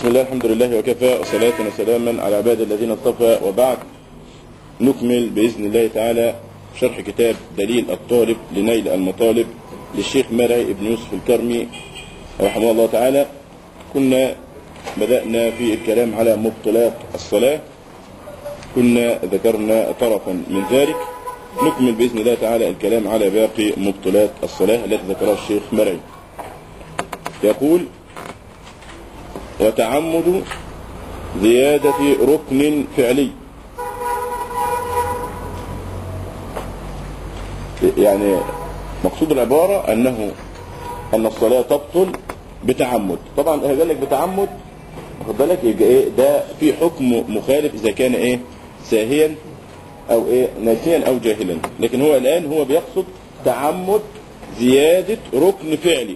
بسم الله الحمد لله وكفى وصلاة وسلاما على عباد الذين اصطفى وبعد نكمل بإذن الله تعالى شرح كتاب دليل الطالب لنيل المطالب للشيخ مرعي بن يوسف الكرمي رحمه الله تعالى كنا بدأنا في الكلام على مبطلات الصلاة كنا ذكرنا طرفا من ذلك نكمل بإذن الله تعالى الكلام على باقي مبطلات الصلاة التي ذكرها الشيخ مرعي يقول وتعمد زيادة ركن فعلي يعني مقصود العبارة أنه أن الصلاة تبطل بتعمد طبعا قال لك بتعمد واخد بالك يبقى ايه ده في حكم مخالف اذا كان ايه ساهيا او ايه ناسيا او جاهلا لكن هو الان هو بيقصد تعمد زيادة ركن فعلي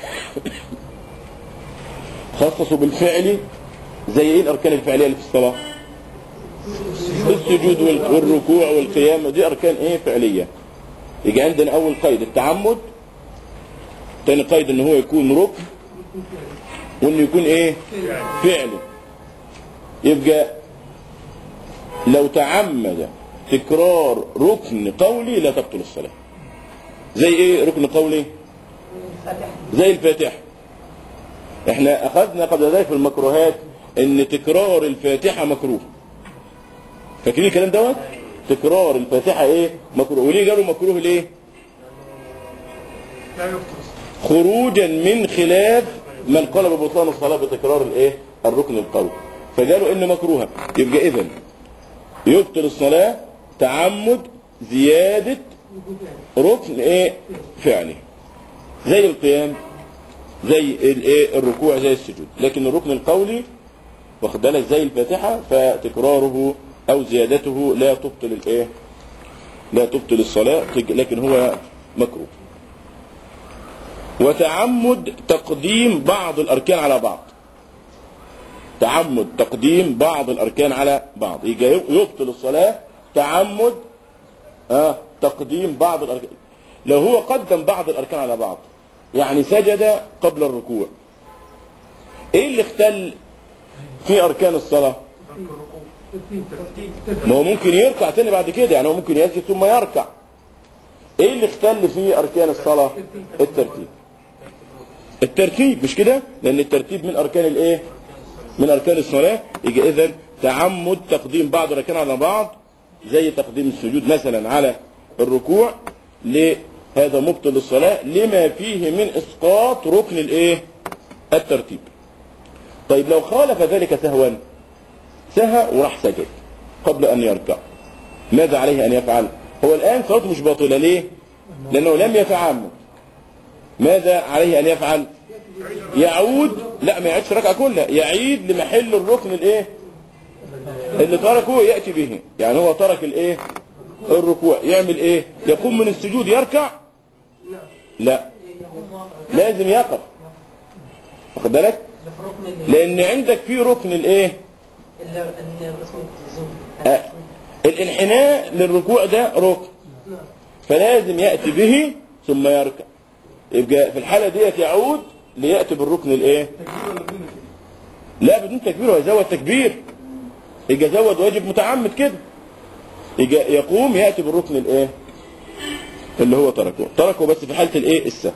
خصصوا بالفعل زي ايه الاركان الفعليه اللي في الصلاه السجود والركوع والقيام دي اركان ايه فعليه يجي عندنا اول قيد التعمد تاني قيد ان هو يكون ركن وانه يكون ايه فعلي يبقى لو تعمد تكرار ركن قولي لا تبطل الصلاه زي ايه ركن قولي زي الفاتحه احنا اخذنا قبل ذلك في المكروهات ان تكرار الفاتحة مكروه فاكرين الكلام دوت تكرار الفاتحة ايه مكروه وليه قالوا مكروه ليه خروجا من خلاف من قال ببطلان الصلاة بتكرار الايه الركن القوي فقالوا ان مكروها يبقى اذا يبطل الصلاة تعمد زيادة ركن ايه فعلي زي القيام زي الايه الركوع زي السجود لكن الركن القولي واخد بالك زي الفاتحه فتكراره او زيادته لا تبطل الايه لا تبطل الصلاه لكن هو مكروه وتعمد تقديم بعض الاركان على بعض تعمد تقديم بعض الاركان على بعض يجي يبطل الصلاه تعمد آه تقديم بعض الاركان لو هو قدم بعض الاركان على بعض يعني سجد قبل الركوع ايه اللي اختل في اركان الصلاة ما هو ممكن يركع تاني بعد كده يعني هو ممكن يسجد ثم يركع ايه اللي اختل في اركان الصلاة الترتيب الترتيب مش كده لان الترتيب من اركان الايه من اركان الصلاة يجي اذا تعمد تقديم بعض الاركان على بعض زي تقديم السجود مثلا على الركوع ليه هذا مبطل الصلاة لما فيه من اسقاط ركن الايه الترتيب طيب لو خالف ذلك سهوا سهى وراح سجد قبل ان يركع ماذا عليه ان يفعل هو الان صلاته مش باطلة ليه لانه لم يتعمد ماذا عليه ان يفعل يعود لا ما يعيدش ركعة كلها يعيد لمحل الركن الايه اللي تركه يأتي به يعني هو ترك الايه الركوع يعمل ايه يقوم من السجود يركع لا لازم يقف واخد بالك لان عندك في ركن الايه آه. الانحناء للركوع ده ركن فلازم ياتي به ثم يركع يبقى في الحاله ديت يعود لياتي بالركن الايه لا بدون تكبير هو يزود تكبير يبقى زود واجب متعمد كده يقوم ياتي بالركن الايه اللي هو تركه تركه بس في حاله الايه السهو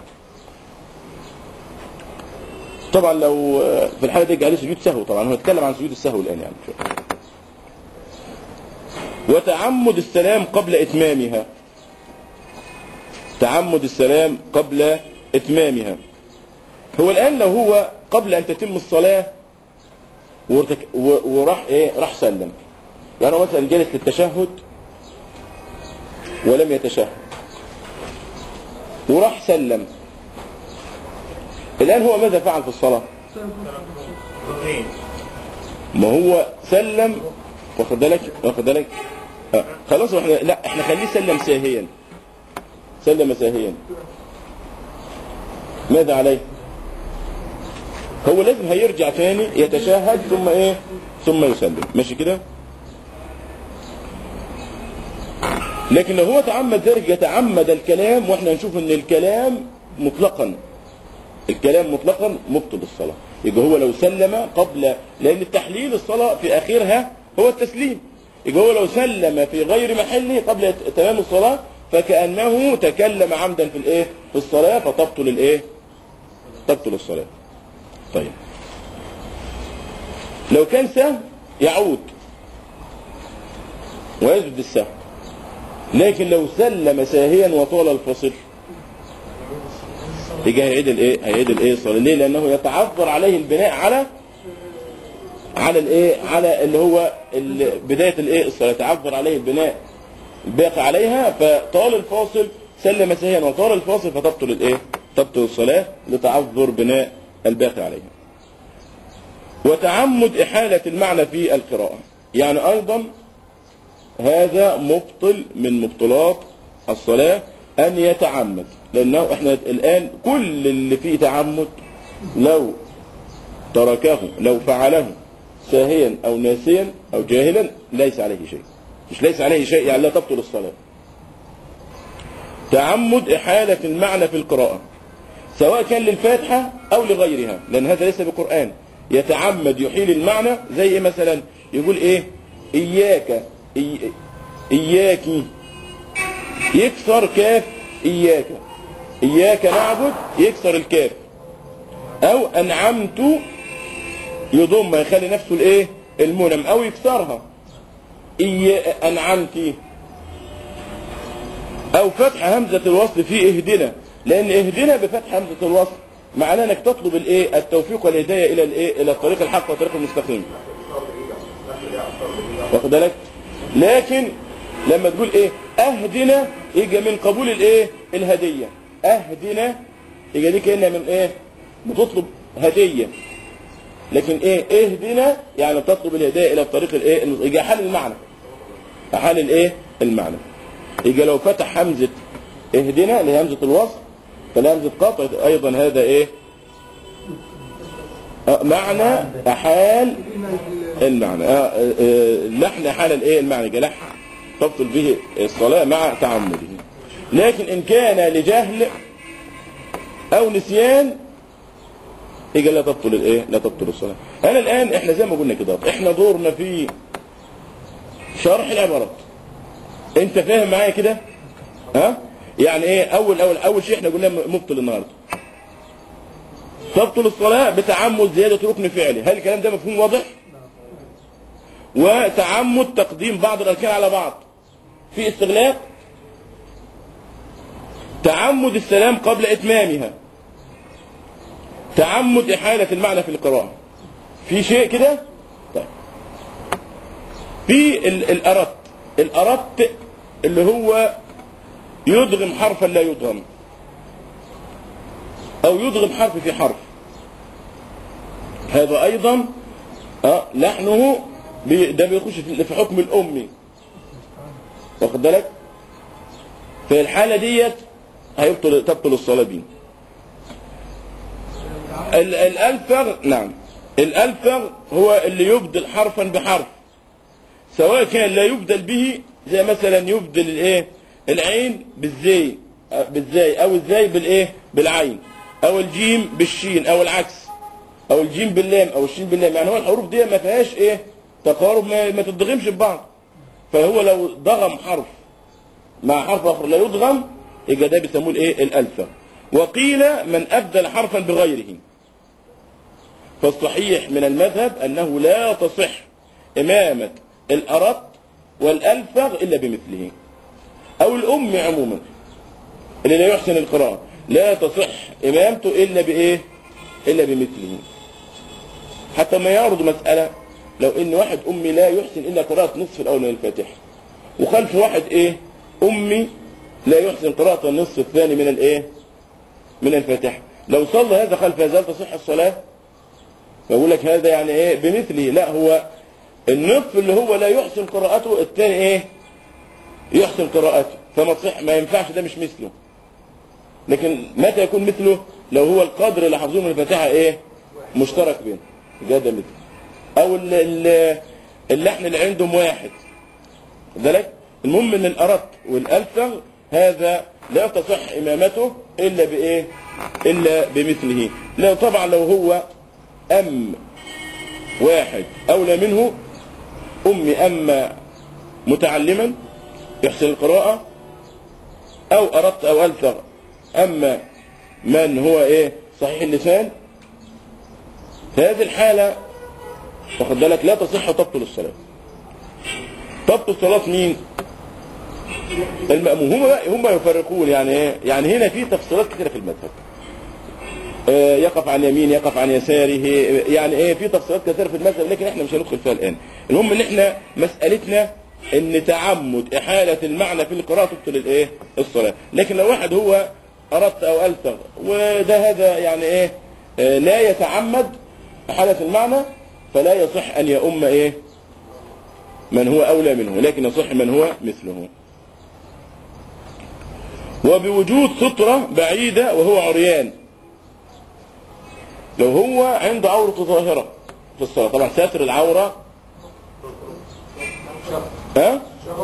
طبعا لو في الحاله دي عليه سجود سهو طبعا هو هيتكلم عن سجود السهو الان يعني وتعمد السلام قبل اتمامها تعمد السلام قبل اتمامها هو الان لو هو قبل ان تتم الصلاه وراح ايه راح سلم يعني هو مثلا جلس للتشهد ولم يتشهد وراح سلم الآن هو ماذا فعل في الصلاة ما هو سلم واخد بالك واخد بالك آه. خلاص احنا لا احنا خليه سلم ساهيا سلم ساهيا ماذا عليه هو لازم هيرجع تاني يتشهد ثم ايه ثم يسلم ماشي كده لكن لو هو تعمد ذلك يتعمد الكلام واحنا نشوف ان الكلام مطلقا الكلام مطلقا مبطل الصلاة يبقى هو لو سلم قبل لان التحليل الصلاه في اخرها هو التسليم يبقى هو لو سلم في غير محله قبل تمام الصلاه فكانه تكلم عمدا في الايه في الصلاه فتبطل الايه تبطل الصلاه طيب لو كان سهو يعود ويسجد السهو لكن لو سلم ساهيا وطال الفصل يجي هيعيد الايه هيعيد الايه الصلاه ليه لانه يتعذر عليه البناء على على الايه على اللي هو ال- بدايه الايه الصلاه يتعذر عليه البناء الباقي عليها فطال الفاصل سلم ساهيا وطال الفاصل فتبطل الايه تبطل الصلاه لتعذر بناء الباقي عليها وتعمد احاله المعنى في القراءه يعني ايضا هذا مبطل من مبطلات الصلاة أن يتعمد لأنه إحنا الآن كل اللي فيه تعمد لو تركه لو فعله ساهيا أو ناسيا أو جاهلا ليس عليه شيء مش ليس عليه شيء يعني لا تبطل الصلاة تعمد إحالة المعنى في القراءة سواء كان للفاتحة أو لغيرها لأن هذا ليس بقرآن يتعمد يحيل المعنى زي إيه مثلا يقول إيه إياك إي... إياكي يكسر كاف إياك إياك نعبد يكسر الكاف أو أنعمت يضم يخلي نفسه الإيه المنم أو يكسرها إيا أنعمت أو فتح همزة الوصل في اهدنا لأن اهدنا بفتح همزة الوصل معناه انك تطلب الايه التوفيق والهدايه الى الايه الى الطريق الحق والطريق المستقيم واخد بالك لكن لما تقول ايه اهدنا يجي من قبول الايه الهديه اهدنا يجي دي كانها من ايه بتطلب هديه لكن ايه اهدنا يعني بتطلب الهدايه الى الطريق الايه يجي حال المعنى حال الايه المعنى يجي لو فتح همزه اهدنا اللي هي همزه الوصل فالهمزه قطع ايضا هذا ايه آه، معنى احال المعنى آه، آه، آه، لحن حال الايه المعنى جلح تبطل به الصلاة مع تعمده لكن ان كان لجهل او نسيان يجي لا تبطل الايه لا تبطل الصلاة انا الان احنا زي ما قلنا كده احنا دورنا في شرح العبارات انت فاهم معايا كده ها يعني ايه اول اول اول شيء احنا قلنا مبطل النهارده تبطل الصلاة بتعمد زيادة ركن فعلي هل الكلام ده مفهوم واضح وتعمد تقديم بعض الأركان على بعض في استغلاق تعمد السلام قبل إتمامها تعمد إحالة المعنى في القراءة في شيء كده طيب في ال- الأردت الأردت اللي هو يدغم حرفا لا يدغم أو يدغم حرف في حرف هذا أيضا آه، لحنه بي- ده بيخش في في حكم الأمي واخد بالك في الحالة ديت هيبطل تبطل الصلاة بيه ال- الألفغ نعم الألفغ هو اللي يبدل حرفا بحرف سواء كان لا يبدل به زي مثلا يبدل الايه العين بالزي آه، بالزاي او الزاي بالايه بالعين او الجيم بالشين او العكس او الجيم باللام او الشين باللام يعني هو الحروف دي ما فيهاش ايه تقارب ما, ما تدغمش ببعض فهو لو ضغم حرف مع حرف اخر لا يضغم يبقى ده بيسموه الايه الالفه وقيل من ابدل حرفا بغيره فالصحيح من المذهب انه لا تصح امامه الارت والالفغ الا بمثله او الام عموما اللي لا يحسن القراءه لا تصح امامته الا بايه الا بمثله حتى ما يعرض مساله لو ان واحد امي لا يحسن الا قراءه نصف الاول من الفاتحه وخلف واحد ايه امي لا يحسن قراءه النصف الثاني من الايه من الفاتحه لو صلى هذا خلف هذا هل تصح الصلاه بقول لك هذا يعني ايه بمثله لا هو النصف اللي هو لا يحسن قراءته الثاني ايه يحسن قراءته فما تصح ما ينفعش ده مش مثله لكن متى يكون مثله لو هو القدر اللي حافظوه من الفاتحه ايه مشترك بينه ده ده مثله او ال- ال- اللحن اللي عندهم واحد ذلك المهم ان الاردت والالفغ هذا لا تصح امامته الا بايه الا بمثله لو طبعا لو هو أم واحد أولى منه أمي أما متعلما يحسن القراءة أو أردت أو ألفظ أما من هو إيه صحيح اللسان في هذه الحالة واخد بالك لا تصح تبطل الصلاة تبطل صلاة مين؟ المأموم هم هم يفرقون يعني ايه؟ يعني هنا في تفصيلات كثيرة في المذهب آه، يقف عن يمين يقف عن يساره يعني ايه في تفصيلات كثيرة في المذهب لكن احنا مش هندخل فيها الآن المهم ان احنا مسألتنا ان تعمد إحالة المعنى في القراءة تبطل الايه الصلاة لكن لو واحد هو أردت أو ألفظ وده هذا يعني ايه آه، لا يتعمد إحالة المعنى فلا يصح أن يؤم ايه من هو أولى منه لكن يصح من هو مثله وبوجود سترة بعيدة وهو عريان لو هو عنده عورة ظاهرة في الصلاة طبعا ساتر العورة ها؟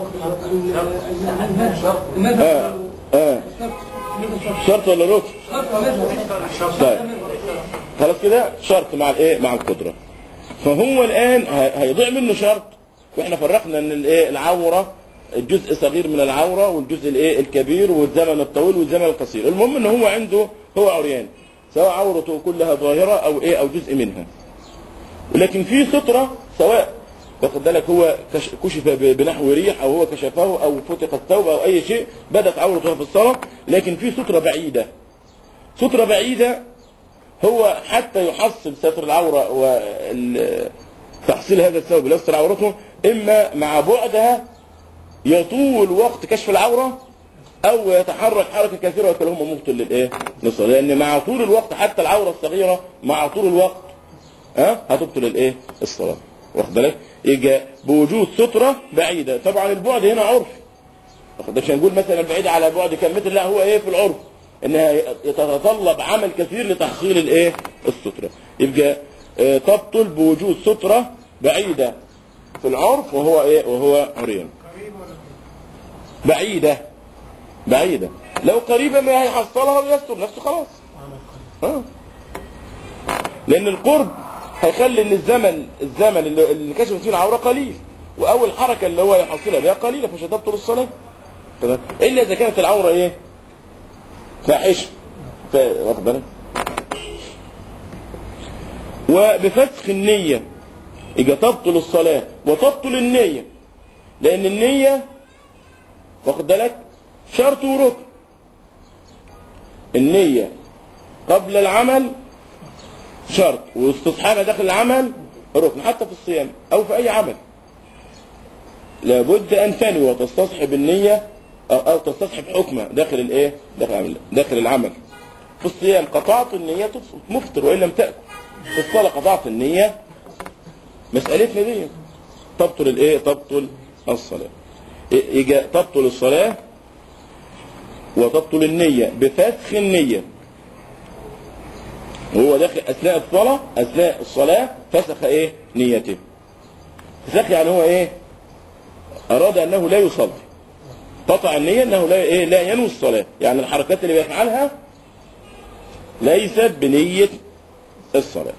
اه اه شرط ولا ركن؟ طيب خلاص كده شرط مع الايه؟ مع القدرة فهو الآن ه- هيضيع منه شرط واحنا فرقنا ان الايه العورة الجزء صغير من العورة والجزء الايه الكبير والزمن الطويل والزمن القصير المهم ان هو عنده هو عريان سواء عورته كلها ظاهرة او ايه او جزء منها ولكن في سترة سواء واخد بالك هو كش- كشف ب- بنحو ريح او هو كشفه او فتق الثوب او اي شيء بدت عورته في الصلاة لكن في سترة بعيدة سترة بعيدة هو حتى يحصل ستر العورة وتحصيل هذا الثوب لستر عورته إما مع بعدها يطول وقت كشف العورة أو يتحرك حركة كثيرة وكلهما مبطل للإيه؟ للصلاة لأن مع طول الوقت حتى العورة الصغيرة مع طول الوقت ها هتبطل الإيه؟ الصلاة واخد بالك؟ يجي بوجود سترة بعيدة طبعا البعد هنا عرفي واخد بالك؟ مش هنقول مثلا بعيد على بعد كم متر لا هو ايه في العرف انها يتطلب عمل كثير لتحصيل الايه الستره يبقى آه، تبطل بوجود ستره بعيده في العرف وهو ايه وهو عريان بعيده بعيده لو قريبه ما هيحصلها ويستر نفسه خلاص ها لان القرب هيخلي ان الزمن الزمن اللي, اللي كشف فيه العوره قليل واول حركه اللي هو يحصلها بها قليله فمش هتبطل الصلاه تمام الا اذا كانت العوره ايه فاحشه ف- واخد بالك وبفسخ النية يبقى تبطل الصلاة وتبطل النية لأن النية واخد بالك شرط وركن النية قبل العمل شرط واستصحابها داخل العمل ركن حتى في الصيام أو في أي عمل لابد أن تنوي وتستصحب النية أو, أو تستصحب حكمة داخل الإيه؟ داخل العمل داخل العمل في الصيام قطعت النية مفطر وإن لم تأكل في الصلاة قطعت النية مسألتنا دي تبطل الإيه؟ تبطل الصلاة يجي تبطل الصلاة وتبطل النية بفسخ النية وهو داخل أثناء الصلاة أثناء الصلاة فسخ إيه؟ نيته فسخ يعني هو إيه؟ أراد أنه لا يصلي قطع النية أنه لا إيه لا ينوي الصلاة يعني الحركات اللي بيفعلها ليست بنية الصلاة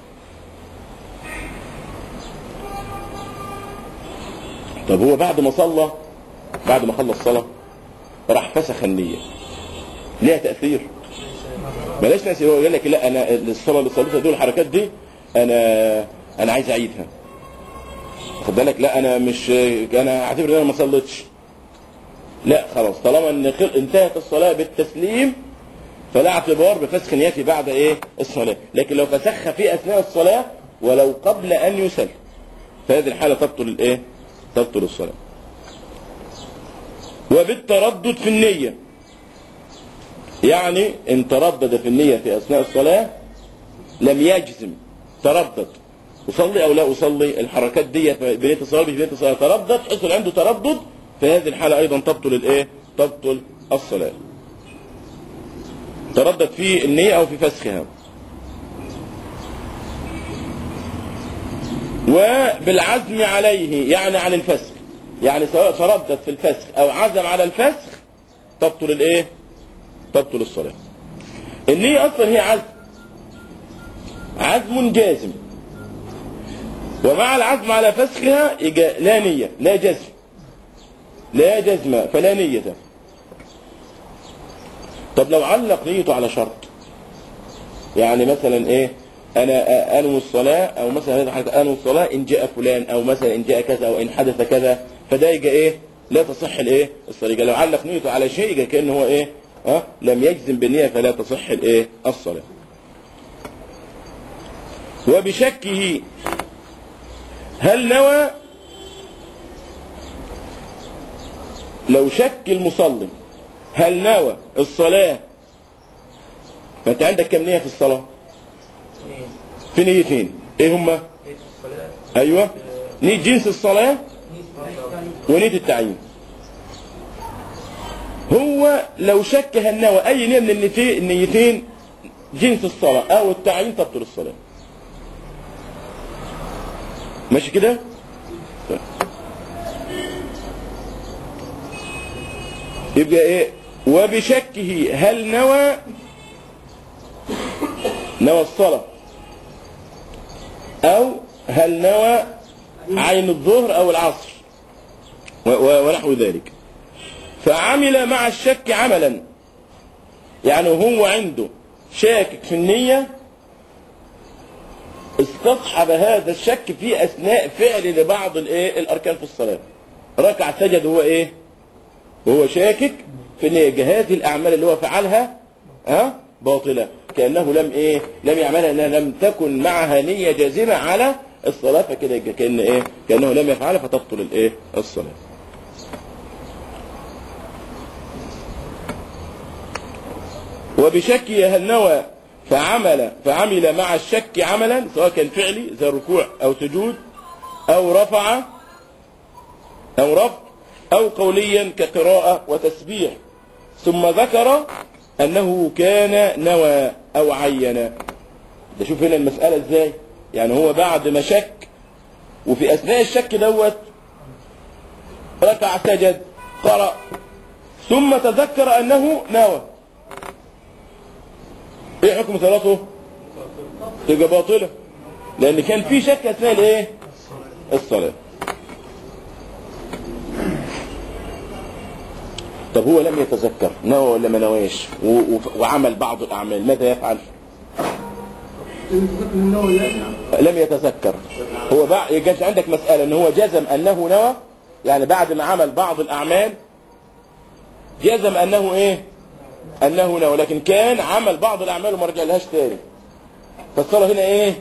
طب هو بعد ما صلى بعد ما خلص الصلاة راح فسخ النية ليها تأثير بلاش ناس هو يقول لك لا انا الصلاة اللي صليتها دول الحركات دي انا انا عايز اعيدها خد بالك لا انا مش انا اعتبر ان انا ما صليتش لا خلاص طالما ان خل- انتهت الصلاه بالتسليم فلا اعتبار بفسخ نيتي بعد ايه الصلاه لكن لو فسخها في اثناء الصلاه ولو قبل ان يسلم فهذه الحاله تبطل الايه تبطل الصلاه وبالتردد في النيه يعني ان تردد في النيه في اثناء الصلاه لم يجزم تردد أصلي أو لا أصلي الحركات دي بنية الصلاة مش بنية الصلاة تردد حصل عنده تردد في هذه الحالة أيضا تبطل الإيه؟ تبطل الصلاة تردد في النية أو في فسخها وبالعزم عليه يعني عن الفسخ يعني سواء تردد في الفسخ أو عزم على الفسخ تبطل الإيه؟ تبطل الصلاة النية أصلا هي عزم عزم جازم ومع العزم على فسخها يجا لا نية لا جزم لا جزم فلا نية طب لو علق نيته على شرط يعني مثلا ايه انا انوي الصلاة او مثلا هذا حاجة انوي الصلاة ان جاء فلان او مثلا ان جاء كذا او ان حدث كذا فده يجي ايه لا تصح الايه الصلاة يجي لو علق نيته على شيء يجي كأنه هو ايه ها لم يجزم بالنية فلا تصح الايه الصلاة وبشكه هل نوى لو شك المصلي هل نوى الصلاة فانت عندك كم نية في الصلاة في نيتين ايه هما ايوه نية جنس الصلاة ونية التعيين هو لو شك هل نوى اي نية من النيتين النيتين جنس الصلاة او التعيين تبطل الصلاة ماشي كده طيب. يبقى ايه وبشكه هل نوى نوى الصلاة او هل نوى عين الظهر او العصر و- و- ونحو ذلك فعمل مع الشك عملا يعني هو عنده شاكك في النية استصحب هذا الشك في اثناء فعل لبعض الايه الاركان في الصلاه ركع سجد هو ايه وهو شاكك في ان هذه الاعمال اللي هو فعلها ها باطله كانه لم ايه لم يعملها انها لم تكن معها نيه جازمه على الصلاه فكده يبقى كان ايه كانه لم يفعلها فتبطل الايه الصلاه وبشكه هل نوى فعمل فعمل مع الشك عملا سواء كان فعلي زي الركوع او سجود او رفع او رفع او قوليا كقراءة وتسبيح ثم ذكر انه كان نوى او عين ده شوف هنا المسألة ازاي يعني هو بعد ما شك وفي اثناء الشك دوت ركع سجد قرأ ثم تذكر انه نوى ايه حكم صلاته تبقى باطلة لان كان في شك اثناء الايه الصلاة طب هو لم يتذكر نوى ولا ما نواش و- و- وعمل بعض الاعمال ماذا يفعل لم يتذكر هو بقى يجي عندك مسألة ان هو جزم انه نوى يعني بعد ما عمل بعض الاعمال جزم انه ايه انه نوى لكن كان عمل بعض الاعمال وما رجع لهاش تاني فالصلاه هنا ايه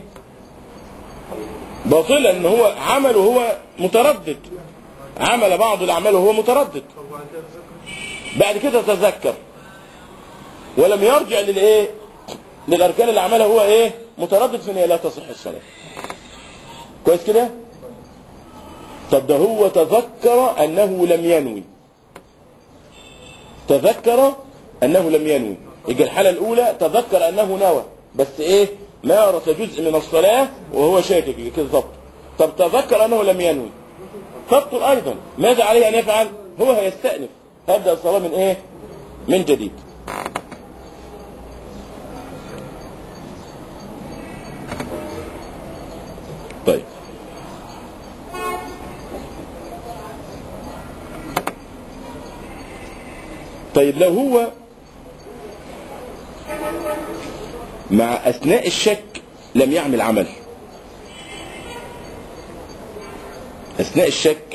باطلا ان هو عمل وهو متردد عمل بعض الاعمال وهو متردد بعد كده تذكر ولم يرجع للايه للاركان اللي عملها هو ايه متردد في ان هي لا تصح الصلاه كويس كده طب ده هو تذكر انه لم ينوي تذكر انه لم ينوي يجي الحالة الاولى تذكر انه نوى بس ايه مارس جزء من الصلاة وهو شاكك كده ضبط طب تذكر انه لم ينوي تبطل ايضا ماذا عليه ان يفعل هو هيستأنف هبدأ الصلاة من ايه من جديد طيب طيب لو هو مع اثناء الشك لم يعمل عمل اثناء الشك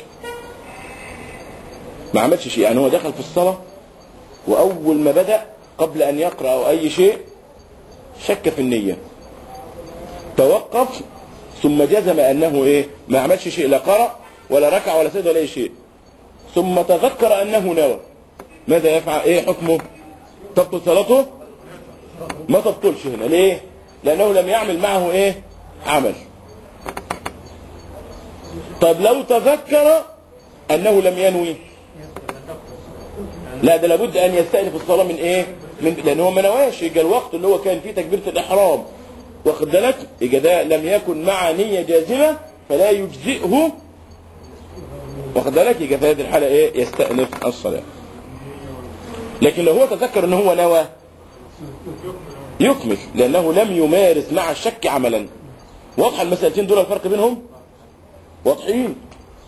ما عملش شيء يعني هو دخل في الصلاة واول ما بدأ قبل ان يقرأ او اي شيء شك في النية توقف ثم جزم انه ايه ما عملش شيء لا قرأ ولا ركع ولا سجد ولا اي شيء ثم تذكر انه نوى ماذا يفعل ايه حكمه تبطل صلاته ما تبطلش هنا ليه لانه لم يعمل معه ايه عمل طب لو تذكر انه لم ينوي لا ده لابد ان يستأنف الصلاة من ايه من لان هو ما نواش يجي الوقت اللي هو كان فيه تكبيرة الاحرام واخد بالك يجي ده لم يكن مع نية جازمة فلا يجزئه واخد بالك يجي في هذه الحالة ايه يستأنف الصلاة لكن لو هو تذكر ان هو نوى يكمل لانه لم يمارس مع الشك عملا واضحه المسألتين دول الفرق بينهم واضحين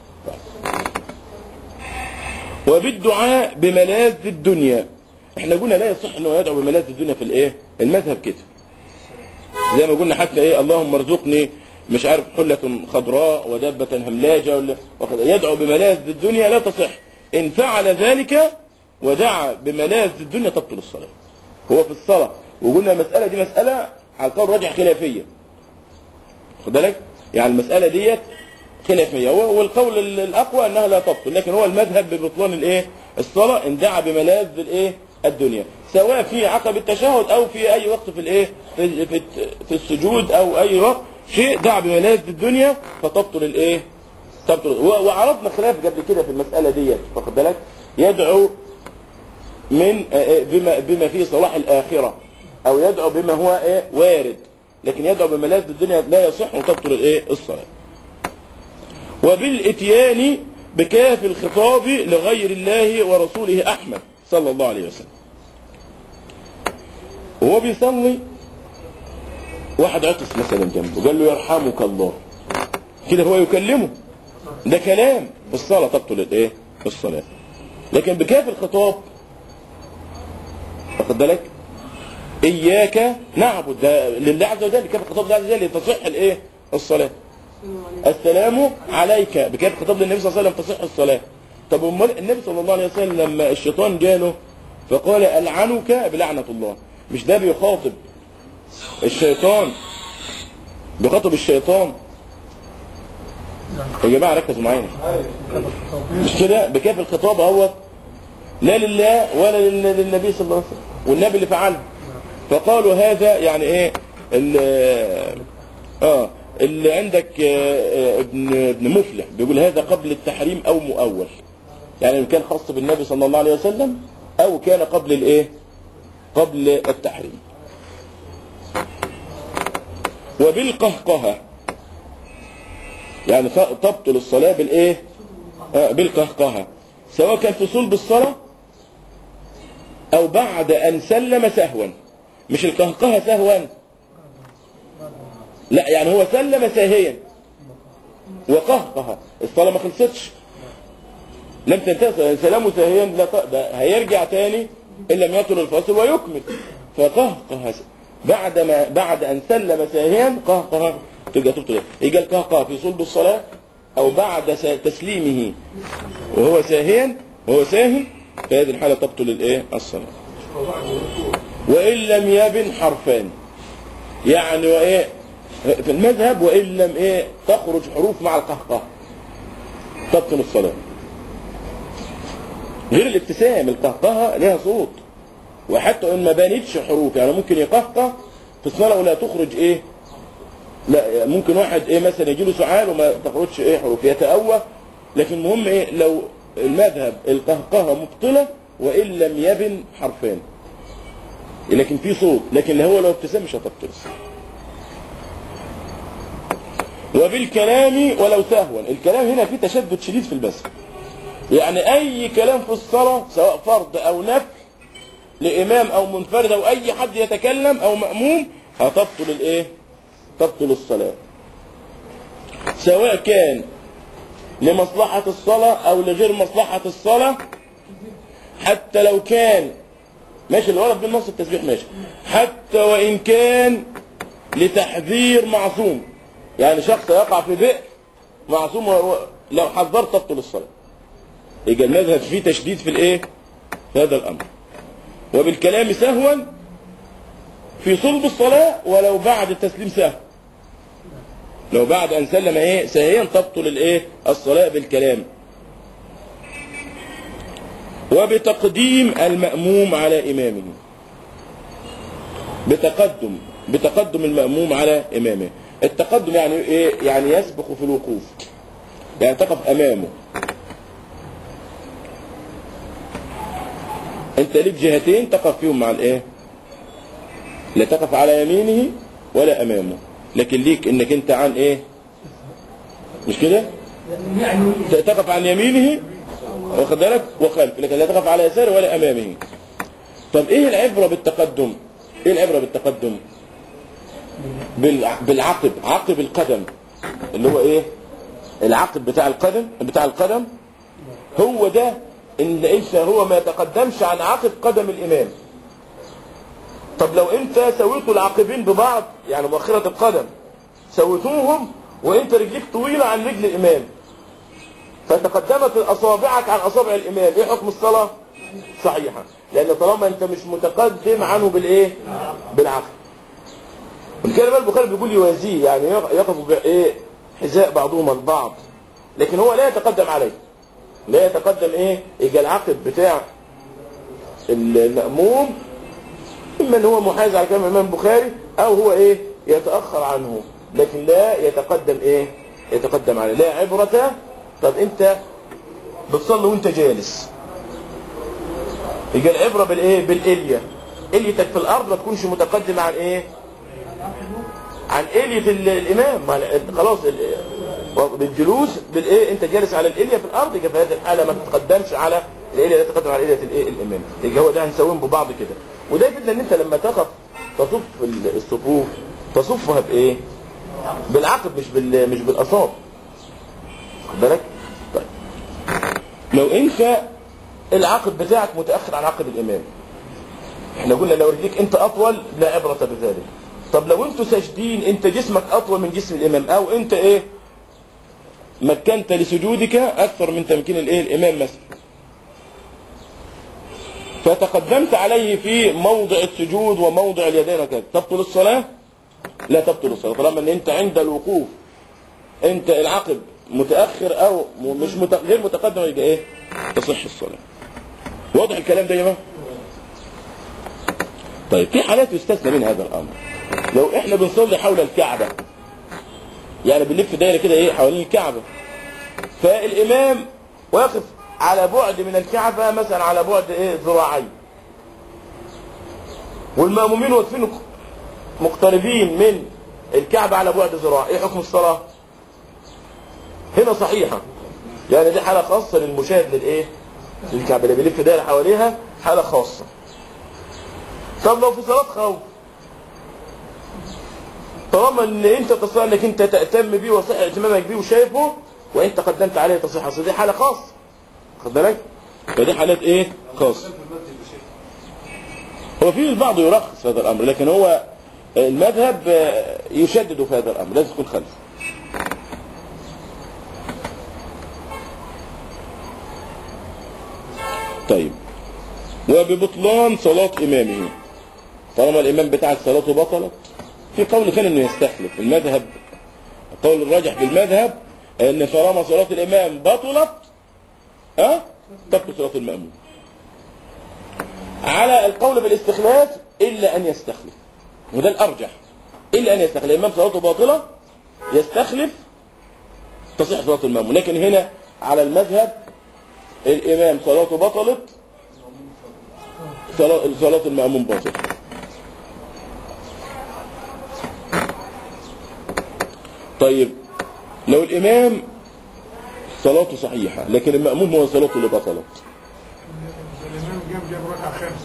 وبالدعاء بملاذ الدنيا احنا قلنا لا يصح انه يدعو بملاذ الدنيا في الايه المذهب كده زي ما قلنا حتى ايه اللهم ارزقني مش عارف حلة خضراء ودابة هملاجة ولا وقد- يدعو بملاذ الدنيا لا تصح ان فعل ذلك ودعا بملاذ الدنيا تبطل الصلاة هو في الصلاة وقلنا المسألة دي مسألة على القول راجع خلافية خد بالك يعني المسألة ديت خلافية هو- والقول ال- الأقوى أنها لا تبطل لكن هو المذهب ببطلان الإيه الصلاة إن دعا بملاذ الإيه الدنيا سواء في عقب التشهد أو في أي وقت في الإيه في, في, في السجود أو أي وقت شيء دعا بملاذ الدنيا فتبطل الإيه تبطل و- وعرضنا خلاف قبل كده في المسألة ديت واخد بالك يدعو من آه، آه، بما بما فيه صلاح الآخرة أو يدعو بما هو إيه وارد لكن يدعو بملاذ الدنيا لا يصح وتبطل الإيه الصلاة وبالاتيان بكاف الخطاب لغير الله ورسوله أحمد صلى الله عليه وسلم وهو بيصلي واحد عطس مثلا جنبه قال له يرحمك الله كده هو يكلمه ده كلام في الصلاة تبطل الايه الصلاة لكن بكاف الخطاب واخد بالك اياك نعبد ده لله عز وجل بكاف الخطاب لله عز وجل تصح الايه الصلاة السلام عليك بكاف خطاب للنبي صلى الله عليه وسلم تصح الصلاة طب امال النبي صلى الله عليه وسلم لما الشيطان جاله فقال ألعنك بلعنة الله مش ده بيخاطب الشيطان بيخاطب الشيطان يا جماعة ركزوا معانا مش كده بكاف الخطاب هو لا لله ولا لل- للنبي صلى الله عليه وسلم والنبي اللي فعله فقالوا هذا يعني ايه ال- اه اللي عندك آه، آه، ابن ابن مفلح بيقول هذا قبل التحريم او مؤول يعني إن كان خاص بالنبي صلى الله عليه وسلم او كان قبل الايه قبل التحريم وبالقهقهه يعني ف- تبطل الصلاه بالايه آه بالقهقهه سواء كان في صلب الصلاه او بعد ان سلم سهوا مش القهقهه سهوا لا يعني هو سلم ساهيا وقهقه الصلاه ما خلصتش لم تنتهي سلامه ساهيا لا ط- ده هيرجع تاني ان لم يطل الفاصل ويكمل فقهقه بعد ما بعد ان سلم ساهيا قهقه تبقى تبطل يجي القهقه في صلب الصلاه او بعد س- تسليمه وهو ساهيا وهو ساهي في هذه الحاله تبطل الايه الصلاه وان لم يبن حرفان يعني وايه في المذهب وان لم ايه تخرج حروف مع القهقه تبطل الصلاه غير الابتسام القهقهه لها صوت وحتى ان ما بانتش حروف يعني ممكن يقهقه في الصلاه ولا تخرج ايه لا ممكن واحد ايه مثلا يجي له سعال وما تخرجش ايه حروف يتأوه لكن المهم ايه لو المذهب القهقهه مبطله وان لم يبن حرفين لكن في صوت لكن هو لو ابتسم مش هتبطل وبالكلام ولو سهوا الكلام هنا فيه تشدد شديد في البث يعني اي كلام في الصلاة سواء فرض او نفل لامام او منفرد او اي حد يتكلم او مأموم هتبطل الايه تبطل الصلاة سواء كان لمصلحة الصلاة او لغير مصلحة الصلاة حتى لو كان ماشي اللي ورد بالنص التسبيح ماشي حتى وان كان لتحذير معصوم يعني شخص يقع في بئر معصوم و- و- لو حذرت تبطل الصلاة يبقى المذهب فيه تشديد في الايه في هذا الامر وبالكلام سهوا في صلب الصلاة ولو بعد التسليم سهو لو بعد ان سلم ايه ساهيا تبطل الايه الصلاة بالكلام وبتقديم المأموم على إمامه بتقدم بتقدم المأموم على إمامه التقدم يعني إيه يعني يسبق في الوقوف يعني تقف أمامه أنت ليك جهتين تقف فيهم مع الإيه لا تقف على يمينه ولا أمامه لكن ليك إنك أنت عن إيه مش كده يعني تقف عن يمينه واخد بالك وخلف لكن لا تقف على يساره ولا امامه طب ايه العبره بالتقدم ايه العبره بالتقدم بالع- بالعقب عقب القدم اللي هو ايه العقب بتاع القدم بتاع القدم هو ده ان ليس هو ما يتقدمش عن عقب قدم الامام طب لو انت سويتوا العقبين ببعض يعني مؤخرة القدم سويتوهم وانت رجليك طويلة عن رجل الامام فتقدمت اصابعك عن اصابع الامام ايه حكم الصلاة صحيحة لان طالما انت مش متقدم عنه بالايه بالعقل والكلام البخاري بيقول يوازيه يعني يقف بايه حذاء بعضهما البعض لكن هو لا يتقدم عليه لا يتقدم ايه يجي العقب بتاع المأموم اما ان هو محاز على كلام الامام البخاري او هو ايه يتأخر عنه لكن لا يتقدم ايه يتقدم عليه لا عبرة طب انت بتصلي وانت جالس يجي العبرة بالايه بالإلية إليتك في الأرض ما تكونش متقدم عن ايه عن إلية ال- الإمام ما ال- خلاص ال- بالجلوس بالايه انت جالس على الإلية في الأرض يبقى في هذه الحالة ما تتقدمش على الإلية لا تتقدم على إلية الايه الإمام يبقى هو ده هنسويهم ببعض كده وده يفيدنا ان انت لما تقف تصف ال- الصفوف تصفها بايه بالعقب مش بال مش بالاصابع خد بالك طيب لو انت العقب بتاعك متاخر عن عقب الامام احنا قلنا لو رجليك انت اطول لا عبره بذلك طب لو انتوا ساجدين انت جسمك اطول من جسم الامام او انت ايه مكنت لسجودك اكثر من تمكين الايه الامام مثلا فتقدمت عليه في موضع السجود وموضع اليدين وكذا تبطل الصلاه لا تبطل الصلاه طالما ان انت عند الوقوف انت العقب متاخر او م- مش مت... غير متقدم يبقى ايه تصح الصلاه واضح الكلام ده يا جماعه طيب في حالات يستثنى من هذا الامر لو احنا بنصلي حول الكعبه يعني بنلف دايره كده ايه حوالين الكعبه فالامام واقف على بعد من الكعبه مثلا على بعد ايه ذراعين والمامومين واقفين مقتربين من الكعبه على بعد ذراع ايه حكم الصلاه هنا صحيحه يعني دي حاله خاصه للمشاهد للايه للكعبه اللي بيلف دايره حواليها حاله خاصه طب لو في صلاه خوف طالما ان انت تصلي انك انت تهتم بيه وصح اهتمامك بيه وشايفه وانت قدمت عليه تصحيح اصل دي حاله خاصه خد بالك فدي حالات ايه خاصه هو في البعض يرخص في هذا الامر لكن هو المذهب آه، يشدد في هذا الامر لازم يكون خلف طيب وببطلان صلاة إمامه طالما الإمام بتاع صلاته بطلت في قول ثاني إنه يستخلف المذهب القول الراجح بالمذهب إن طالما صلاة الإمام بطلت ها تبطل صلاة المأموم على القول بالاستخلاف إلا أن يستخلف وده الأرجح إلا أن يستخلف الإمام صلاته باطلة يستخلف تصح صلاة المأموم لكن هنا على المذهب الإمام صلاته بطلت صلاة صلاة المأموم باطلة طيب لو الإمام صلاته صحيحة لكن المأموم هو صلاته اللي بطلت الإمام جاب جاب ركعة خامس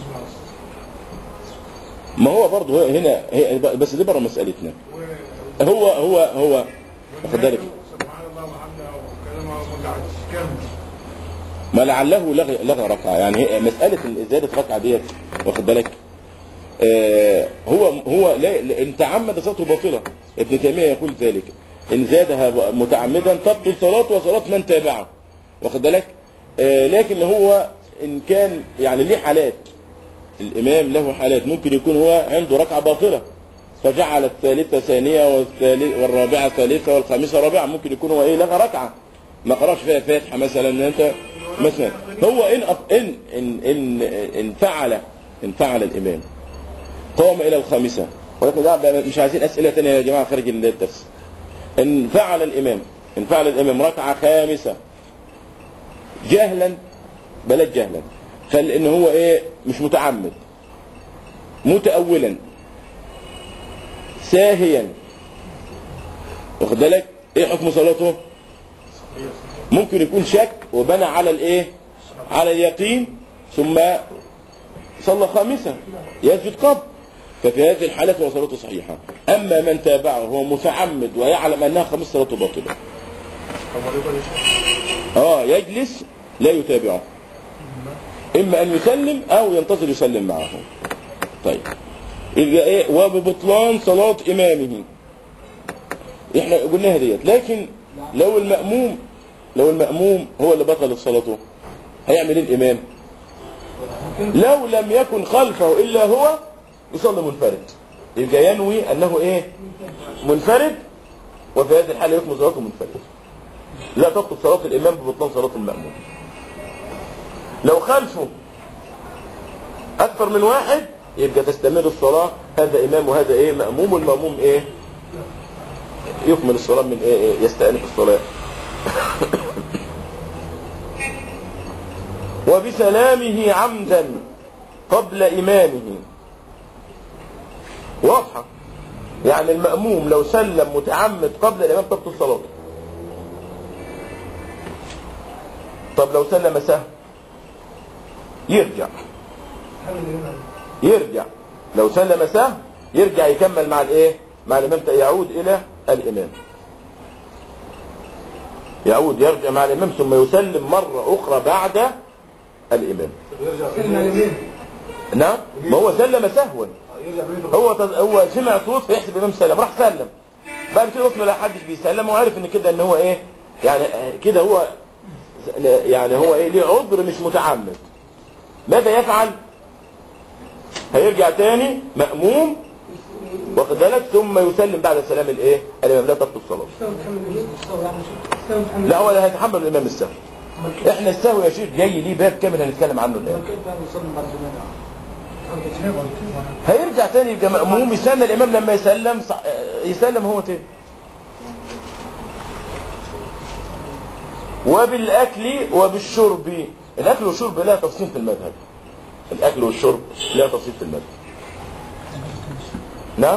ما هو برضه هو هنا هي بس دي بره مسألتنا هو هو هو واخد بالك سبحان الله وحمده وكلامه ما قعدش كامل ما لعله لغى لغى ركعه يعني هي مساله زياده ركعه ديت واخد بالك آه هو هو لا لا- ان تعمد صلاته باطله ابن تيميه يقول ذلك ان زادها متعمدا تبطل صلاته وصلاه من تابعه واخد بالك آه لكن هو ان كان يعني ليه حالات الامام له حالات ممكن يكون هو عنده ركعه باطله فجعل الثالثه ثانيه والثالث والرابعه ثالثه والخامسه رابعه ممكن يكون هو ايه لغى ركعه ما قراش فيها فاتحه مثلا ان انت مثلا هو ان أف- ان ان ان, إن فعل ان فعل الامام قام الى الخامسه ولكن ده بقى مش عايزين اسئله ثانيه يا جماعه خارج الدرس ان فعل الامام ان فعل الامام ركعه خامسه جهلا بلاش جهلا خل ان هو ايه مش متعمد متأولا ساهيا واخد بالك ايه حكم صلاته ممكن يكون شك وبنى على الايه على اليقين ثم صلى خامسة يسجد قبل ففي هذه الحالة هو صلاته صحيحة أما من تابعه وهو متعمد ويعلم أنها خمس صلاته باطلة اه يجلس لا يتابعه اما ان يسلم او ينتظر يسلم معه طيب يبقى ايه وببطلان صلاة امامه احنا قلناها ديت لكن لو المأموم لو المأموم هو اللي بطل صلاته هيعمل ايه الامام لو لم يكن خلفه الا هو يصلي منفرد يبقى ينوي انه ايه منفرد وفي هذه الحالة يكمل صلاته منفرد لا تبطل صلاة الامام ببطلان صلاة المأموم لو خلفه اكثر من واحد يبقى تستمر الصلاة هذا امام وهذا ايه مأموم والمأموم ايه يكمل الصلاة من ايه, إيه يستأنف الصلاة وبسلامه عمدا قبل إمامه واضحة يعني المأموم لو سلم متعمد قبل الإمام تبطل صلاته طب لو سلم سهو يرجع يرجع لو سلم سهو يرجع يكمل مع الايه مع الامام يعود الى الامام يعود يرجع مع الامام ثم يسلم مرة اخرى بعد الامام نعم ما هو سلم سهوا هو تز... هو سمع صوت فيحسب الامام سلم راح سلم بعد كده وصل لا حدش بيسلم وعارف ان كده ان هو ايه يعني كده هو يعني هو ايه ليه عذر مش متعمد ماذا يفعل هيرجع تاني مأموم واخد بالك ثم يسلم بعد سلام الايه الامام لا تبطل الصلاه لا هو لا هيتحمل الامام السهو احنا السهو يا شيخ جاي ليه باب كامل هنتكلم عنه الان هيرجع تاني يبقى مأموم يستنى الامام لما يسلم صح- يسلم هو تاني وبالاكل وبالشرب الاكل والشرب لا تفصيل في المذهب الاكل والشرب لا تفصيل في المذهب نعم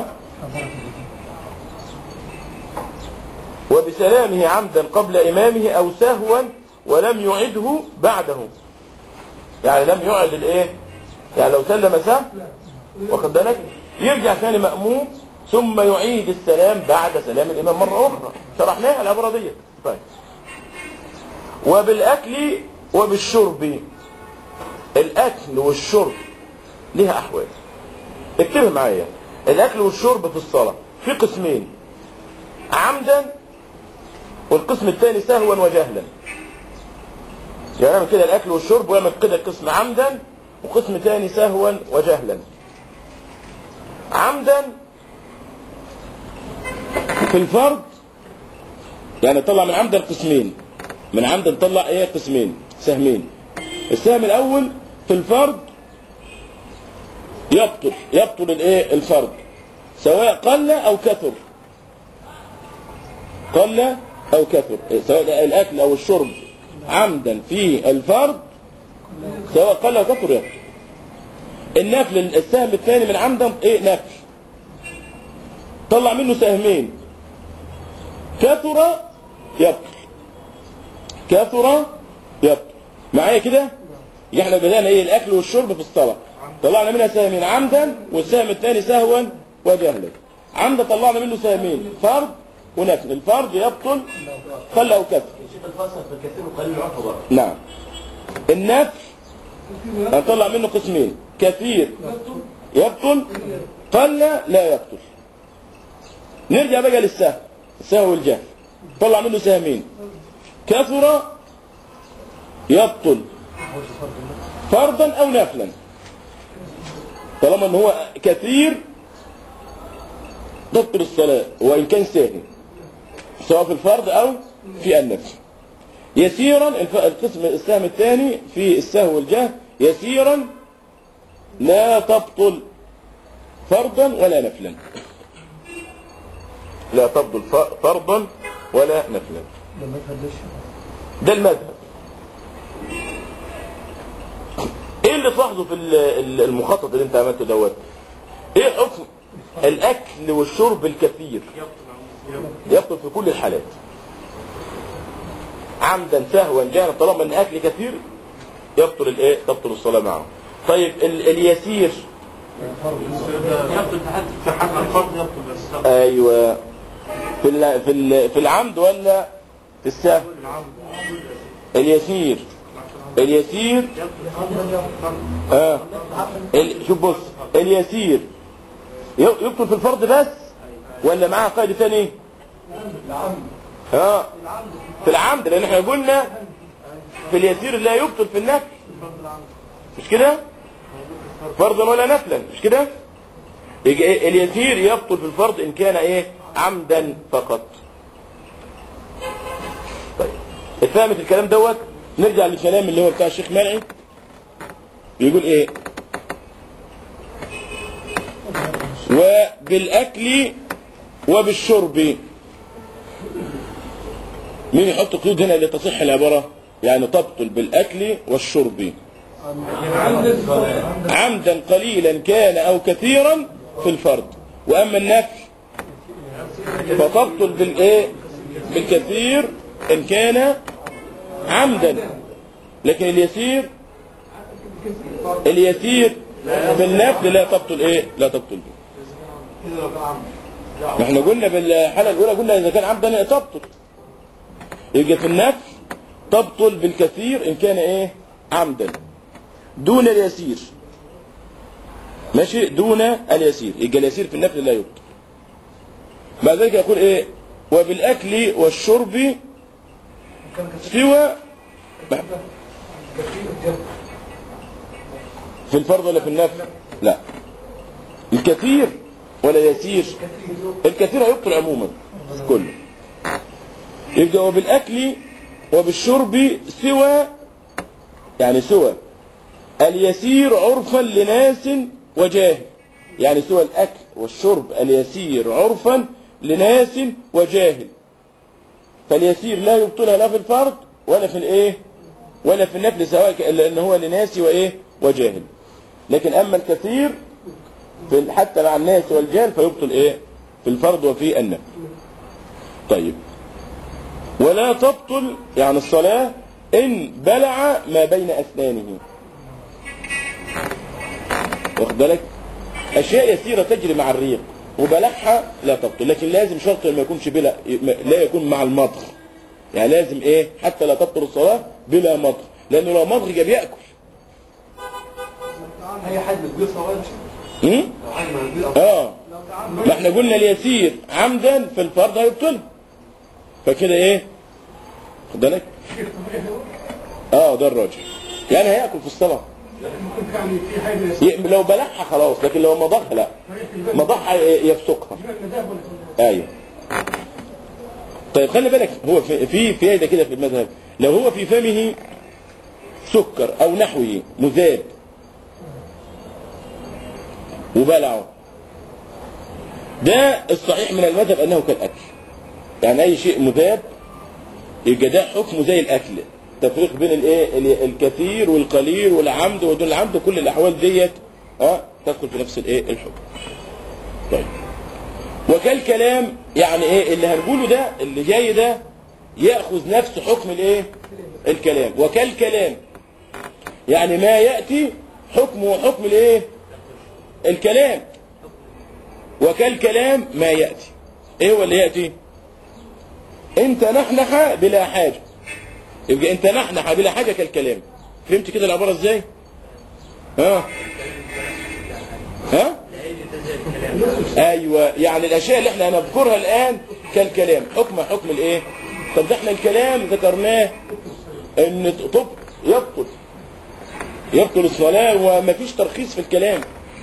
وبسلامه عمدا قبل إمامه أو سهوا ولم يعده بعده يعني لم يعد الايه يعني لو سلم سهو واخد بالك يرجع ثاني مأموم ثم يعيد السلام بعد سلام الإمام مرة أخرى شرحناها العبارة دي طيب وبالأكل وبالشرب الأكل والشرب لها أحوال اكتبها معايا الأكل والشرب في الصلاة في قسمين عمدا والقسم الثاني سهوا وجهلا يعني يعمل كده الأكل والشرب ويعمل كده قسم عمدا وقسم ثاني سهوا وجهلا عمدا في الفرض يعني طلع من عمدا قسمين من عمدا نطلع ايه قسمين سهمين السهم الاول في الفرض يبطل يبطل الايه الفرض سواء قل او كثر قل او كثر إيه، سواء الاكل او الشرب عمدا في الفرض سواء قل او كثر يبطل النفل السهم الثاني من عمدا ايه نفل طلع منه سهمين كثر يبطل كثر يبطل معايا كده يبقى احنا بدأنا ايه الاكل والشرب في الصلاة طلعنا منها سهمين عمدا والسهم الثاني سهوا وجهلا عمدا طلعنا منه سهمين فرض ونفل الفرض يبطل قل او كثر شوف الفاصل في الكثير وقليل يعتبر نعم النفل هنطلع منه قسمين كثير يبطل قل لا يبطل نرجع بقى للسهو السهو والجهل طلع منه سهمين كثر يبطل فرضا او نفلا طالما ان هو كثير تبطل الصلاة وان كان ساهي سواء في الفرض او في النفل يسيرا الف- القسم السهم الثاني في السهو والجهل يسيرا لا تبطل فرضا ولا نفلا لا تبطل ف- فرضا ولا نفلا ده المذهب ايه اللي تلاحظه في ال- ال- المخطط اللي انت عملته دوت ايه حكم الاكل والشرب الكثير يبطل في كل الحالات عمدا سهوا جهلا طالما ان اكل كثير يبطل الايه تبطل الصلاه معه طيب ال اليسير يبطل تحت تحت الفرض يبطل بس ايوه في ال في ال في العمد ولا في السهل اليسير اليسير اه ال... شوف بص اليسير ي- يبطل في الفرض بس ولا معاه قاعده ثاني اه في العمد لان احنا قلنا في اليسير لا يبطل في النفل مش كده فرضا ولا نفلا مش كده يجي إيه؟ اليسير يبطل في الفرض ان كان ايه عمدا فقط طيب اتفهمت الكلام دوت نرجع للكلام اللي هو بتاع الشيخ مرعي يقول ايه وبالاكل وبالشرب مين يحط قيود هنا لتصح العبارة يعني تبطل بالاكل والشرب عمدا قليلا كان او كثيرا في الفرد واما النفل فتبطل بالايه بالكثير ان كان عمدا لكن اليسير اليسير في النفل لا تبطل ايه لا تبطل به ما احنا قلنا بالحاله الاولى قلنا اذا كان عمدا تبطل يبقى في النفل تبطل بالكثير ان كان ايه عمدا دون اليسير ماشي دون اليسير يبقى اليسير في النفل لا يبطل بعد ذلك يقول ايه وبالاكل والشرب سوى في الفرض ولا في النفل لا الكثير ولا يسير الكثير هيبطل عموما كله يبقى وبالاكل وبالشرب سوى يعني سوى اليسير عرفا لناس وجاهل يعني سوى الاكل والشرب اليسير عرفا لناس وجاهل فاليسير لا يبطلها لا في الفرض ولا في الايه ولا في النفل سواء ك- لان هو لناس وايه وجاهل لكن اما الكثير في ال- حتى مع الناس والجهل فيبطل ايه في الفرض وفي النفل طيب ولا تبطل يعني الصلاة إن بلع ما بين أسنانه واخد بالك أشياء يسيرة تجري مع الريق وبلعها لا تبطل لكن لازم شرط ما يكونش بلا لا يكون مع المضغ يعني لازم ايه حتى لا تبطل الصلاة بلا مضغ لأنه لو مضغ جاب يأكل اي حد بيقول صواب م? لو حد ما بيقول اه ما احنا قلنا اليسير عمدا في الفرض هيبطل فكده ايه خد بالك اه ده الراجل يعني هياكل في الصلاه ممكن يعني في حاجه ي- لو بلعها خلاص لكن لو مضخها لا مضخها ي- يفسقها النداب ولا ايوه طيب خلي بالك هو في في فايده كده في المذهب لو هو في فمه سكر او نحوه مذاب وبلعه ده الصحيح من المذهب انه كالاكل يعني اي شيء مذاب يبقى ده حكمه زي الاكل تفريق بين الايه ال- الكثير والقليل والعمد ودون العمد كل الاحوال ديت اه تدخل في نفس الايه الحكم طيب وكالكلام يعني ايه اللي هنقوله ده اللي جاي ده ياخذ نفس حكم الايه الكلام وكالكلام يعني ما ياتي حكمه حكم الايه الكلام وكالكلام ما ياتي ايه هو اللي ياتي انت نحنح بلا حاجه يبقى انت نحنح بلا حاجه كالكلام فهمت كده العباره ازاي ها ها ايوه يعني الاشياء اللي احنا هنذكرها الان كالكلام حكم حكم الايه طب ده احنا الكلام ذكرناه ان طب يبطل يبطل الصلاه ومفيش ترخيص في الكلام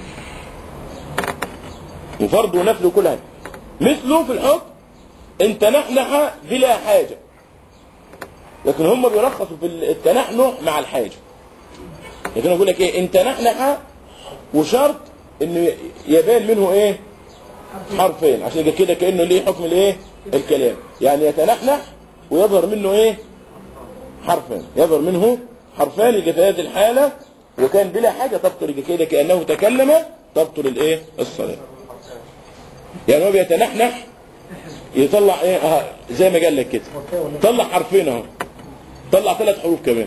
وفرض ونفل وكل حاجه مثله في الحكم ان تنحنح بلا حاجه لكن هم بيرخصوا في التنحنح مع الحاجه لكن اقول لك ايه ان تنحنح وشرط ان يبان منه ايه حرفين عشان يبقى كده كانه ليه حكم الايه الكلام يعني يتنحنح ويظهر منه ايه حرفين يظهر منه حرفان يبقى في هذه الحاله وكان بلا حاجه تبطل يبقى كده كانه تكلم تبطل الايه الصلاه يعني هو بيتنحنح يطلع ايه اه زي ما قال لك كده طلع حرفين اهو طلع ثلاث حروف كمان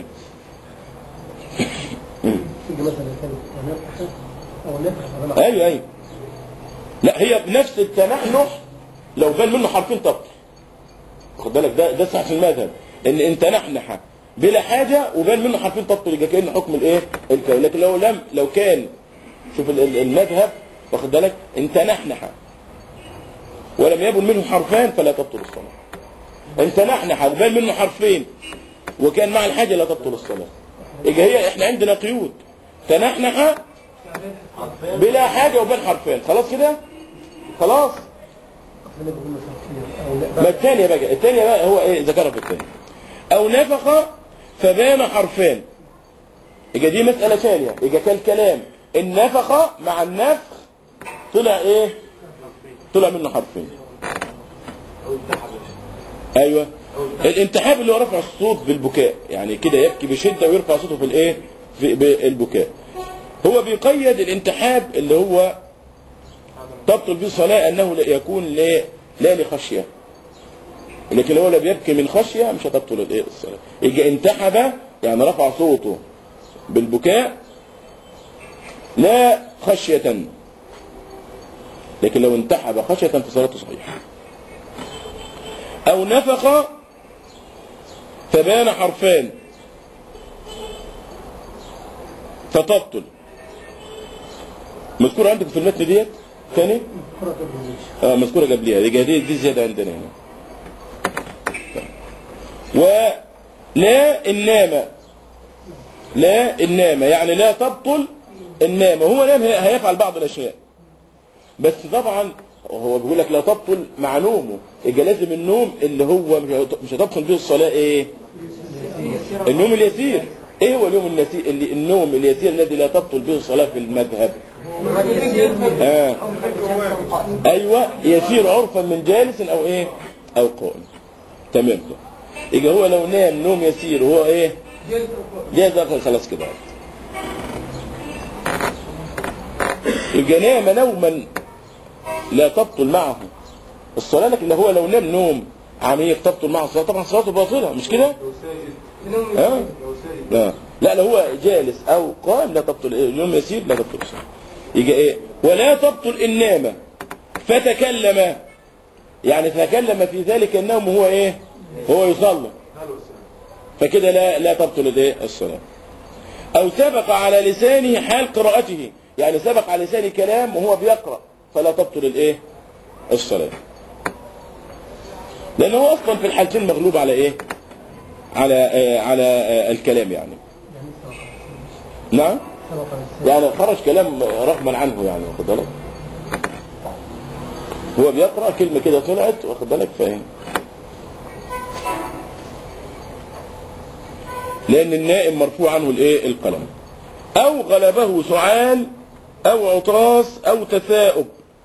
تيجي مثلا كلمة ونفخ أو نفخ ولا ايوه ايوه لا هي بنفس التنحنح لو بان منه حرفين تبطل خد بالك ده ده صح في المذهب ان ان تنحنح بلا حاجه وبان منه حرفين تبطل يبقى كان حكم الايه الكون لكن لو لم لو كان شوف ال- ال- المذهب واخد بالك ان تنحنح ولم يبن منه حرفان فلا تبطل الصلاه ان تنحنح وبان منه حرفين وكان مع الحاجه لا تبطل الصلاه يبقى هي احنا عندنا قيود تنحنح بلا حاجه وبين حرفين خلاص كده خلاص أصلا بقول مثلا أو لا ما الثانية بقى الثانية بقى هو ايه ذكرها في الثانية او نفخ فبان حرفان يبقى دي مسألة ثانية يبقى كالكلام النفخ مع النفخ طلع ايه طلع منه حرفين ايوه الانتحاب اللي هو رفع الصوت بالبكاء يعني كده يبكي بشدة ويرفع صوته في الايه في بالبكاء هو بيقيد الانتحاب اللي هو تبطل به الصلاة أنه لا يكون لا, لا لخشية لكن لو لا بيبكي من خشية مش هتبطل الايه الصلاة يجي انتحب يعني رفع صوته بالبكاء لا خشية لكن لو انتحب خشية فصلاته صحيحة أو نفخ فبان حرفان فتبطل مذكور عندكم في المتن ديت ثاني كرة الرجل اه مذكوره قبلها دي دي, دي زياده عندنا هنا ولا النامة لا النامة يعني لا تبطل النامة هو نام هي- هيفعل بعض الأشياء بس طبعا هو بيقول لك لا تبطل مع نومه يبقى لازم النوم اللي هو مش هت- مش هتبطل به الصلاة ايه النوم اليسير ايه هو اليوم النسي... اللي النوم اليسير الذي لا تبطل به الصلاة في المذهب آه. ايوه يسير عرفا من جالس او ايه او قائم تمام كده يبقى هو لو نام نوم يسير وهو ايه جاز آخر خلاص كده يبقى نام نوما لا تبطل معه الصلاة لكن هو لو نام نوم عميق تبطل معه الصلاة طبعا صلاته باطلة مش كده؟ لو ساجد ها؟ لو ساجد لا لا لو هو جالس او قائم لا تبطل إيه؟ يوم يسير لا تبطل الصلاة يجي ايه ولا تبطل النامة فتكلم يعني تكلم في ذلك النوم هو ايه هو يصلي فكده لا لا تبطل الايه الصلاة او سبق على لسانه حال قراءته يعني سبق على لسانه كلام وهو بيقرأ فلا تبطل الايه الصلاة لان هو اصلا في الحالتين مغلوب على ايه على آه على آه الكلام يعني نعم سبق الإنسان يعني خرج كلام رغما عنه يعني واخد بالك هو بيقرا كلمه كده طلعت واخد بالك فاهم لان النائم مرفوع عنه الايه القلم او غلبه سعال او عطاس او تثاؤب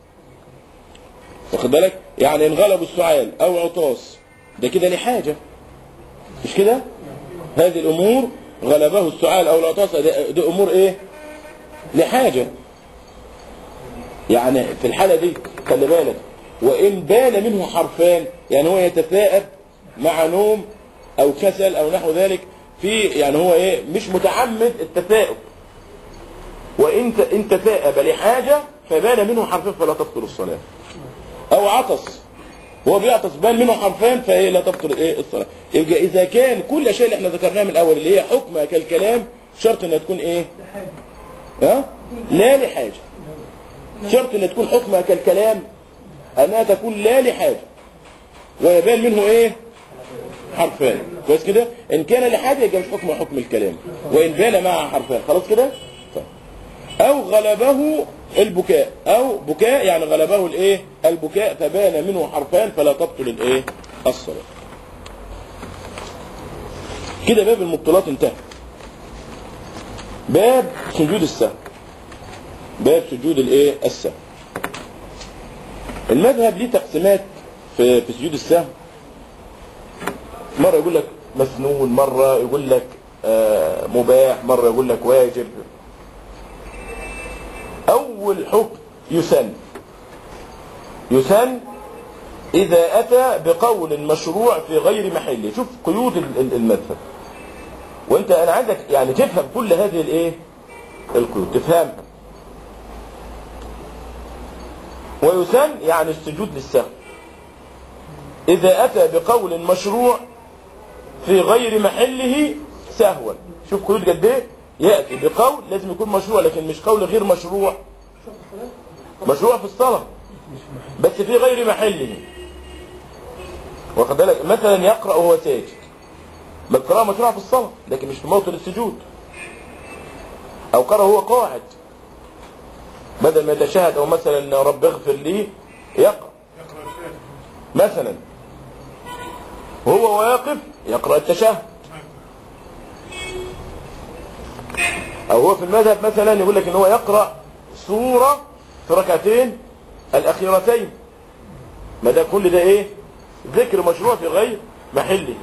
واخد بالك يعني ان غلبوا السعال او عطاس ده كده لحاجه مش كده هذه الامور غلبه السعال او العطاس ده, ده امور ايه لحاجة يعني في الحالة دي خلي بالك وإن بان منه حرفان يعني هو يتثاءب مع نوم أو كسل أو نحو ذلك في يعني هو إيه مش متعمد التثاؤب وإن ت- إن تثاءب لحاجة فبان منه حرفان فلا تبطل الصلاة أو عطس هو بيعطس بان منه حرفان فهي لا تبطل ايه الصلاه يبقى اذا كان كل شيء اللي احنا ذكرناه من الاول اللي هي حكمها كالكلام شرط انها تكون ايه ها لا لحاجه شرط انها تكون حكمها كالكلام انها تكون لا لحاجه ويبان منه ايه حرفان كويس كده ان كان لحاجه يبقى مش حكمها حكم الكلام وان بان معها حرفان خلاص كده طيب. او غلبه البكاء او بكاء يعني غلبه الايه البكاء فبان منه حرفان فلا تبطل الايه الصلاه كده باب المبطلات انتهى باب سجود السهو باب سجود الايه السهو المذهب ليه تقسيمات في في سجود السهو مره يقول لك مسنون مره يقول لك آه، مباح مره يقول لك واجب اول حكم يسن يسن اذا اتى بقول مشروع في غير محله شوف قيود ال- ال- المذهب وانت انا عايزك يعني تفهم كل هذه الايه القيود تفهمها ويسن يعني السجود للسهو إذا أتى بقول مشروع في غير محله سهوا شوف قيود قد ايه يأتي بقول لازم يكون مشروع لكن مش قول غير مشروع مشروع في الصلاة بس في غير محله واخد بالك مثلا يقرأ وهو ساجد ما القراءة مشروعة في الصلاة لكن مش في موطن السجود أو قرأ وهو قاعد بدل ما يتشهد أو مثلا رب اغفر لي يقرأ مثلا وهو واقف يقرأ التشهد أو هو في المذهب مثلا يقول لك إن هو يقرأ سورة في ركعتين الأخيرتين ما ده كل ده إيه ذكر مشروع في غير محله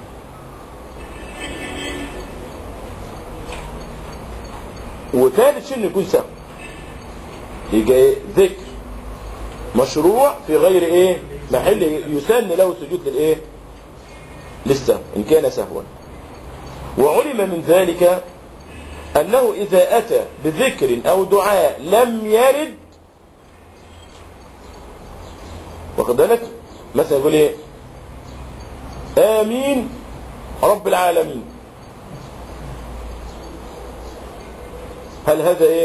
وثالث شيء إنه يكون سهو يبقى إيه ذكر مشروع في غير ايه محل يسن له سجود للايه للسهو ان كان سهوا وعلم من ذلك انه اذا اتى بذكر او دعاء لم يرد واخد بالك مثلا يقول ايه امين رب العالمين هل هذا ايه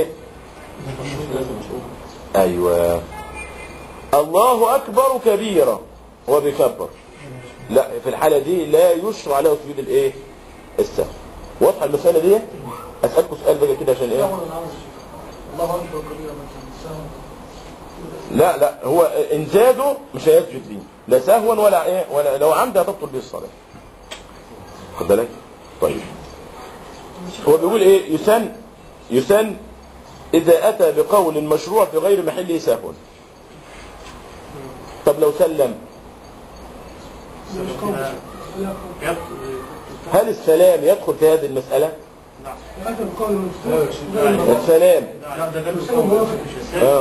ايوه الله أكبر كبيرا هو بيكبر لا في الحالة دي لا يشرع له سجود الايه السهو واضحة المسألة دي أسألكم سؤال بقى كده عشان ايه الله اكبر كبيرا مثلا لا لا هو إن زادوا مش هيسجد ليه لا سهوا ولا ايه ولا لو عمد هتبطل به الصلاة خد بالك طيب هو بيقول ايه يسن يسن إذا أتى بقول مشروع في غير محله سهوا طب لو سلم هل السلام يدخل في هذه المسألة هذا القول المفتوح السلام اه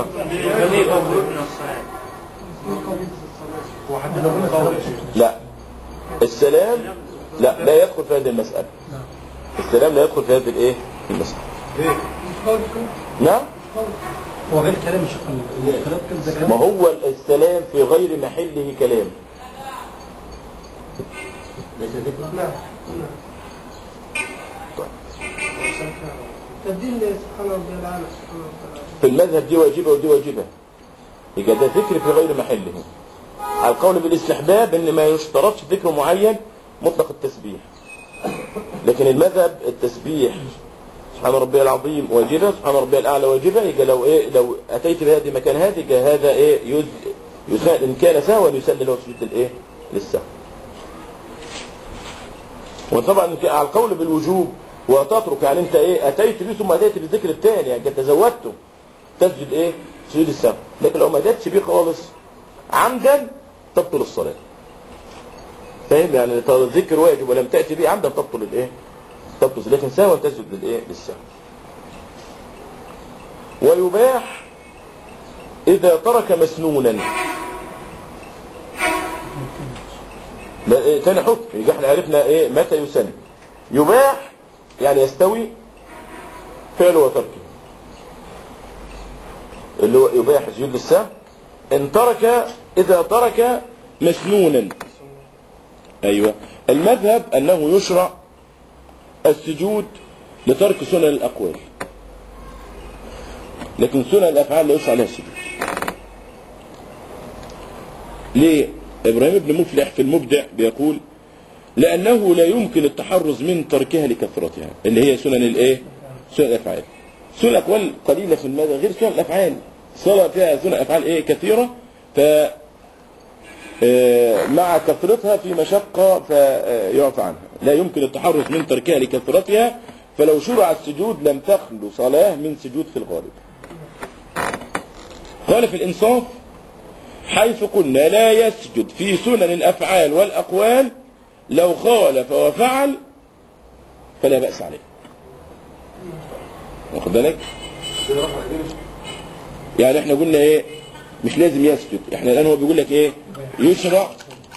لا السلام لا لا يدخل في هذه المسألة السلام لا يدخل في هذه الايه المسألة نعم هو غير كلام الشيخ الكلام كان زي كلام ما هو السلام في غير محله كلام تبديل سبحان ربي العالى سبحانه وتعالى في المذهب دي واجبة ودي واجبة يبقى ده ذكر في غير محله على القول بالاستحباب ان ما يشترطش ذكر معين مطلق التسبيح لكن المذهب التسبيح سبحان ربي العظيم واجبة سبحان ربي الأعلى واجبة يبقى لو إيه لو أتيت بهذه مكان هذه يبقى هذا إيه يز يسال إن كان سهوا يسل له سجود الإيه للسهو وطبعا على القول بالوجوب وتترك يعني أنت إيه أتيت به ثم أتيت بالذكر الثاني يعني أنت تزودته تسجد إيه سجود السهو لكن لو ما أتيتش بيه خالص عمدا تبطل الصلاة فاهم يعني الذكر واجب ولم تأتي به عمدا تبطل الإيه تبطل لكن سهوا تسجد للايه للسهو ويباح اذا ترك مسنونا لا إيه تاني حكم يبقى احنا عرفنا ايه متى يسن يباح يعني يستوي فعله وتركه اللي هو يباح سجود للسهو ان ترك اذا ترك مسنونا ايوه المذهب انه يشرع السجود لترك سنن الأقوال لكن سنن الأفعال لا يشرع لها السجود ليه إبراهيم بن مفلح في المبدع بيقول لأنه لا يمكن التحرز من تركها لكثرتها اللي هي سنن الإيه سنن الأفعال سنن الأقوال قليلة في المدى غير سنن الأفعال صلاة فيها سنن أفعال إيه كثيرة ف مع كثرتها في مشقة فيعفى عنها لا يمكن التحرز من تركها لكثرتها فلو شرع السجود لم تخلو صلاة من سجود في الغالب قال في الإنصاف حيث قلنا لا يسجد في سنن الأفعال والأقوال لو خالف وفعل فلا بأس عليه واخد بالك يعني احنا قلنا ايه مش لازم يسجد احنا الان هو بيقول لك ايه يشرع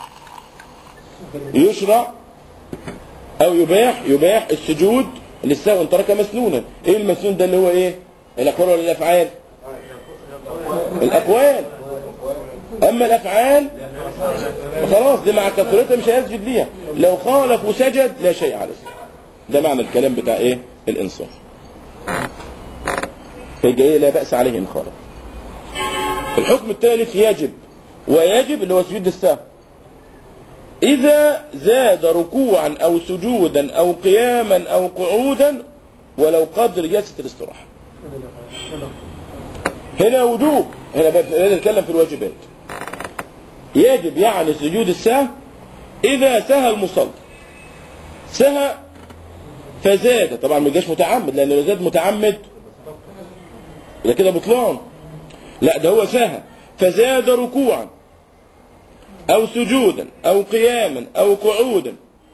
يشرع او يباح يباح السجود للسهو ان ترك مسنونا ايه المسنون ده اللي هو ايه الاقوال ولا الافعال الاقوال اما الافعال خلاص دي مع كثرتها مش هيسجد ليها لو خالف وسجد لا شيء عليه ده معنى الكلام بتاع ايه الانصاف فيبقى ايه لا بأس عليه ان خالف الحكم الثالث يجب ويجب اللي هو سجود السهو إذا زاد ركوعا أو سجودا أو قياما أو قعودا ولو قدر جلسة الاستراحة هنا وجوب هنا بقى- هنا نتكلم في الواجبات يجب يعني سجود السهو إذا سهى المصلي سهى فزاد طبعا ما جاش متعمد لأن لو زاد متعمد ده كده بطلان لا ده هو سهى فزاد ركوعا أو سجودا أو قياما أو قعودا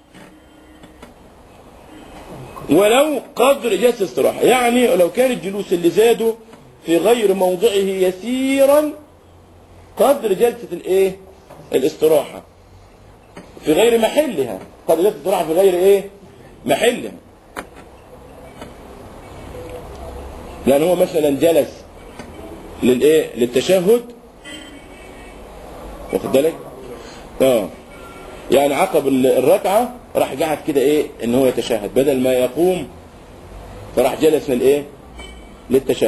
ولو قدر جلسة استراحة يعني لو كان الجلوس اللي زاده في غير موضعه يسيرا قدر جلسة الايه الاستراحة في غير محلها قدر جلسة الاستراحة في غير ايه محلها لأن هو مثلا جلس للايه للتشهد واخد بالك اه يعني عقب ال- الركعه راح قعد كده ايه ان هو يتشهد بدل ما يقوم فراح جلس للايه للتشهد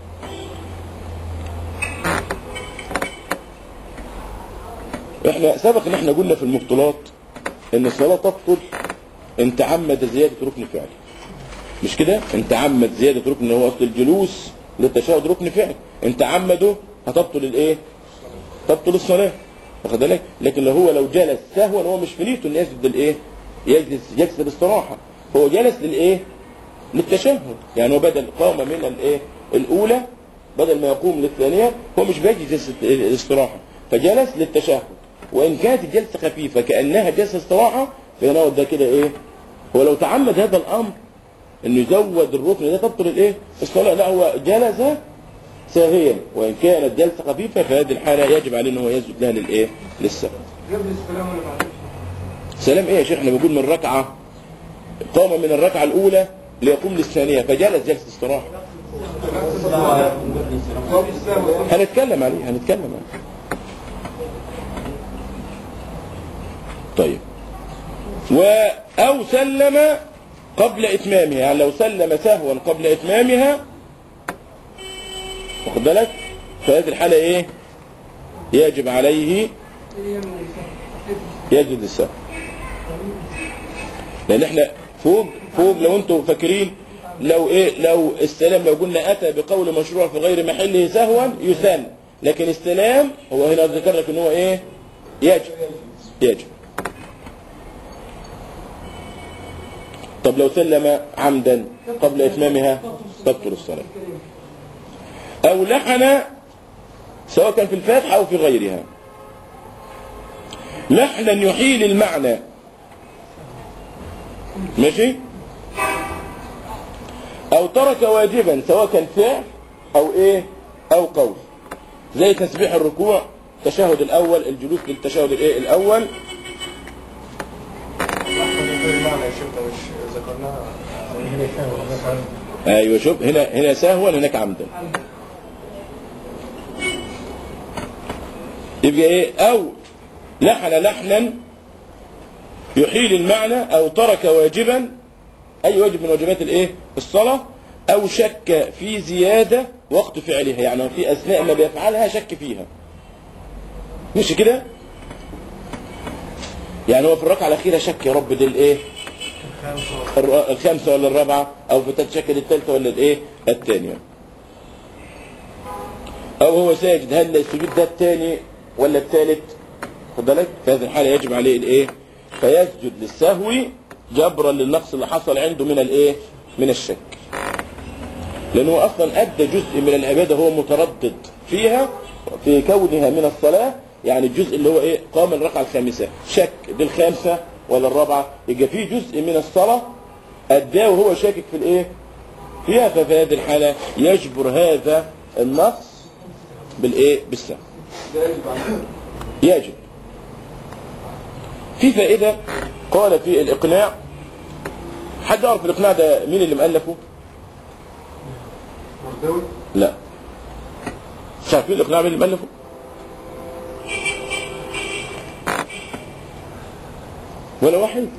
احنا سبق ان احنا قلنا في المبطلات ان الصلاه تبطل ان تعمد زياده ركن فعلي مش كده ان تعمد زياده ركن هو اصل الجلوس للتشهد ركن فعلي ان تعمده هتبطل الايه تبطل الصلاه واخد بالك لكن لو هو لو جلس سهوا هو مش في نيته ان يسجد الايه يجلس يجلس الاستراحه هو جلس للايه للتشهد يعني هو بدل قام من الايه الاولى بدل ما يقوم للثانيه هو مش بيجلس جلسه الاستراحه فجلس للتشهد وان كانت الجلسه خفيفه كانها جلسه استراحه فهنا هو ده كده ايه هو لو تعمد هذا الامر انه يزود الركن ده تبطل الايه الصلاه لا هو جلس ساهيا وان كانت جلسه خفيفه فهذه الحاله يجب عليه ان هو يسجد لها للايه للسهو قبل السلام ولا بعد سلام ايه يا شيخ احنا بنقول من ركعه قام من الركعه الاولى ليقوم للثانيه فجلس جلسه استراحه قبل السلام هنتكلم عليه هنتكلم عليه طيب و او سلم قبل اتمامها يعني لو سلم سهوا قبل اتمامها واخد بالك فهذه الحاله ايه يجب عليه يجد السهو لان احنا فوق فوق لو انتم فاكرين لو ايه لو السلام لو قلنا اتى بقول مشروع في غير محله سهوا يسن لكن السلام هو هنا ذكر لك ان هو ايه يجب يجب طب لو سلم عمدا قبل اتمامها تبطل الصلاه او لحن سواء كان في الفاتحه او في غيرها لحنا يحيل المعنى ماشي او ترك واجبا سواء كان فعل او ايه او قول زي تسبيح الركوع التشهد الاول الجلوس للتشهد الايه الاول المعنى يا شيخ ده مش ذكرناها هنا سهو هناك عمد ايوه شوف هنا هنا سهوا هناك عمدا يبقى ايه او لحن لحنا يحيل المعنى او ترك واجبا اي واجب من واجبات الايه الصلاه او شك في زياده وقت فعلها يعني في اثناء ما بيفعلها شك فيها مش كده يعني هو في الركعه الاخيره شك يا رب دي الايه الر- الخامسه ولا الرابعه او في تتشكل الثالثه ولا الايه الثانيه او هو ساجد هل السجود ده الثاني ولا الثالث خد بالك في هذه الحاله يجب عليه الايه فيسجد للسهو جبرا للنقص اللي حصل عنده من الايه من الشك لانه اصلا ادى جزء من العباده هو متردد فيها في كونها من الصلاه يعني الجزء اللي هو ايه قام الركعه الخامسه شك دي الخامسه ولا الرابعه يبقى في جزء من الصلاه اداه وهو شاكك في الايه فيها ففي هذه الحاله يجبر هذا النقص بالايه بالسهو يجب في فائدة قال في الإقناع حد يعرف الإقناع ده مين اللي مؤلفه؟ مرداوي لا مش عارفين الإقناع مين اللي مؤلفه؟ ولا واحد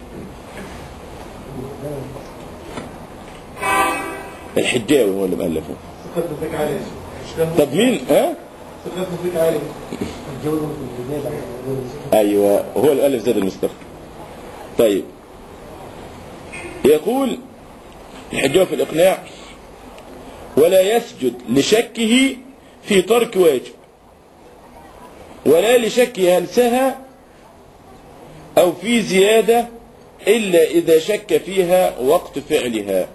الحجاوي هو اللي مؤلفه ثقة فيك عالي مش ده طب مين ها ثقة فيك عالي الجو في البداية ايوه هو الالف زاد المستخدم طيب يقول الحجاوي في الاقناع ولا يسجد لشكه في ترك واجب ولا لشكه هل سهى او في زياده الا اذا شك فيها وقت فعلها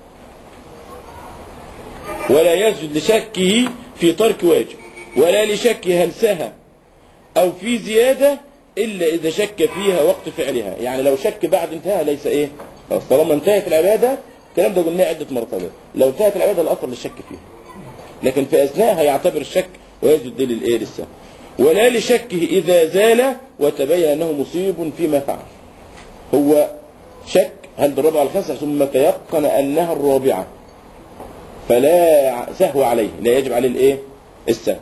ولا يسجد لشكه في ترك واجب ولا لشكه هل سهى أو في زيادة إلا إذا شك فيها وقت فعلها يعني لو شك بعد انتهاء ليس إيه خلاص طالما انتهت العبادة الكلام ده قلناه عدة مرتبات لو انتهت العبادة الأصل للشك فيها لكن في أثناءها يعتبر الشك ويسجد دليل الإيه لسه ولا لشكه إذا زال وتبين أنه مصيب فيما فعل هو شك هل بالرابعة على الخامسة ثم تيقن أنها الرابعة فلا سهو عليه لا يجب عليه الايه السهو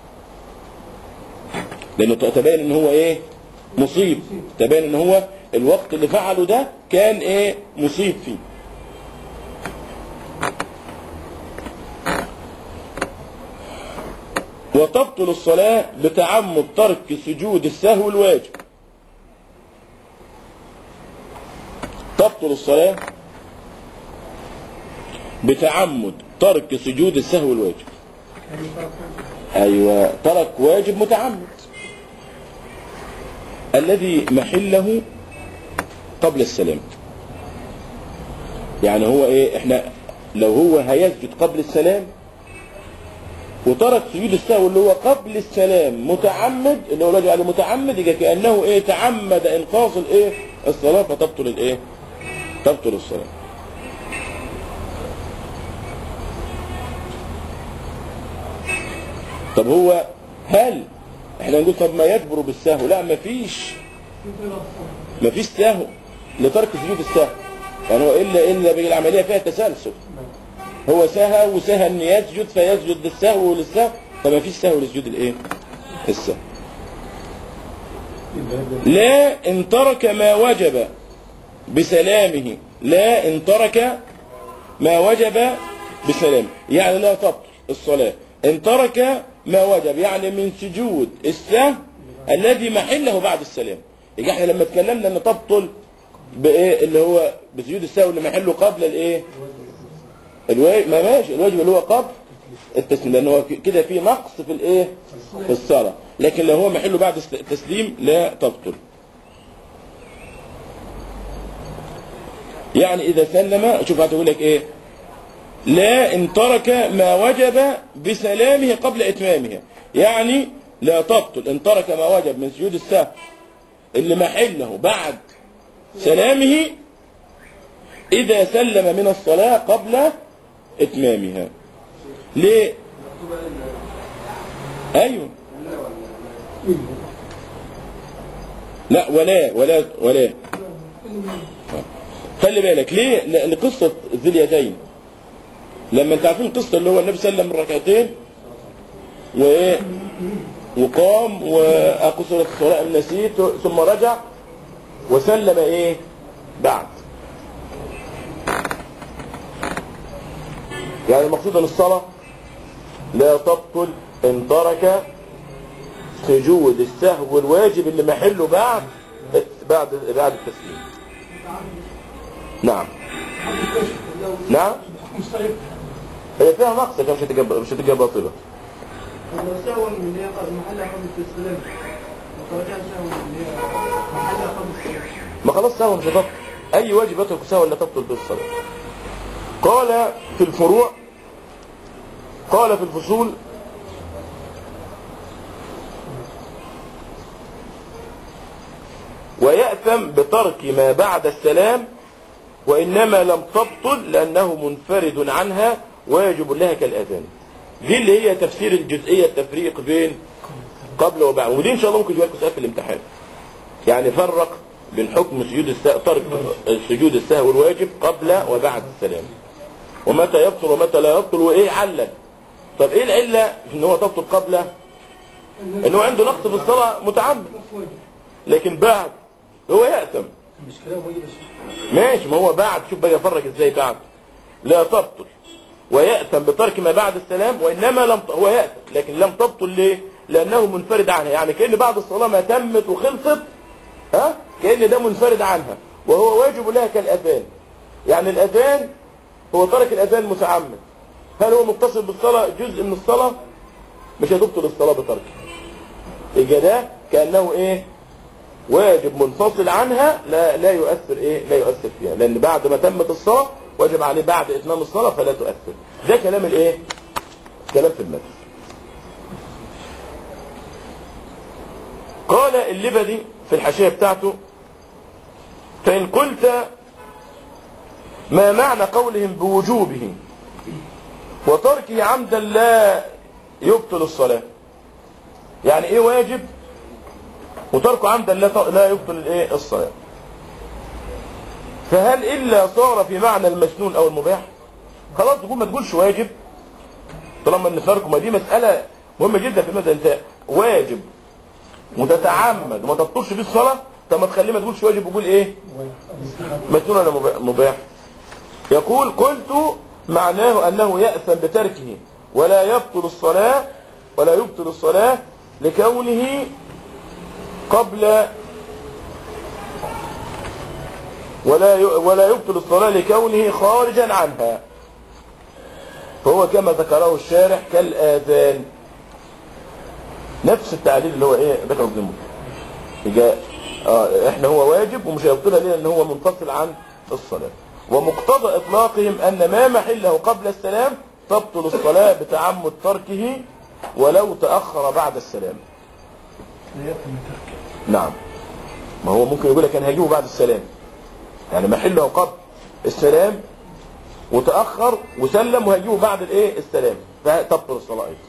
لانه تبين ان هو ايه مصيب تبين ان هو الوقت اللي فعله ده كان ايه مصيب فيه وتبطل الصلاة بتعمد ترك سجود السهو الواجب تبطل الصلاة بتعمد ترك سجود السهو الواجب ايوه ترك واجب متعمد الذي محله قبل السلام يعني هو ايه احنا لو هو هيسجد قبل السلام وترك سجود السهو اللي هو قبل السلام متعمد اللي هو راجع عليه متعمد يبقى كانه ايه تعمد انقاص الايه الصلاه فتبطل الايه تبطل الصلاه طب هو هل احنا نقول طب ما يجبر بالسهو لا مفيش مفيش سهو لترك سجود السهو يعني هو الا الا بيجي العمليه فيها تسلسل هو سهى وسهى ان يسجد فيسجد للسهو وللسهو فما فيش سهو لسجود الايه السهو لا ان ترك ما وجب بسلامه لا ان ترك ما وجب بسلامه يعني لا تبطل الصلاه ان ترك ما وجب يعني من سجود السهو الذي محله بعد السلام يبقى احنا لما اتكلمنا ان تبطل بايه اللي هو بسجود السهو اللي محله قبل الايه الواجب ما ماشي الواجب اللي هو قبل التسليم لان هو كده في نقص في الايه في الصلاه لكن لو هو محله بعد التسليم لا تبطل يعني اذا سلم شوف هتقول لك ايه لا ان ترك ما وجب بسلامه قبل اتمامه يعني لا تبطل ان ترك ما وجب من سجود السهو اللي محله بعد سلامه اذا سلم من الصلاه قبل اتمامها ليه ايوه لا ولا ولا ولا خلي بالك ليه ل- لقصه ذي اليدين لما انت عارفين القصه اللي هو النبي سلم ركعتين وايه وقام واقصرت الصلاه نسيت ثم رجع وسلم ايه بعد يعني المقصود ان الصلاه لا تبطل ان ترك سجود السهو الواجب اللي محله بعد بعد بعد التسليم نعم نعم هي فيها نقص كده مش هتبقى مش هتبقى باطله لو سوى من اللي هي قبل محلها قبل السلام وترجع سوى من اللي هي محلها قبل السلام ما خلاص سهو مش هتبطل اي واجب يترك سهو لا تبطل به الصلاه قال في الفروع قال في الفصول ويأثم بترك ما بعد السلام وإنما لم تبطل لأنه منفرد عنها ويجب لها كالأذان دي اللي هي تفسير الجزئية التفريق بين قبل وبعد ودي إن شاء الله ممكن يجيب لكم سؤال في الامتحان يعني فرق بين حكم سجود السهو ترك سجود السهو الواجب قبل وبعد السلام ومتى يبطل ومتى لا يبطل وايه علل طب ايه العله ان هو تبطل قبل ان هو عنده نقص في الصلاه متعمد لكن بعد هو يأثم مش كلام واجب يا شيخ ماشي ما هو بعد شوف بقى يفرق ازاي بعد لا تبطل ويأثم بترك ما بعد السلام وإنما لم ت- هو يأثم لكن لم تبطل ليه لأنه منفرد عنها يعني كأن بعد الصلاة ما تمت وخلصت ها كأن ده منفرد عنها وهو واجب لها كالأذان يعني الأذان هو ترك الأذان متعمد هل هو متصل بالصلاة جزء من الصلاة مش هتبطل الصلاة بتركه يبقى ده كأنه ايه واجب منفصل عنها لا لا يؤثر ايه لا يؤثر فيها لان بعد ما تمت الصلاه واجب عليه بعد اتمام الصلاه فلا تؤثر ده كلام الايه كلام في المتن قال اللبدي في الحاشيه بتاعته فان قلت ما معنى قولهم بوجوبه وتركه عمدا لا يبطل الصلاه يعني ايه واجب وتركه عمدا لا لا يبطل الايه الصلاه فهل الا صار في معنى المسنون او المباح خلاص تقول ما تقولش واجب طالما ان تركه ما دي مساله مهمه جدا في المذهب انت واجب وتتعمد وما تبطلش فيه الصلاه طب ما تخليه ما تقولش واجب وقول ايه مسنون ولا مباح- مباح يقول قلت معناه انه ياثم بتركه ولا يبطل الصلاه ولا يبطل الصلاه لكونه قبل ولا ي- ولا يبطل الصلاة لكونه خارجا عنها فهو كما ذكره الشارح كالآذان نفس التعليل اللي هو ايه ذكره ابن المسلم يبقى آه احنا هو واجب ومش هيبطلها ليه لان هو منفصل عن الصلاة ومقتضى اطلاقهم ان ما محله قبل السلام تبطل الصلاة بتعمد تركه ولو تأخر بعد السلام نعم ما هو ممكن يقول لك انا هجيبه بعد السلام يعني محله قبل السلام وتأخر وسلم وهجيبه بعد الايه السلام فتبطل الصلاة ايضا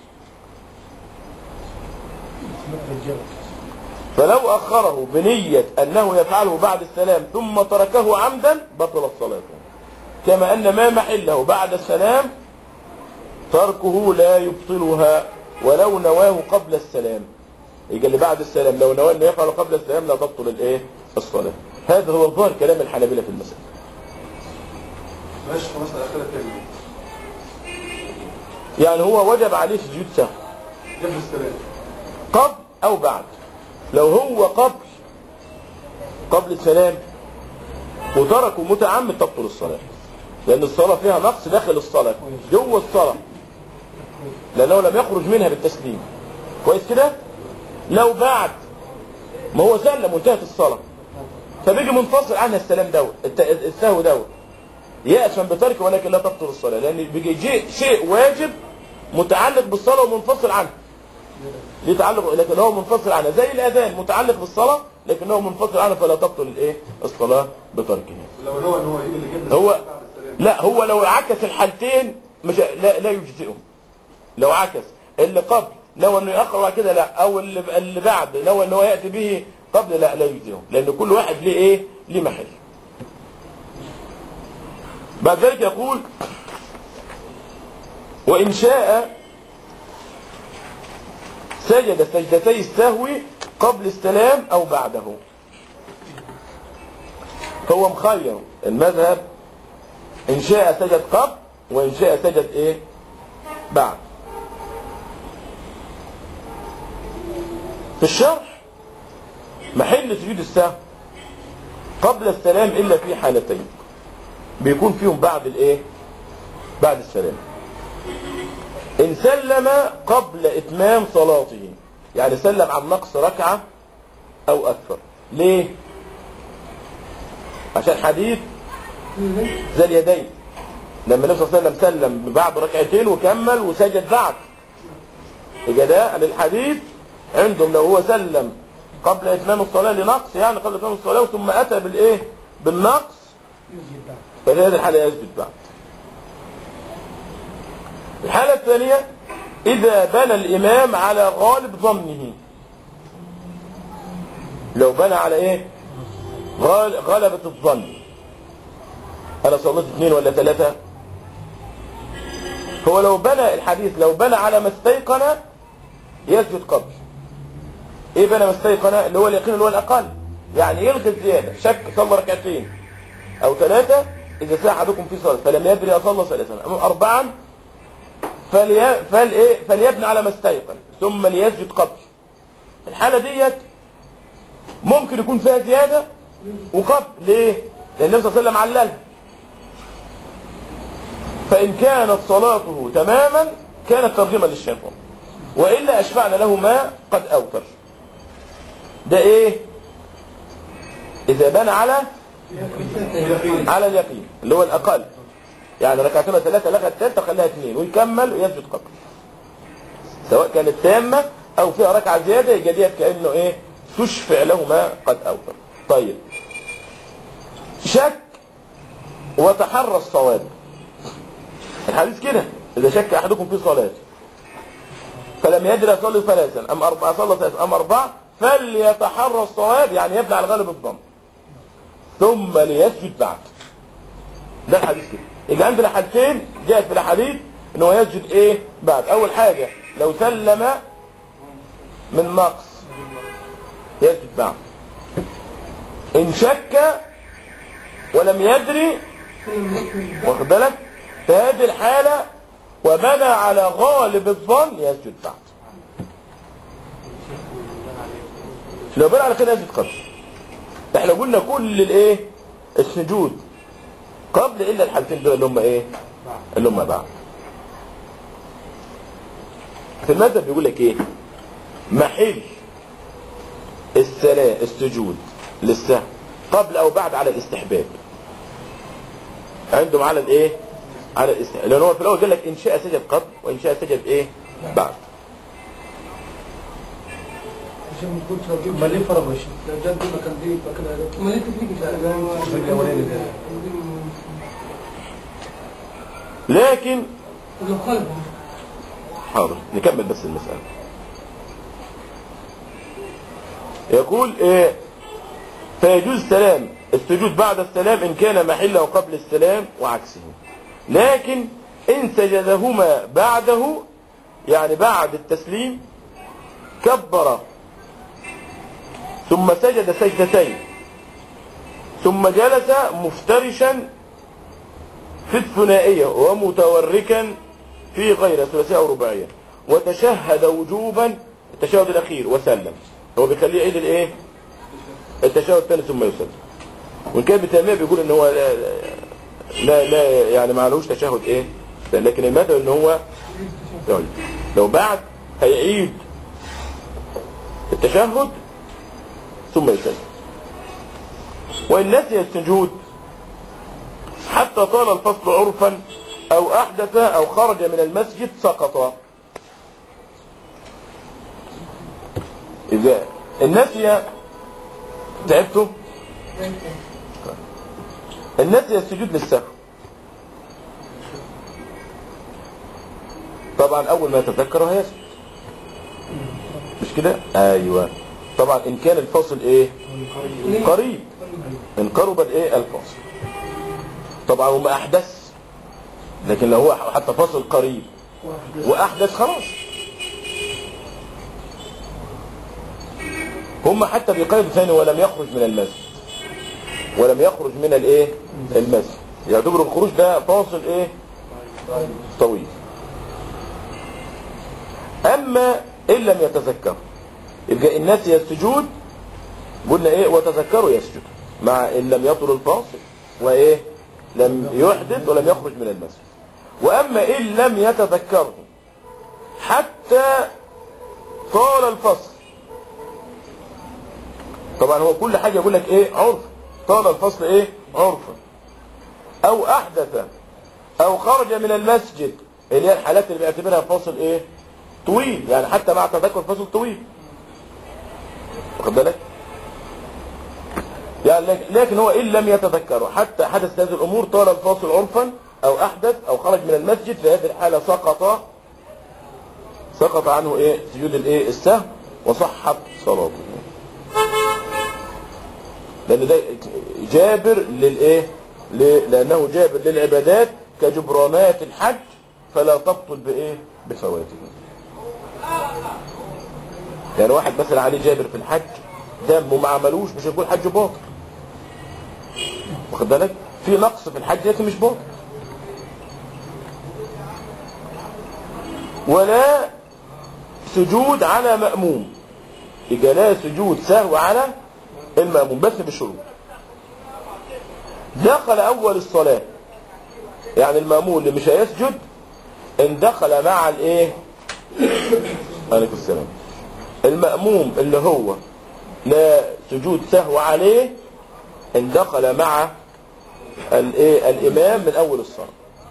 فلو أخره بنية أنه يفعله بعد السلام ثم تركه عمدا بطلت صلاته كما أن ما محله بعد السلام تركه لا يبطلها ولو نواه قبل السلام يجي اللي بعد السلام لو نواه انه يفعل قبل السلام لا تبطل الايه الصلاه هذا هو ظاهر كلام الحنابلة في المسألة ماشي خلاص اخرها تاني يعني هو وجب عليه سجود سهو جنب السلام قبل او بعد لو هو قبل قبل السلام وتركه متعمد تبطل الصلاة لأن الصلاة فيها نقص داخل الصلاة جوه الصلاة لأنه لم يخرج منها بالتسليم كويس كده لو بعد ما هو سلم وانتهت الصلاة فبيجي منفصل عنها السلام دوت الت- السهو دوت يأسم بتركه ولكن لا تبطل الصلاة لأن بيجي جي- شيء واجب متعلق بالصلاة ومنفصل عنها ليه تعلق لكن هو منفصل عنها زي الأذان متعلق بالصلاة لكن هو منفصل عنها فلا تبطل الايه الصلاة بتركه لو هو ان هو يجيب اللي جنب هو السلام بعد السلام لا هو لو عكس الحالتين مش لا, لا يجزئه لو عكس اللي قبل نوى انه ياخر وبعد كده لا او اللي اللي بعد نوى انه ياتي به قبل لا لا يجزئه لان كل واحد ليه ايه ليه محل بعد ذلك يقول وان شاء سجد سجدتي السهو قبل السلام او بعده هو مخير المذهب ان شاء سجد قبل وان شاء سجد ايه بعد في الشرح محل سجود السهو قبل السلام الا في حالتين بيكون فيهم بعد الايه بعد السلام ان سلم قبل اتمام صلاته يعني سلم عن نقص ركعه او اكثر ليه عشان حديث ذا اليدين لما النبي صلى الله عليه وسلم سلم بعد ركعتين وكمل وسجد بعد يبقى ده للحديث عندهم لو هو سلم قبل اتمام الصلاه لنقص يعني قبل اتمام الصلاه ثم اتى بالايه بالنقص يسجد بعد ففي هذه الحاله يسجد بعد الحاله الثانيه اذا بنى الامام على غالب ظنه لو بنى على ايه غال- غلبة الظن انا صليت اثنين ولا ثلاثة هو لو بنى الحديث لو بنى على ما استيقن يسجد قبل ايه بنى ما استيقن اللي هو اليقين اللي هو الاقل يعني يلغي الزيادة شك صلى ركعتين أو ثلاثة إذا ساء أحدكم في صلاة فلم يدري أصلى ثلاثة أم أربعا فلي... فل... إيه؟ فليبني على ما استيقن ثم ليسجد قبل الحالة ديت ممكن يكون فيها زيادة وقبل ليه؟ لأن النبي صلى الله عليه وسلم عللها فإن كانت صلاته تماما كانت ترجمة للشيطان وإلا أشفعنا له ما قد أوتر ده إيه إذا بنى على على اليقين اللي هو الأقل يعني ركعتين ثلاثة لغى الثالثة خليها اثنين ويكمل ويسجد قبل سواء كانت تامة أو فيها ركعة زيادة يبقى ديت كأنه إيه تشفع له ما قد أوتر طيب شك وتحرى الصواب الحديث كده إذا شك أحدكم في صلاته فلم يدري يصلي ثلاثا أم أربعة صلى ثلاثا أم أربعة فليتحرى الصواب يعني يبني على غالب الظن ثم ليسجد بعد ده الحديث كده يبقى عندنا حالتين جاءت في الحديث ان هو يسجد ايه بعد اول حاجة لو سلم من نقص يسجد بعد ان شك ولم يدري واخد بالك في هذه الحالة وبنى على غالب الظن يسجد بعد لو بنى على كده يسجد قبل احنا قلنا كل الايه السجود قبل الا الحالتين دول اللي هم ايه اللي هم بعد في المذهب بيقول لك ايه محل السلام السجود للسهو قبل او بعد على الاستحباب عندهم على الايه على الاستحباب لان هو في الاول قال لك ان شاء سجد قبل وان شاء سجد ايه بعد عشان ما تكونش هتجيب امال ليه فرق وش؟ لو جد دي مكان دي يبقى كده هيبقى- ما ليه تكنيك مش عارف الأولاني ده. لكن لو خلف حاضر نكمل بس المسألة يقول إيه فيجوز سلام السجود بعد السلام إن كان محله قبل السلام وعكسه لكن إن سجدهما بعده يعني بعد التسليم كبر ثم سجد سجدتين ثم جلس مفترشا في الثنائية ومتوركا في غير ثلاثية أو رباعية وتشهد وجوبا التشهد الأخير وسلم هو بيخليه يعيد الإيه؟ التشهد الثاني ثم يسلم وإن كان بتيمية بيقول إن هو لا, لا, لا يعني ما عليهوش تشهد إيه؟ لكن المذهب إن هو يعيد لو بعد هيعيد التشهد ثم يسلم وإن نسي السجود حتى طال الفصل عرفا او احدث او خرج من المسجد سقط اذا النسي تعبتوا النسي السجود للسهو طبعا اول ما يتذكر هيسجد مش كده ايوه طبعا ان كان الفاصل ايه قريب ان قرب الايه الفاصل طبعا وما احدث لكن لو هو حتى فاصل قريب واحدث خلاص هم حتى بيقيدوا ثاني ولم يخرج من المسجد ولم يخرج من الايه المسجد يعتبر الخروج ده فاصل ايه طويل اما ان لم يتذكر يبقى الناس السجود قلنا ايه وتذكروا يسجد مع ان لم يطل الفاصل وايه لم يحدث ولم يخرج من المسجد واما ان لم يتذكره حتى طال الفصل طبعا هو كل حاجة يقول لك ايه عرف طال الفصل ايه عرفا او احدث او خرج من المسجد اللي هي الحالات اللي بيعتبرها فاصل ايه طويل يعني حتى مع تذكر فاصل طويل واخد بالك يعني لك- لكن هو ان لم يتذكره حتى حدث هذه الامور طال الفاصل عرفا او احدث او خرج من المسجد في هذه الحالة سقط سقط عنه ايه سجود الايه السهو وصحت صلاته لان ده جابر للايه ل- لانه جابر للعبادات كجبرانات الحج فلا تبطل بايه بفواته يعني واحد مثلا عليه جابر في الحج دم وما عملوش مش هيكون حج باطل واخد بالك في نقص في الحج لكن مش باطل ولا سجود على مأموم يبقى لا سجود سهو على المأموم بس بشروط دخل أول الصلاة يعني المأموم اللي مش هيسجد ان دخل مع الايه عليكم السلام المأموم اللي هو لا سجود سهو عليه ان دخل مع الايه الامام من اول الصلاه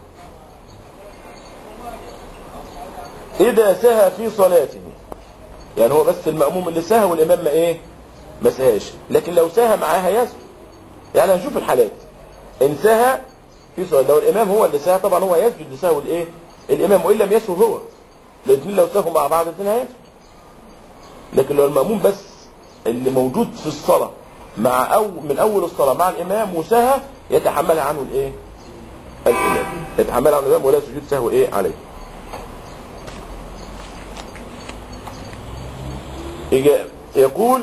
اذا سهى في صلاته يعني هو بس المأموم اللي سهى والامام ما ايه ما سهاش لكن لو سهى معاها يسجد يعني هنشوف الحالات ان سهى في صلاة لو الامام هو اللي سهى طبعا هو يسجد لسهو الايه الامام وان لم يسهو هو الاثنين لو سهوا مع بعض الاثنين هيسجد لكن لو المأموم بس اللي موجود في الصلاة مع أو من أول الصلاة مع الإمام وسهى يتحملها عنه الإيه؟ الإمام يتحملها عنه الإمام ولا سجود سهو إيه عليه يجا- يقول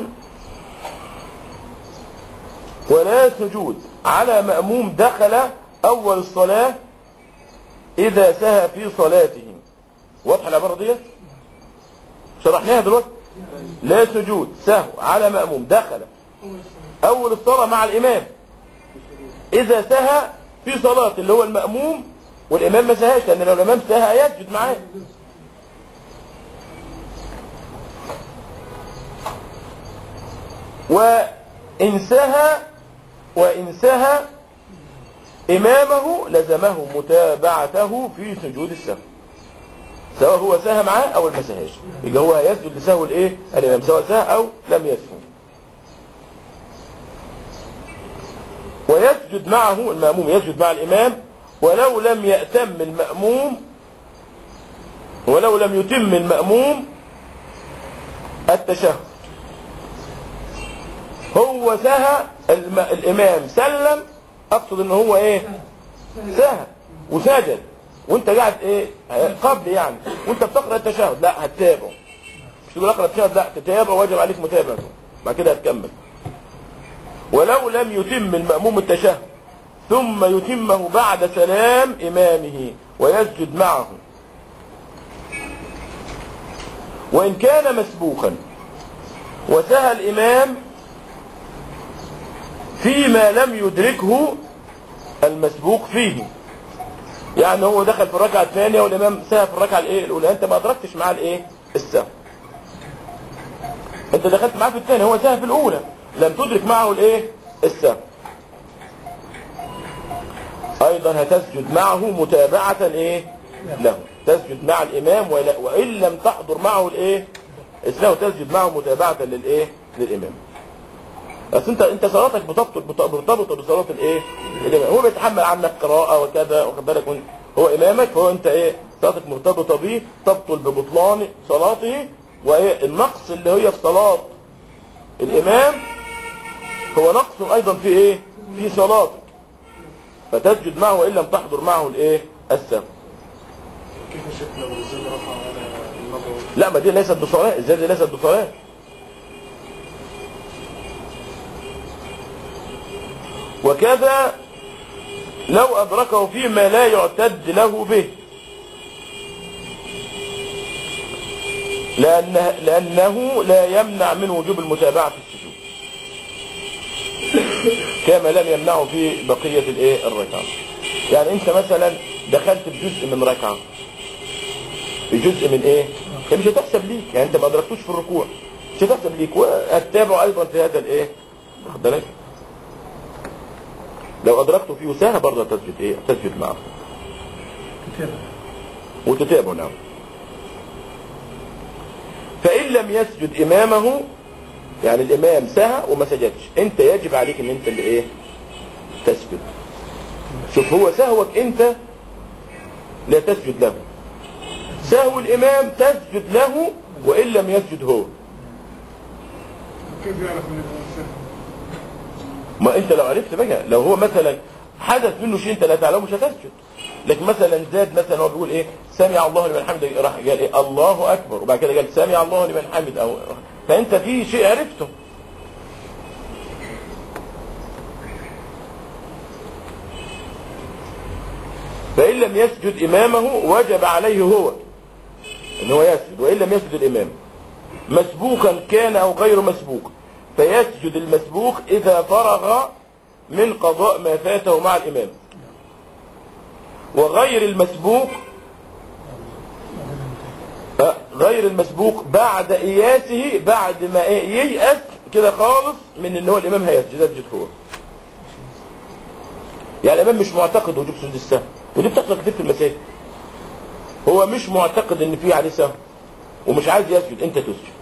ولا سجود على مأموم دخل أول الصلاة إذا سهى في صلاته واضحة العبارة ديت؟ شرحناها دلوقتي لا سجود سهو على مأموم دخل أول الصلاة مع الإمام إذا سهى في صلاة اللي هو المأموم والإمام ما سهاش لأن لو الإمام سهى يسجد معاه وإن سهى وإن سهى إمامه لزمه متابعته في سجود السهو سواء هو سهى معاه او ما سهاش يبقى هو يسجد لسهو الايه الامام سواء سهى او لم يسهو ويسجد معه المأموم يسجد مع الإمام ولو لم يأتم المأموم ولو لم يتم المأموم التشهد هو سهى الم... الإمام سلم أقصد إن هو إيه سهى وسجد وانت قاعد ايه قبل يعني وانت بتقرا التشهد لا هتتابعه مش تقول اقرا التشهد لا تتابعه واجب عليك متابعته بعد كده هتكمل ولو لم يتم المأموم التشهد ثم يتمه بعد سلام إمامه ويسجد معه وإن كان مسبوقا وسهى الإمام فيما لم يدركه المسبوق فيه يعني هو دخل في الركعة الثانية والإمام سهى في الركعة الإيه الأولى أنت ما أدركتش معاه الإيه السهو أنت دخلت معاه في الثانية هو سهى في الأولى لم تدرك معه الإيه السهو أيضا هتسجد معه متابعة إيه له تسجد مع الإمام ولا- وإن لم تحضر معه الإيه السهو تسجد معه متابعة للإيه للإمام بس انت انت صلاتك بتبطل مرتبطه بصلاه الايه؟ الامام هو بيتحمل عنك قراءه وكذا واخد بالك وإن- هو امامك فهو انت ايه؟ صلاتك مرتبطه به تبطل ببطلان صلاته وايه النقص اللي هي في صلاه الامام هو نقص ايضا في ايه؟ في صلاتك فتسجد معه وان لم تحضر معه الايه؟ السهو كيف الشيخ لو الزاد رفع على النظر لا ما دي ليست بصلاه ازاي دي ليست بصلاه وكذا لو أدركه فيما لا يعتد له به لأنه, لأنه لا يمنع من وجوب المتابعة في السجود كما لم يمنعه في بقية الايه الركعة يعني انت مثلا دخلت في جزء من ركعة في جزء من ايه هي مش هتحسب ليك يعني انت ما ادركتوش في الركوع مش هتحسب ليك وهتتابعه ايضا في هذا الايه واخد بالك لو ادركته فيه سهى برضه تسجد ايه تسجد معه وتتابعه نعم فان لم يسجد امامه يعني الامام سهى وما سجدش انت يجب عليك ان انت اللي ايه تسجد شوف هو سهوك انت لا تسجد له سهو الامام تسجد له وان لم يسجد هو كيف يعرف من الانسان ما انت لو عرفت بقى لو هو مثلا حدث منه شيء انت لا تعلمه مش هتسجد لكن مثلا زاد مثلا هو بيقول ايه سمع الله لمن حمده راح قال ايه الله اكبر وبعد كده قال سمع الله لمن حمده او فانت في شيء عرفته فإن لم يسجد إمامه وجب عليه هو إن هو يسجد وإن لم يسجد الإمام مسبوقا كان أو غير مسبوق فيسجد المسبوق إذا فرغ من قضاء ما فاته مع الإمام وغير المسبوق آه، غير المسبوق بعد إياسه بعد ما إيه ييأس كده خالص من إن هو الإمام هيسجد يسجد هو يعني الإمام مش معتقد وجوب سجود السهو ودي بتحصل كتير في المساجد هو مش معتقد إن في عليه سهو ومش عايز يسجد أنت تسجد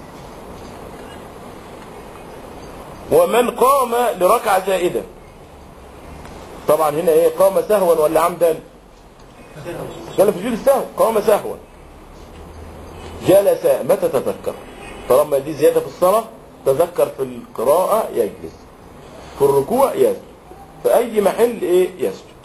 ومن قام لركعة زائدة طبعا هنا ايه قام سهوا ولا عمدا قال في سجود السهو قام سهوا جلس متى تذكر طالما دي زيادة في الصلاة تذكر في القراءة يجلس في الركوع يسجد في أي محل إيه يسجد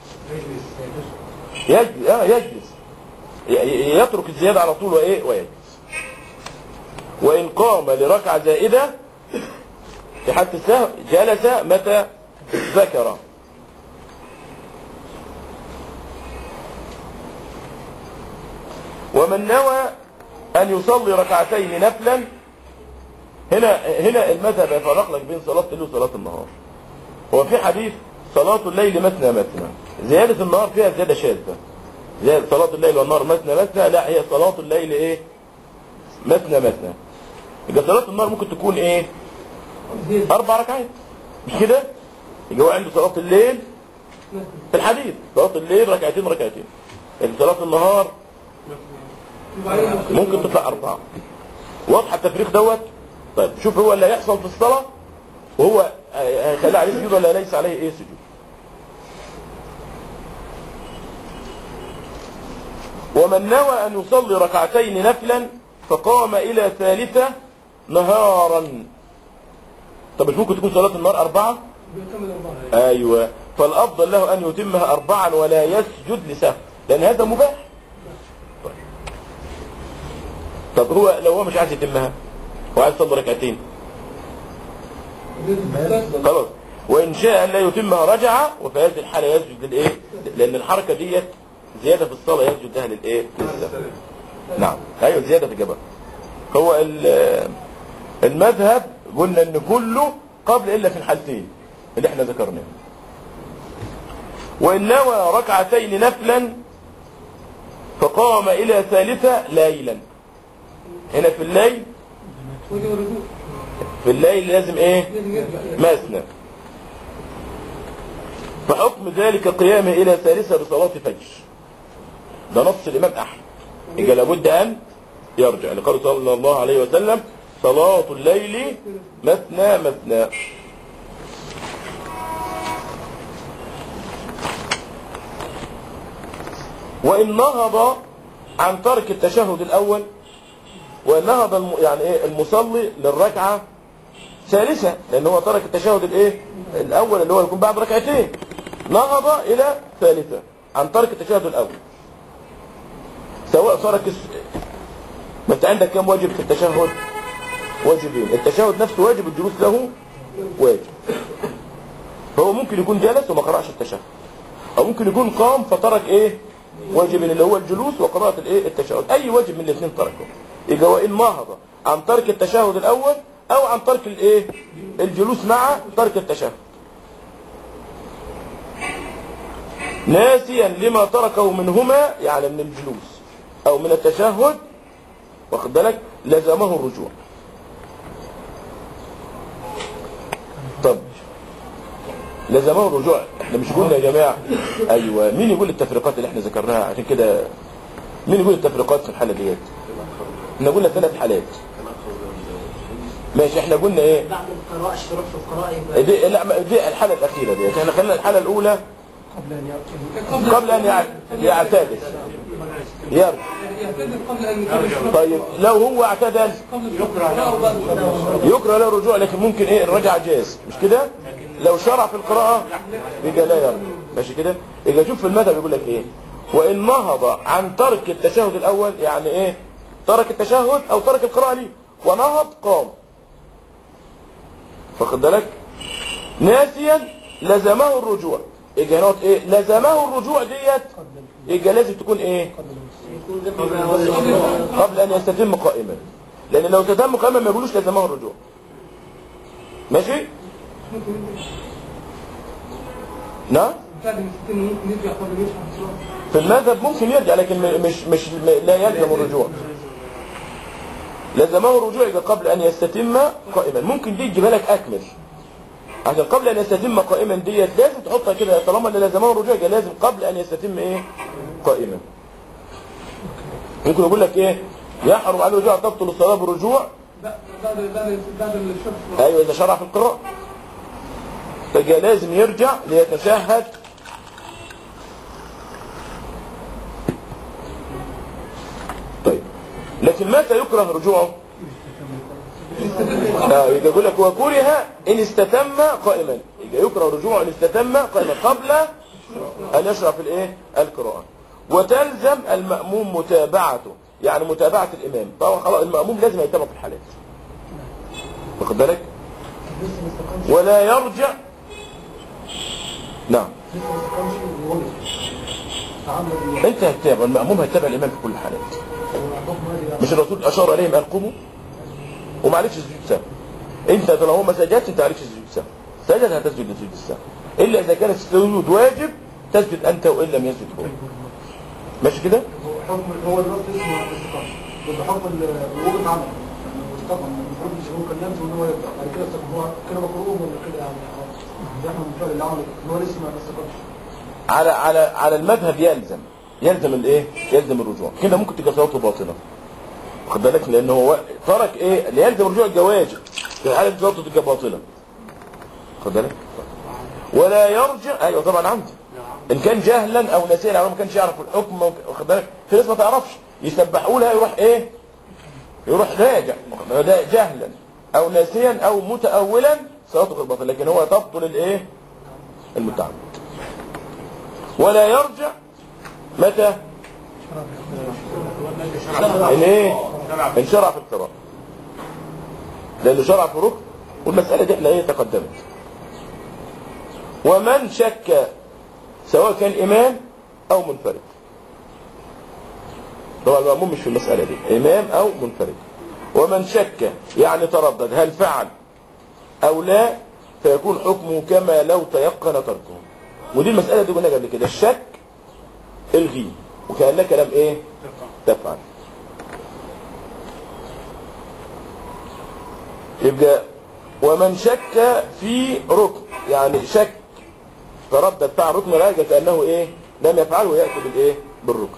يجلس آه يجلس ي- ي- يترك الزيادة على طول وإيه ويجلس وإن قام لركعة زائدة في حالة السهو جلس متى ذكر ومن نوى أن يصلي ركعتين نفلا هنا هنا المذهب يفرق لك بين صلاة الليل وصلاة النهار هو في حديث صلاة الليل مثنى مثنى زيادة النهار فيها زيادة شاذة زيادة صلاة الليل والنهار مثنى مثنى لا هي صلاة الليل ايه مثنى مثنى يبقى صلاة النهار ممكن تكون ايه أربع ركعات مش كده يبقى هو عنده صلاة الليل في الحديث صلاة الليل ركعتين ركعتين لكن صلاة النهار ممكن تطلع أربعة واضح التفريق دوت طيب شوف هو اللي هيحصل في الصلاة وهو هيخلي عليه سجود ولا ليس عليه ايه سجود ومن نوى أن يصلي ركعتين نفلا فقام إلى ثالثة نهارا طب مش ممكن تكون صلاة النهار أربعة بيكمل أربعة أيوة فالأفضل له أن يتمها أربعا ولا يسجد لسهو لأن هذا مباح طيب. طب هو لو هو مش عايز يتمها هو عايز يصلي ركعتين خلاص وإن شاء أن لا يتمها رجع وفي هذه الحالة يسجد للإيه لأن الحركة ديت زيادة في الصلاة يسجد لها للإيه للسهو نعم أيوة زيادة في الجبل هو ال- المذهب قلنا ان كله قبل الا في الحالتين اللي احنا ذكرناهم وان نوى ركعتين نفلا فقام الى ثالثة ليلا هنا في الليل وجه الرجوع في الليل لازم ايه لازم يرجع مثنى فحكم ذلك قيامه الى ثالثة بصلاة فجر ده نص الامام احمد يبقى لابد ان يرجع لقال صلى الله عليه وسلم صلاة الليل مثنى مثنى وإن نهض عن ترك التشهد الأول وإن نهض الم... يعني إيه المصلي للركعة ثالثة لأن هو ترك التشهد الإيه الأول اللي هو يكون بعد ركعتين نهض إلى ثالثة عن ترك التشهد الأول سواء ترك الس... ما انت عندك كم واجب في التشهد واجبين التشهد نفسه واجب الجلوس له واجب فهو ممكن يكون جلس وما قرأش التشهد او ممكن يكون قام فترك ايه واجب اللي هو الجلوس وقراءة الايه التشهد اي واجب من الاثنين تركه يبقى وان نهض عن ترك التشهد الاول او عن ترك الايه الجلوس مع ترك التشهد ناسيا لما تركه منهما يعني من الجلوس او من التشهد واخد بالك لزمه الرجوع طب لزمه الرجوع احنا مش قلنا يا جماعه ايوه مين يقول التفريقات اللي احنا ذكرناها عشان كده مين يقول التفريقات في الحاله ديت احنا قلنا ثلاث حالات ماشي احنا قلنا ايه بعد القراءة اشتراك في القراءة يبقى دي لا ما- دي الحاله الاخيره ديت احنا خلينا الحاله الاولى قبل ان يع- يعتدل يرجع يعتذر قبل أن يكمل طيب لو هو اعتدل قبل القراءة وبعد القراءة يكره له الرجوع لكن ممكن ايه الرجع جاز مش كده لو شرع في القراءة يبقى لا يرجع ماشي كده يبقى شوف في المذهب يقول لك ايه وان نهض عن ترك التشهد الاول يعني ايه ترك التشهد او ترك القراءة ليه ونهض قام فاخد بالك ناسيا لزمه الرجوع يبقى هنا ايه لزمه الرجوع ديت يبقى لازم تكون ايه قبل ان يستتم قائما لان لو تتم قائما ما يقولوش لزمه الرجوع ماشي نعم بعد ما ستين ممكن يرجع قبل ما يشرح الصلاة في المذهب ممكن يرجع لكن م- مش مش م- لا يلزم الرجوع لزمه الرجوع يبقى قبل ان يستتم قائما ممكن دي تجيبها لك اكمل عشان قبل ان يستتم قائما ديت لازم تحطها كده طالما اللي لزمه الرجوع يبقى لازم قبل ان يستتم ايه قائما ممكن يقول لك ايه يحرم عليه الرجوع تبطل الصلاه بالرجوع بعد بعد بعد بعد الشرح ايوه اذا شرع في القراءه فجاء لازم يرجع ليتشهد طيب لكن متى يكره رجوعه اه يبقى يقول لك وكره ان استتم قائما يبقى يكره رجوعه ان استتم قائما قبل ان يشرع في الايه القراءه وتلزم المأموم متابعته يعني متابعة الإمام طبعا خلاص المأموم لازم يتابع في الحالات واخد بالك لسه ما استقامش ولا يرجع نعم لسه ما استقامش وهو تعمد بيه. انت هتتابع المأموم هيتابع الإمام في كل الحالات حكم هذه يعني. مش الرسول أشار عليهم أن قوموا ومعلكش سجود سهو انت لو هو ما سجدش انت عليكش سجود سهو سجد هتسجد لسجود السهو الا اذا كان السجود واجب تسجد انت وان لم يسجد هو ماشي كده هو حكم هو الوقت اسمه الاستقامة ده حكم الوجود عمل واستقام المفروض مش هو كان لازم ان هو يبدا بعد كده استقام هو كده مكروه ولا كده يعني ده احنا من فعل اللي عمله ان هو لسه ما استقامش على على على المذهب يلزم يلزم الايه يلزم الرجوع كده ممكن تبقى صلاته باطله واخد بالك لان هو ترك ايه اللي يلزم الرجوع الجواز في الحاله دي صلاته تبقى باطله واخد بالك ولا يرجع ايوه طبعا عمد ان كان جهلا او نسيا او ما كانش يعرف الحكم واخد بالك في ناس ما تعرفش يسبحوا لها يروح ايه يروح راجع واخد بالك؟ ده جهلا او ناسيا او متاولا صلاته غير باطله لكن هو تبطل الايه المتعمد ولا يرجع متى ان ايه ان شرع في القراءة لانه شرع في ركن والمسألة دي احنا ايه تقدمت ومن شك سواء كان امام او منفرد طبعا المأموم مش في المسألة دي امام او منفرد ومن شك يعني تردد هل فعل او لا فيكون حكمه كما لو تيقن تركه ودي المسألة دي قلنا قبل كده الشك الغي وكان ده كلام ايه تفعل يبقى ومن شك في ركن يعني شك تردد فعل ركن راجع كأنه ايه لم يفعله يأتي بالايه بالركن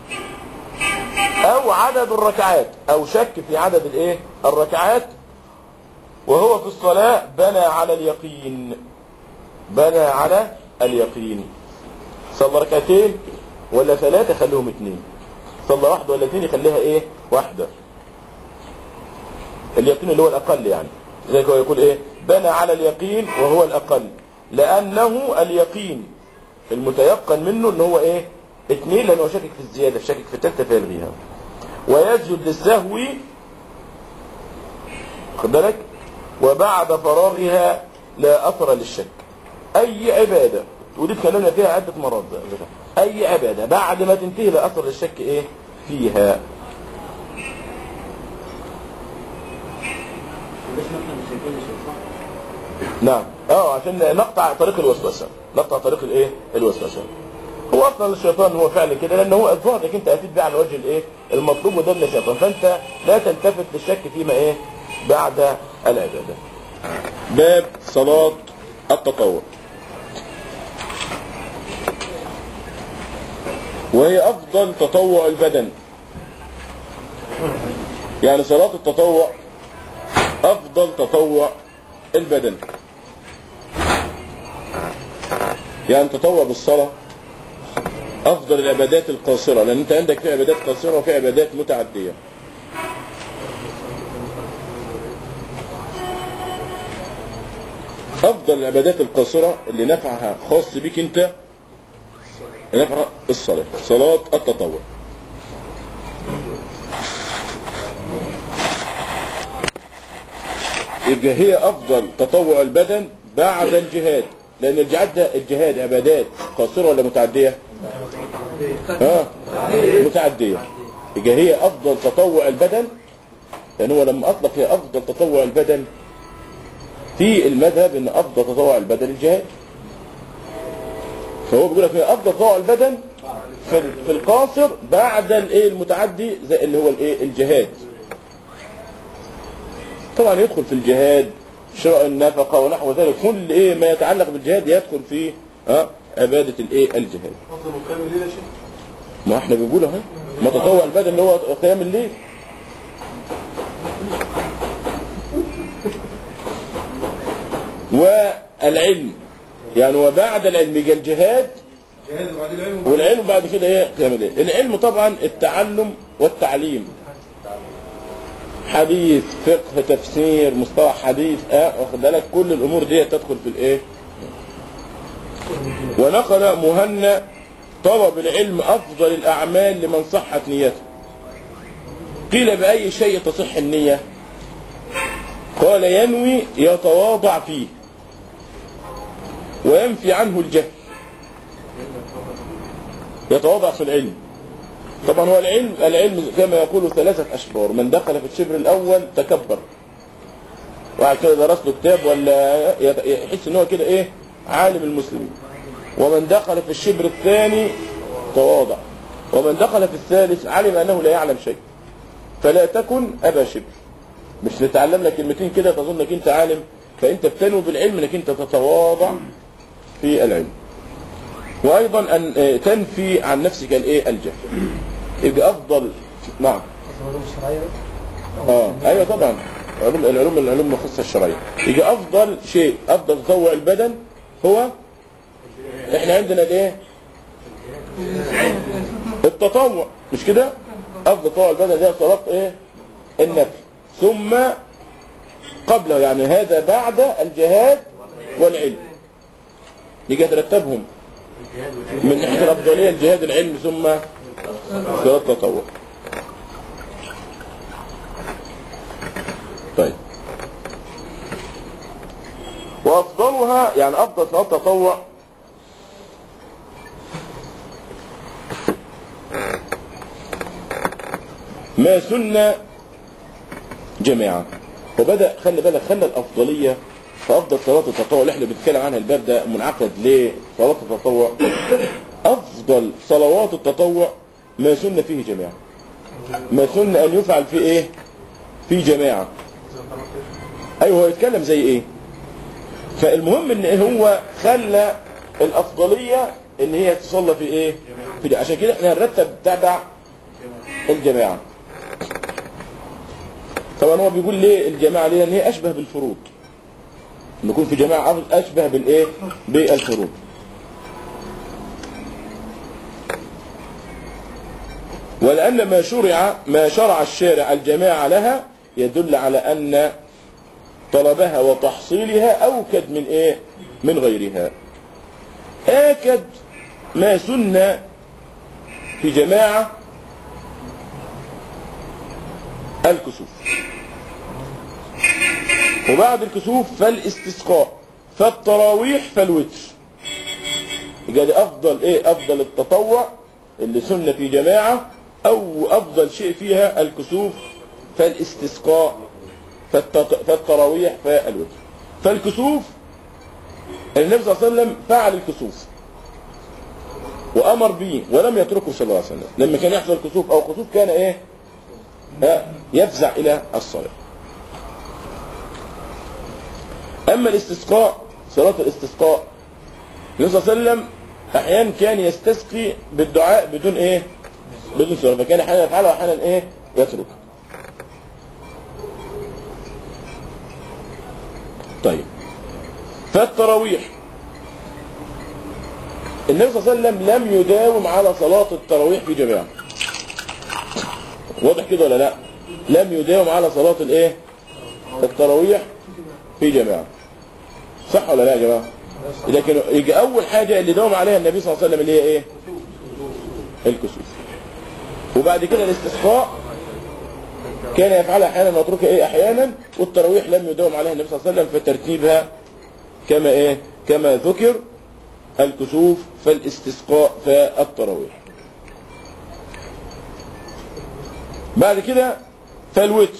او عدد الركعات او شك في عدد الايه الركعات وهو في الصلاة بنى على اليقين بنى على اليقين صلى ركعتين ولا ثلاثة خليهم اثنين صلى واحدة ولا اثنين يخليها ايه واحدة اليقين اللي هو الأقل يعني زي هو يقول ايه بنى على اليقين وهو الأقل لأنه اليقين المتيقن منه ان هو ايه اثنين لأنه شاكك في الزيادة شاكك في التالتة فيلغيها ويسجد للسهو خد بالك وبعد فراغها لا أثر للشك أي عبادة ودي اتكلمنا فيها عدة مرات بقى. أي عبادة بعد ما تنتهي لا أثر للشك إيه فيها نعم اه عشان نقطع طريق الوسوسة نقطع طريق الايه الوسوسة هو اصلا الشيطان هو فعل كده لان هو الظاهر انك انت اتيت بيه على وجه الايه المطلوب وده من الشيطان فانت لا تلتفت للشك فيما ايه بعد العبادة باب صلاة التطوع وهي افضل تطوع البدن يعني صلاة التطوع افضل تطوع البدن يعني تطوع بالصلاة افضل العبادات القاصرة لان انت عندك في عبادات قاصرة وفي عبادات متعدية افضل العبادات القاصرة اللي نفعها خاص بيك انت نفعها الصلاة صلاة التطوع يبقى هي افضل تطوع البدن بعد الجهاد لان الجهاد ده الجهاد عبادات قاصره ولا متعديه ها متعديه يبقى هي افضل تطوع البدن لان هو لما اطلق هي افضل تطوع البدن في المذهب ان افضل تطوع البدن الجهاد فهو بيقول لك هي افضل تطوع البدن في في القاصر بعد الايه المتعدي زي اللي هو الايه الجهاد طبعا يدخل في الجهاد شراء النفقة ونحو ذلك كل ايه ما يتعلق بالجهاد يدخل في ها عبادة الايه الجهاد افضل مكان الليل يا شيخ ما احنا بنقول اهو ما تطوع البدن اللي هو قيام الليل والعلم يعني وبعد العلم يجي الجهاد جهاد وبعد العلم والعلم بعد كده ايه قيام الليل العلم طبعا التعلم والتعليم حديث فقه تفسير مصطلح حديث اه واخد بالك كل الامور دي تدخل في الايه ونقل مهنا طلب العلم افضل الاعمال لمن صحت نيته قيل باي شيء تصح النيه قال ينوي يتواضع فيه وينفي عنه الجهل يتواضع في العلم طبعا هو العلم العلم كما يقول ثلاثة أشبار من دخل في الشبر الأول تكبر وبعد كده درس له كتاب ولا يت- يحس ان هو كده ايه عالم المسلمين ومن دخل في الشبر الثاني تواضع ومن دخل في الثالث علم انه لا يعلم شيء فلا تكن ابا شبر مش نتعلم لك كلمتين كده تظن انك انت عالم فانت بتنوي بالعلم انك انت تتواضع في العلم وايضا ان آه، تنفي عن نفسك الايه الجهل يبقى افضل نعم اه ايوه طبعا علوم العلوم العلوم الخاصه الشرعيه يجي افضل شيء افضل تطوع البدن هو احنا عندنا الايه التطوع مش كده افضل تطوع البدن ده صلاه ايه النفل ثم قبله يعني هذا بعد الجهاد والعلم يجي ترتبهم من ناحيه الافضليه الجهاد العلم ثم صلاه التطوع طيب وافضلها يعني افضل صلاه تطوع ما سن جماعه وبدا خلي بالك خلى الافضليه فافضل صلاه التطوع اللي احنا بنتكلم عنها الباب ده منعقد لصلاه التطوع افضل صلوات التطوع ما سن فيه جماعه ما سن ان يفعل في ايه في جماعه ايوه هو يتكلم زي ايه فالمهم ان هو خلى الافضليه ان هي تصلى في ايه في دي. عشان كده احنا هنرتب تبع الجماعه طبعا هو بيقول ليه الجماعه ليه لان هي اشبه بالفروض ان يكون في جماعه اشبه بالايه بالفروض ولأن ما شرع ما شرع الشارع الجماعة لها يدل على أن طلبها وتحصيلها أوكد من إيه؟ من غيرها. آكد ما سن في جماعة الكسوف. وبعد الكسوف فالاستسقاء فالتراويح فالوتر. يبقى دي أفضل إيه؟ أفضل التطوع اللي سن في جماعة أو أفضل شيء فيها الكسوف فالاستسقاء فالتط- فالتراويح فالوتر فالكسوف النبي صلى الله عليه وسلم فعل الكسوف وأمر به ولم يتركه صلى الله عليه وسلم لما كان يحصل كسوف أو خسوف كان إيه ها، يفزع إلى الصلاة أما الاستسقاء صلاة الاستسقاء النبي صلى الله عليه وسلم أحيانا كان يستسقي بالدعاء بدون إيه بدون سورة فكان أحيانا يفعله وأحيانا إيه يترك طيب فالتراويح النبي صلى الله عليه وسلم لم يداوم على صلاة التراويح في جماعة واضح كده ولا لا لم يداوم على صلاة الايه التراويح في جماعة صح ولا لا يا جماعة لكن يجي اول حاجة اللي داوم عليها النبي صلى الله عليه وسلم اللي هي ايه الكسوف وبعد كده الاستسقاء كان يفعلها احيانا ويتركها ايه احيانا والتراويح لم يداوم عليها النبي صلى الله عليه وسلم فترتيبها كما ايه كما ذكر الكسوف فالاستسقاء فالتراويح بعد كده فالوتر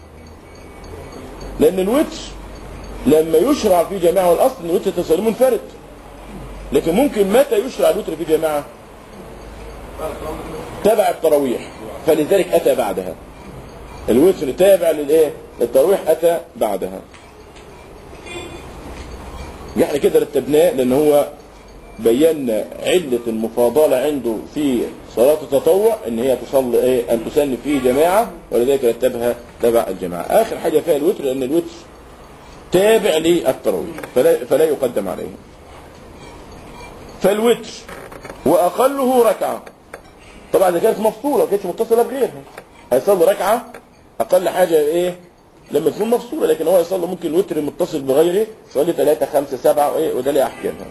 لأن الوتر لما يشرع في جماعة والأصل أن الوتر تصلي منفرد لكن ممكن متى يشرع الوتر في جماعة تبع التراويح فلذلك أتى بعدها الوتر تابع للإيه التراويح أتى بعدها احنا كده رتبناه لأن هو بينا علة المفاضلة عنده في صلاة التطوع ان هي تصلي ايه ان تسن في جماعة ولذلك رتبها تبع الجماعة اخر حاجة فيها الوتر لان الوتر تابع للتراويح فلا, فلا يقدم عليه فالوتر واقله ركعة طبعا اذا كانت مفصولة كانت متصلة بغيرها هيصلي ركعة اقل حاجة ايه لما تكون مفصولة لكن هو يصلي ممكن الوتر متصل بغيره يصلي 3 5 7 ايه وده ليه احكامها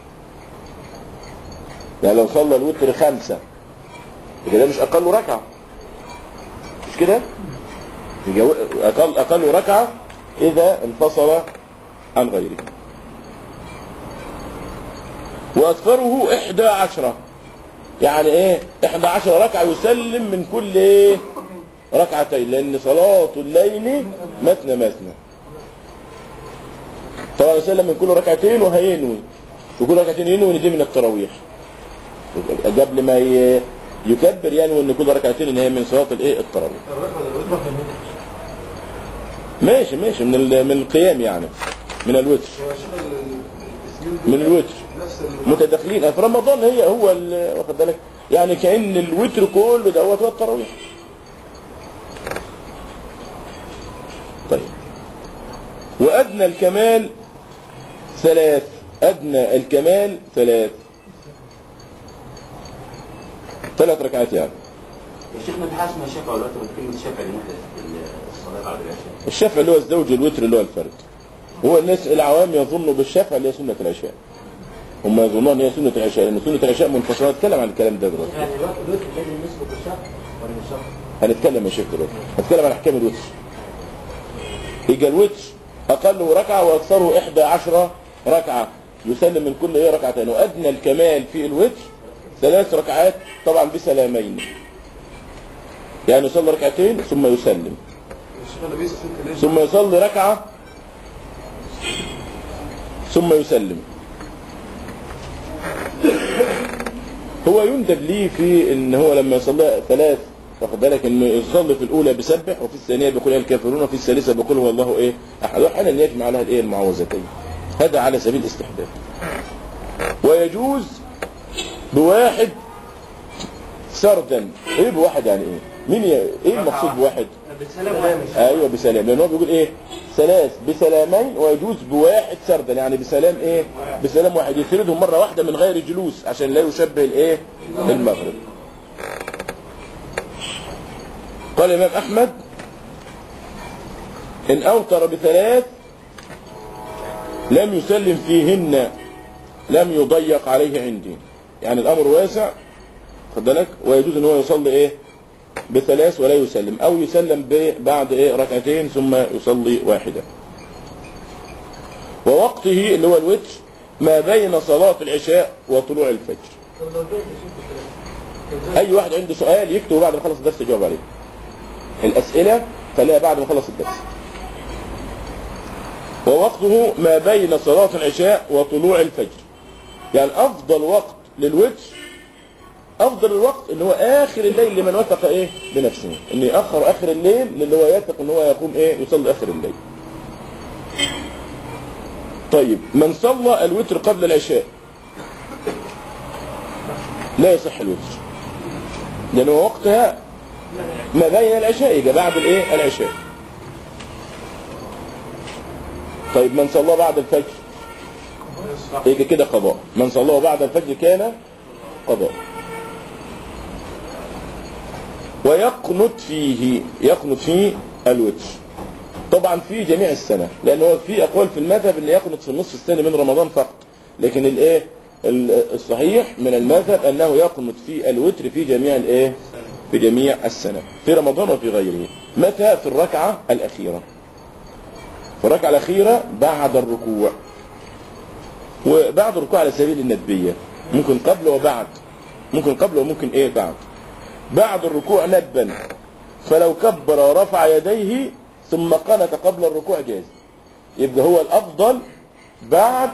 يعني لو صلى الوتر خمسة يبقى ده مش أقل ركعة مش كده؟ يبقى أقل, أقل ركعة إذا انفصل عن غيره وأكثره إحدى عشرة يعني إيه إحدى عشرة ركعة يسلم من كل إيه ركعتين لأن صلاة الليل مثنى مثنى طبعا يسلم من كل ركعتين وهينوي وكل ركعتين ينوي دي من التراويح قبل ما ي- يكبر يعني وان كل ركعتين ان هي من صلاه الايه التراويح ماشي ماشي من ال- من القيام يعني من الوتر من الوتر متداخلين في رمضان هي هو ال- واخد بالك يعني كان الوتر كله دوت هو التراويح طيب وادنى الكمال ثلاث ادنى الكمال ثلاث ثلاث ركعات يعني يا شيخنا في حاجه اسمها شفع ولا وتر كلمه شفع دي وحده الصلاه بعد العشاء الشفع اللي هو الزوج الوتر اللي هو الفرد هو الناس العوام يظنوا بالشفع اللي هي سنة العشاء هم يظنون ان هي سنة العشاء لان سنة العشاء منفصلة نتكلم عن الكلام ده دلوقتي يعني الوقت الوتر لازم نسبق الشهر ولا مش شهر؟ هنتكلم يا شيخ دلوقتي هنتكلم عن احكام الوتر يجي الوتر اقله ركعة واكثره احدى عشرة ركعة يسلم من كل ايه ركعتين وادنى الكمال في الوتر ثلاث ركعات طبعا بسلامين يعني يصلي ركعتين ثم يسلم الشيخ النبي صلى الله عليه وسلم ثم يصلي ركعة ثم يسلم هو يندب ليه في ان هو لما يصلي ثلاث واخد بالك انه يصلي في الاولى بسبح وفي الثانيه بيقول يا الكافرون وفي الثالثه بيقول هو الله ايه احد واحيانا يجمع لها الايه المعوذتين هذا على سبيل الاستحباب ويجوز بواحد سردا ايه بواحد يعني ايه مين ي... ايه المقصود بواحد بالسلام واحد ايوه بسلام لان هو بيقول ايه ثلاث بسلامين ويجوز بواحد سردا يعني بسلام ايه بسلام واحد يسردهم مره واحده من غير جلوس عشان لا يشبه الايه المغرب قال الامام احمد ان اوتر بثلاث لم يسلم فيهن لم يضيق عليه عندي يعني الامر واسع خد بالك ويجوز ان هو يصلي ايه بثلاث ولا يسلم او يسلم ب- بعد ايه ركعتين ثم يصلي واحدة ووقته اللي هو الوتر ما بين صلاة العشاء وطلوع الفجر طب لو جيت اشوف اي واحد عنده سؤال يكتبه بعد ما يخلص الدرس يجاوب عليه الاسئلة خليها بعد ما يخلص الدرس ووقته ما بين صلاة العشاء وطلوع الفجر يعني افضل وقت للوتر افضل الوقت اللي هو اخر الليل لمن وثق ايه بنفسه ان ياخر اخر الليل للي هو يثق ان هو يقوم ايه يصلي اخر الليل طيب من صلى الوتر قبل العشاء لا يصح الوتر لان هو وقتها ما بين العشاء يجي بعد الايه العشاء طيب من صلى بعد الفجر يجي كده قضاء من صلاه بعد الفجر كان قضاء ويقنت فيه يقنت فيه الوتر طبعا في جميع السنة لأن هو في أقوال في المذهب أن يقنت في النصف الثاني من رمضان فقط لكن الإيه ال- الصحيح من المذهب أنه يقنت في الوتر في جميع الإيه في جميع السنة في رمضان وفي غيره متى في الركعة الأخيرة في الركعة الأخيرة بعد الركوع وبعد الركوع على سبيل الندبية ممكن قبل وبعد ممكن قبل وممكن ايه بعد بعد الركوع ندبا فلو كبر ورفع يديه ثم قنت قبل الركوع جاز يبقى هو الافضل بعد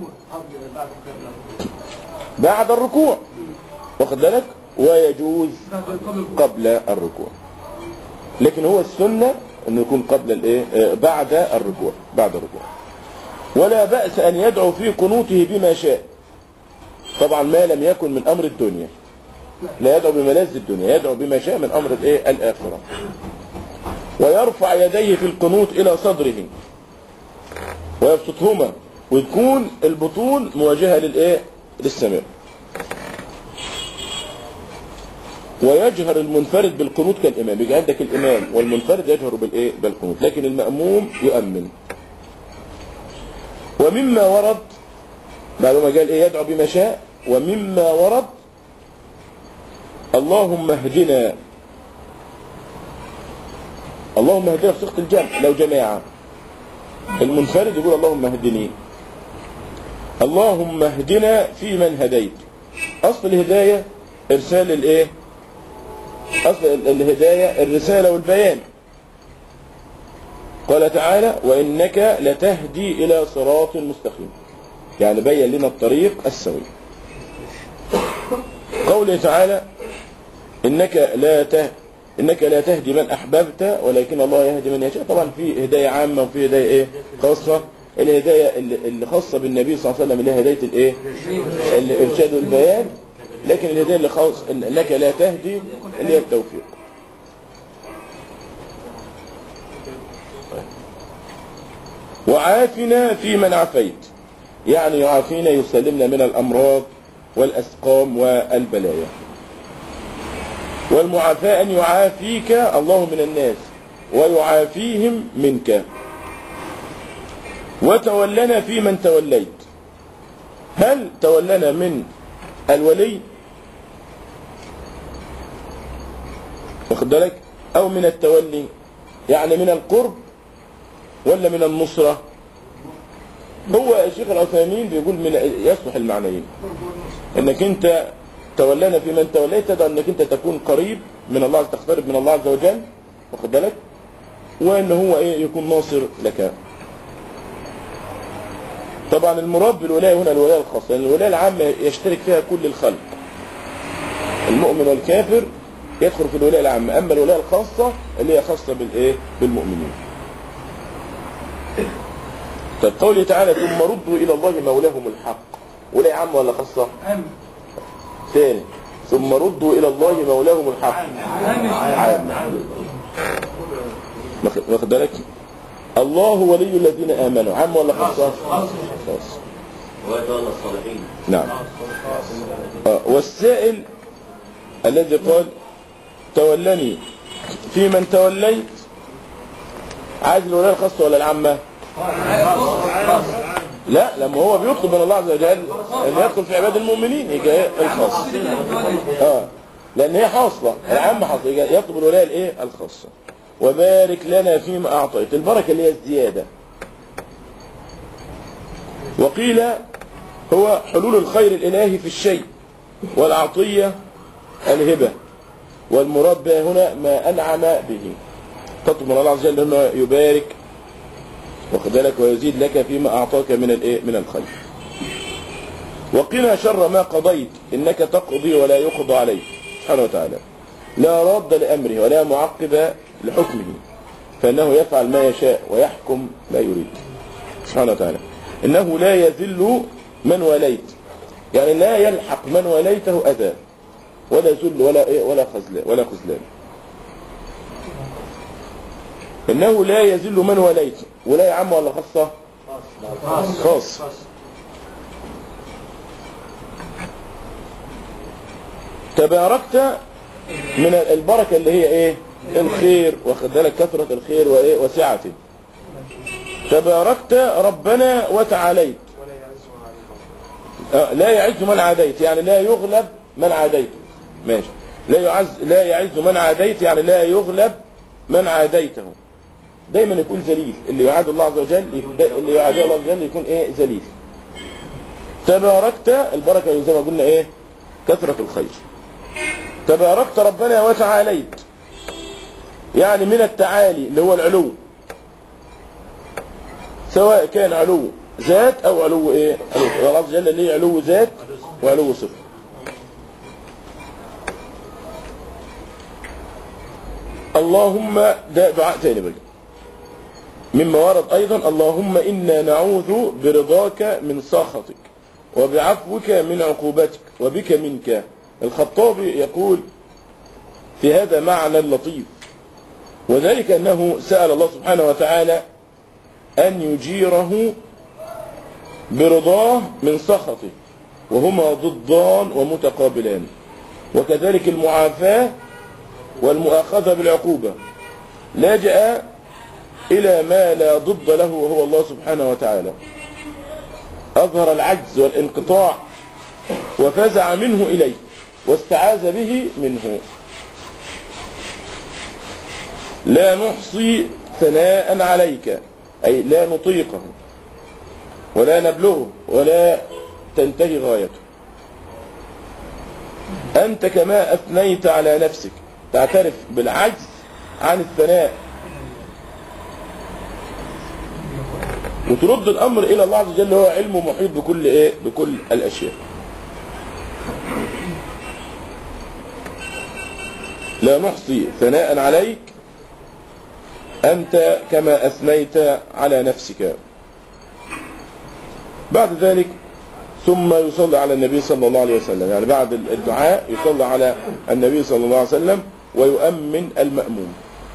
بعد الركوع واخد بالك ويجوز قبل الركوع لكن هو السنة انه يكون قبل الايه آه، بعد الركوع بعد الركوع ولا بأس ان يدعو في قنوته بما شاء طبعا ما لم يكن من امر الدنيا لا يدعو بملاذ الدنيا يدعو بما شاء من امر الايه الاخره ويرفع يديه في القنوت الى صدره ويبسطهما وتكون البطون مواجهه للايه للسماء ويجهر المنفرد بالقنوت كالامام يبقى عندك الامام والمنفرد يجهر بالايه بالقنوت لكن الماموم يؤمن ومما ورد بعد ما قال ايه يدعو بما شاء ومما ورد اللهم اهدنا اللهم اهدنا في صيغه الجمع لو جماعه المنفرد يقول اللهم اهدني اللهم اهدنا في من هديت اصل الهدايه ارسال الايه اصل ال- الهدايه الرساله والبيان قال تعالى وانك لتهدي الى صراط مستقيم يعني بين لنا الطريق السوي قوله تعالى انك لا ته انك لا تهدي من احببت ولكن الله يهدي من يشاء طبعا في هدايه عامه وفي هدايه ايه خاصه الهدايه اللي اللي خاصه بالنبي صلى الله عليه وسلم اللي هي هدايه الايه الارشاد والبيان لكن الهدايه اللي خاص انك لا تهدي اللي هي التوفيق وعافنا في من عافيت يعني يعافينا يسلمنا من الامراض والاسقام والبلايا والمعافاة أن يعافيك الله من الناس ويعافيهم منك وتولنا في من توليت هل تولنا من الولي واخد بالك أو من التولي يعني من القرب ولا من النصرة هو الشيخ العثيمين بيقول من يصلح المعنيين انك انت تولنا في من توليت تدعو انك انت تكون قريب من الله تقترب من الله عز وجل واخد بالك وان هو ايه يكون ناصر لك طبعا المراد بالولايه هنا الولايه الخاصه لان الولايه العامه يشترك فيها كل الخلق المؤمن والكافر يدخل في الولايه العامه اما الولايه الخاصه اللي هي خاصه بالايه بالمؤمنين طيب قوله تعالى ثم ردوا الى الله مولاهم الحق ولايه عامه ولا خاصه ثاني ثم ردوا الى الله مولاهم الحق عام واخد- واخد بالك الله ولي الذين امنوا عام ولا خاصه خاص ويتولى الصالحين نعم آه، والسائل الذي قال تولني في من توليت عايز الولايه الخاصه ولا العامه لا لما هو بيطلب من الله عز وجل ان يدخل في عباد المؤمنين يجي ايه الخاص اه لان هي حاصله العامه حاصله يجي يطلب الولايه الايه الخاصه وبارك لنا فيما اعطيت البركه اللي هي الزياده وقيل هو حلول الخير الالهي في الشيء والعطيه الهبه والمراد بها هنا ما انعم به تطلب من الله عز وجل انه يبارك واخد بالك ويزيد لك فيما اعطاك من الايه من الخير وقنا شر ما قضيت انك تقضي ولا يقضى عليك سبحانه وتعالى لا راد لامره ولا معقب لحكمه فانه يفعل ما يشاء ويحكم ما يريد سبحانه وتعالى انه لا يذل من وليت يعني لا يلحق من وليته اذى ولا ذل ولا ايه ولا خذلان ولا خذلان انه لا يذل من وليت ولاية عامة ولا خاصة خاص تباركت من البركة اللي هي ايه الخير واخد بالك كثرة الخير وايه وسعته تباركت ربنا وتعاليت آه، لا يعز من عاديت يعني لا يغلب من عاديت ماشي لا يعز لا يعز من عاديت يعني لا يغلب من عاديته دايما يكون ذليل اللي يعاد الله عز وجل يكون- اللي يعاد الله عز وجل يكون ايه ذليل تباركت البركة زي ما قلنا ايه كثرة الخير تباركت ربنا وتعاليت يعني من التعالي اللي هو العلو سواء كان علو ذات او علو ايه علو الله عز وجل ليه علو ذات وعلو صفر اللهم ده دعاء تاني بقى مما ورد ايضا اللهم انا نعوذ برضاك من سخطك وبعفوك من عقوبتك وبك منك الخطابي يقول في هذا معنى لطيف وذلك انه سأل الله سبحانه وتعالى ان يجيره برضاه من سخطه وهما ضدان ومتقابلان وكذلك المعافاة والمؤاخذة بالعقوبة لجأ إلى ما لا ضد له وهو الله سبحانه وتعالى أظهر العجز والانقطاع وفزع منه إليه واستعاذ به منه لا نحصي ثناء عليك أي لا نطيقه ولا نبلغه ولا تنتهي غايته أنت كما أثنيت على نفسك تعترف بالعجز عن الثناء وترد الأمر إلى الله عز وجل هو علمه محيط بكل إيه بكل الأشياء لا نحصي ثناء عليك أنت كما أثنيت على نفسك بعد ذلك ثم يصلي على النبي صلى الله عليه وسلم يعني بعد الدعاء يصلي على النبي صلى الله عليه وسلم ويؤمن المأموم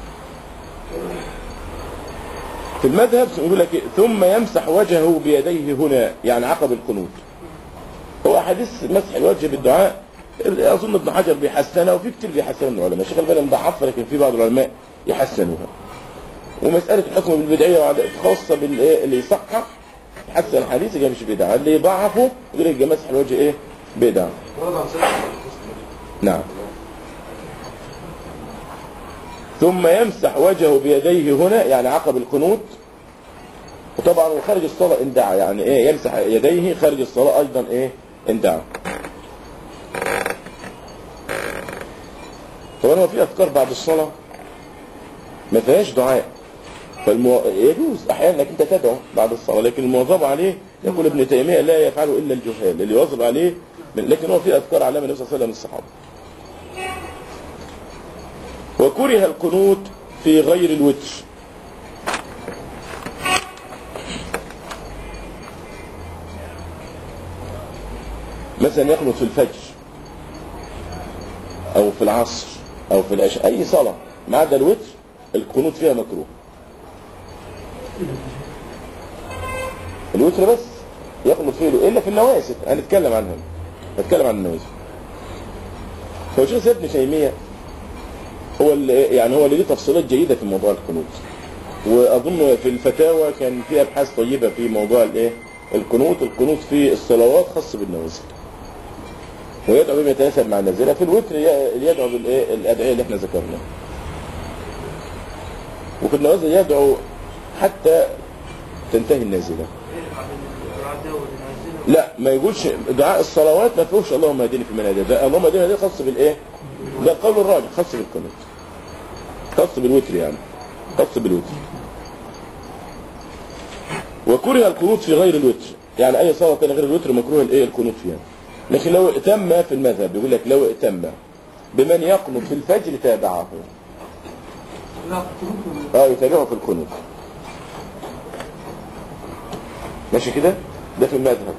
في المذهب يقول لك إيه؟ ثم يمسح وجهه بيديه هنا يعني عقب القنوت هو حديث مسح الوجه بالدعاء اظن ابن حجر بيحسنها وفي كتير بيحسنها من العلماء الشيخ الباني مضعفها لكن في بعض العلماء يحسنوها ومسألة الحكم بالبدعية خاصة بالإيه اللي يصحح حسن الحديث يبقى مش بدعة اللي يضعفه يقول لك مسح الوجه ايه بدعة ورد عن سيدنا نعم ثم يمسح وجهه بيديه هنا يعني عقب القنوت وطبعا خارج الصلاة ان دعا يعني ايه يمسح يديه خارج الصلاة ايضا ايه ان دعا طبعا هو في اذكار بعد الصلاة ما فيهاش دعاء فالمو... يجوز احيانا انك انت تدعو بعد الصلاه لكن المواظبه عليه يقول ابن تيميه لا يفعله الا الجهال اللي يواظب عليه من... لكن هو في اذكار علمها النبي صلى الله عليه وسلم الصحابه وكره القنوت في غير الوتر مثلا يقنط في الفجر او في العصر او في العشاء اي صلاه ما عدا الوتر القنوت فيها مكروه الوتر بس يقنط فيه الا في النواسك هنتكلم عنها هنتكلم عن النواسك هو شيخ ابن تيميه هو اللي يعني هو اللي ليه تفصيلات جيده في موضوع القنوت واظن في الفتاوى كان في ابحاث طيبه في موضوع الايه القنوت القنوت في الصلوات خاص بالنواسك ويدعو بما يتناسب مع النازله في الوتر يدعو بالايه الادعيه اللي احنا ذكرناها وفي النوازل يدعو حتى تنتهي النازلة لا ما يقولش دعاء الصلوات ما فيهوش اللهم اهدني في من هديت ده اللهم اهدني دي خاص بالايه ده القول الراجح خاص بالقنوت خاص بالوتر يعني خاص بالوتر وكره القنوت في غير الوتر يعني اي صلاه كان غير الوتر مكروه الايه القنوت فيها لكن لو ائتم في المذهب يقول لك لو ائتم بمن يقنط في الفجر تابعه لا قنوت اه يتابعه في القنوت ماشي كده ده في المذهب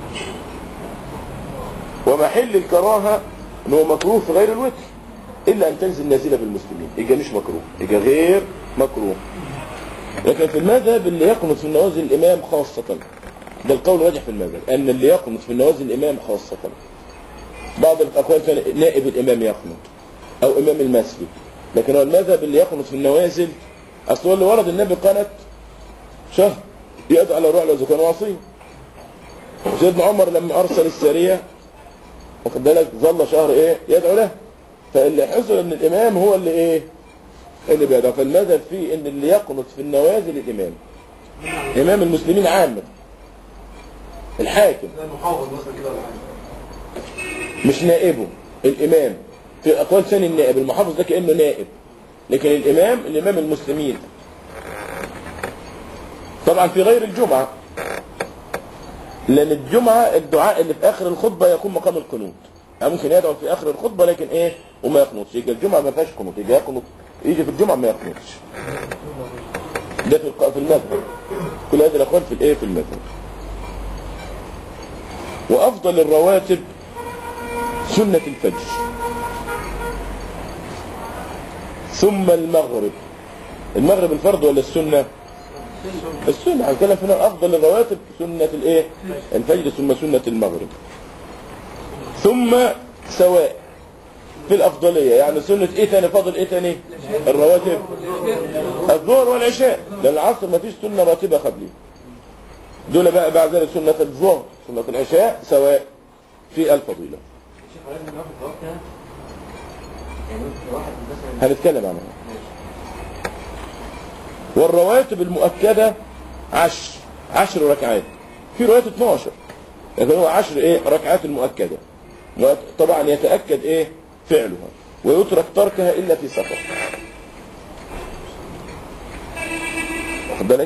ومحل الكراهة ان هو مكروه في غير الوتر الا ان تنزل نازلة بالمسلمين يبقى مش مكروه يبقى غير مكروه لكن في المذهب اللي يقنط في النوازل الامام خاصة ده القول الراجح في المذهب ان اللي يقنط في النوازل الامام خاصة بعض الاقوال كان نائب الامام يقنط او امام المسجد لكن هو المذهب اللي يقنط في النوازل اصل هو اللي ورد النبي قنت شهر يدعو على روح لو كان وصي سيدنا عمر لما ارسل الساريه واخد بالك ظل شهر ايه يدعو له فاللي حصل ان الامام هو اللي ايه اللي بيدعو فالمذهب فيه ان اللي يقنط في النوازل الامام امام المسلمين عامه لكن اللي يقنط في النوازل الامام خاصه ده القول الراجح في المذهب ان اللي يقنط في النوازل الامام خاصه لكن هو المذهب اللي يقنط في النوازل الامام خاصه الحاكم ده المحافظ مثلا كده ولا حاجه مش نائبه الامام في اقوال ثاني النائب المحافظ ده كانه نائب لكن الامام الامام المسلمين طبعا في غير الجمعه لان الجمعه الدعاء اللي في اخر الخطبه يكون مقام القنوت يعني ممكن يدعو في اخر الخطبه لكن ايه وما يقنطش يجي الجمعه ما فيهاش قنوت يجي يقنط يجي في الجمعه ما يقنطش ده في الق- في المذهب كل هذه الاقوال في الايه في المذهب وافضل الرواتب سنة الفجر ثم المغرب المغرب الفرض ولا السنة السنة هنتكلم هنا افضل الرواتب سنة الايه الفجر ثم سنة المغرب ثم سواء في الافضلية يعني سنة ايه تاني فاضل ايه تاني الرواتب الظهر والعشاء لان العصر ما فيش سنة راتبة قبلي دول بقى بعد ذلك سنة الظهر سنة العشاء سواء في الفضيلة شوف لازم ناخد وقتها يعني واحد مثلا هنتكلم عنها والرواتب المؤكدة عشر عشر ركعات في روايات 12 لكن هو عشر ايه ركعات المؤكدة طبعا يتأكد ايه فعلها ويترك تركها الا في سفر واخد بالك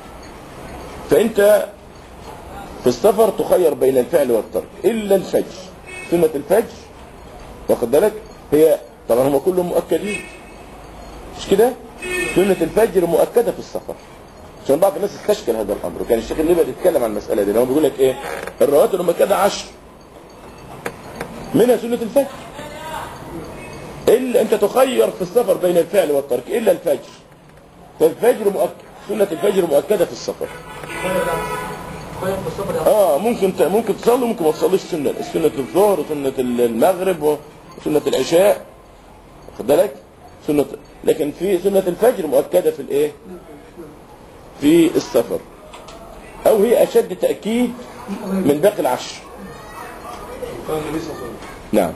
فانت في السفر تخير بين الفعل والترك الا الفجر سنة الفجر واخد بالك هي طبعا هم كلهم مؤكدين مش كده سنة الفجر مؤكدة في السفر عشان بعض الناس استشكل هذا الامر وكان الشيخ الليبي يتكلم عن المسألة دي هو بيقول لك ايه الرواتب المؤكدة عشر منها سنة الفجر الا انت تخير في السفر بين الفعل والترك الا الفجر فالفجر مؤكد سنة الفجر مؤكدة في السفر خير في السفر يعني اه ممكن ت... ممكن تصلي ممكن ما تصليش سنة سنة الظهر وسنة المغرب وسنة العشاء واخد بالك سنة لكن في سنة الفجر مؤكدة في الايه في السفر او هي اشد تأكيد من باقي العشر قال النبي صلى الله عليه وسلم نعم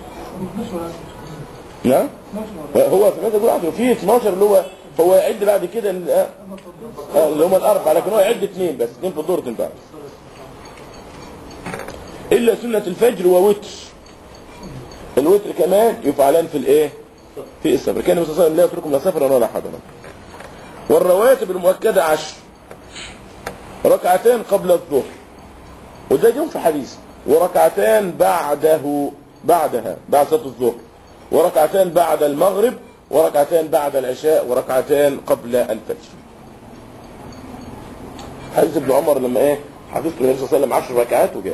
نعم هو في ماذا يقول عشر في 12 اللي هو هو يعد بعد كده ال- آه، آه، اللي هم الاربعه لكن هو يعد اثنين بس اثنين في الظهر اثنين بعد الا سنه الفجر ووتر الوتر كمان يفعلان في الايه في السفر كان النبي صلى الله عليه وسلم لا يتركم لا سفرا ولا حضرا والرواتب المؤكده عشر ركعتين قبل الظهر وده جم في حديث وركعتان بعده بعدها بعد صلاة الظهر وركعتان بعد المغرب وركعتان بعد العشاء وركعتان قبل الفجر حديث ابن عمر لما ايه حديث النبي صلى الله عليه وسلم عشر ركعات وجاهد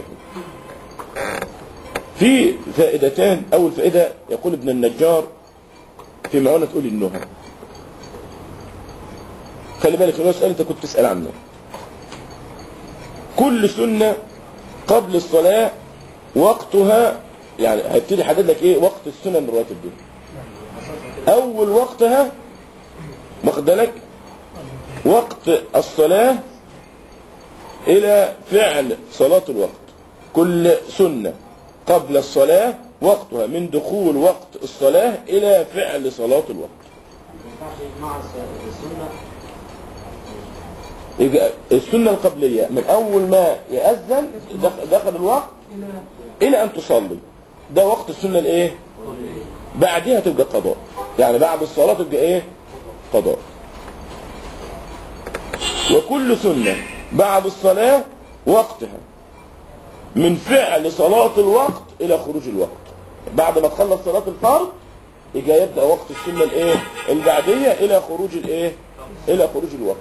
في فائدتان اول فائدة يقول ابن النجار في معونة تقول النهى خلي بالك هو سؤال انت كنت تسأل عنه كل سنة قبل الصلاة وقتها يعني هيبتدي يحدد لك ايه وقت السنن الرواتب دي اول وقتها واخد بالك وقت الصلاة الى فعل صلاة الوقت كل سنة قبل الصلاة وقتها من دخول وقت الصلاة الى فعل صلاة الوقت ما ينفعش مع السنة يبقى السنة القبلية من أول ما يأذن دخ- دخل الوقت إلى أن تصلي ده وقت السنة الإيه؟ بعدها تبقى قضاء يعني بعد الصلاة تبقى إيه؟ قضاء وكل سنة بعد الصلاة وقتها من فعل صلاة الوقت إلى خروج الوقت بعد ما تخلص صلاة الفرض يجي يبدأ وقت السنة الإيه؟ البعدية إلى خروج الإيه؟ إلى خروج الوقت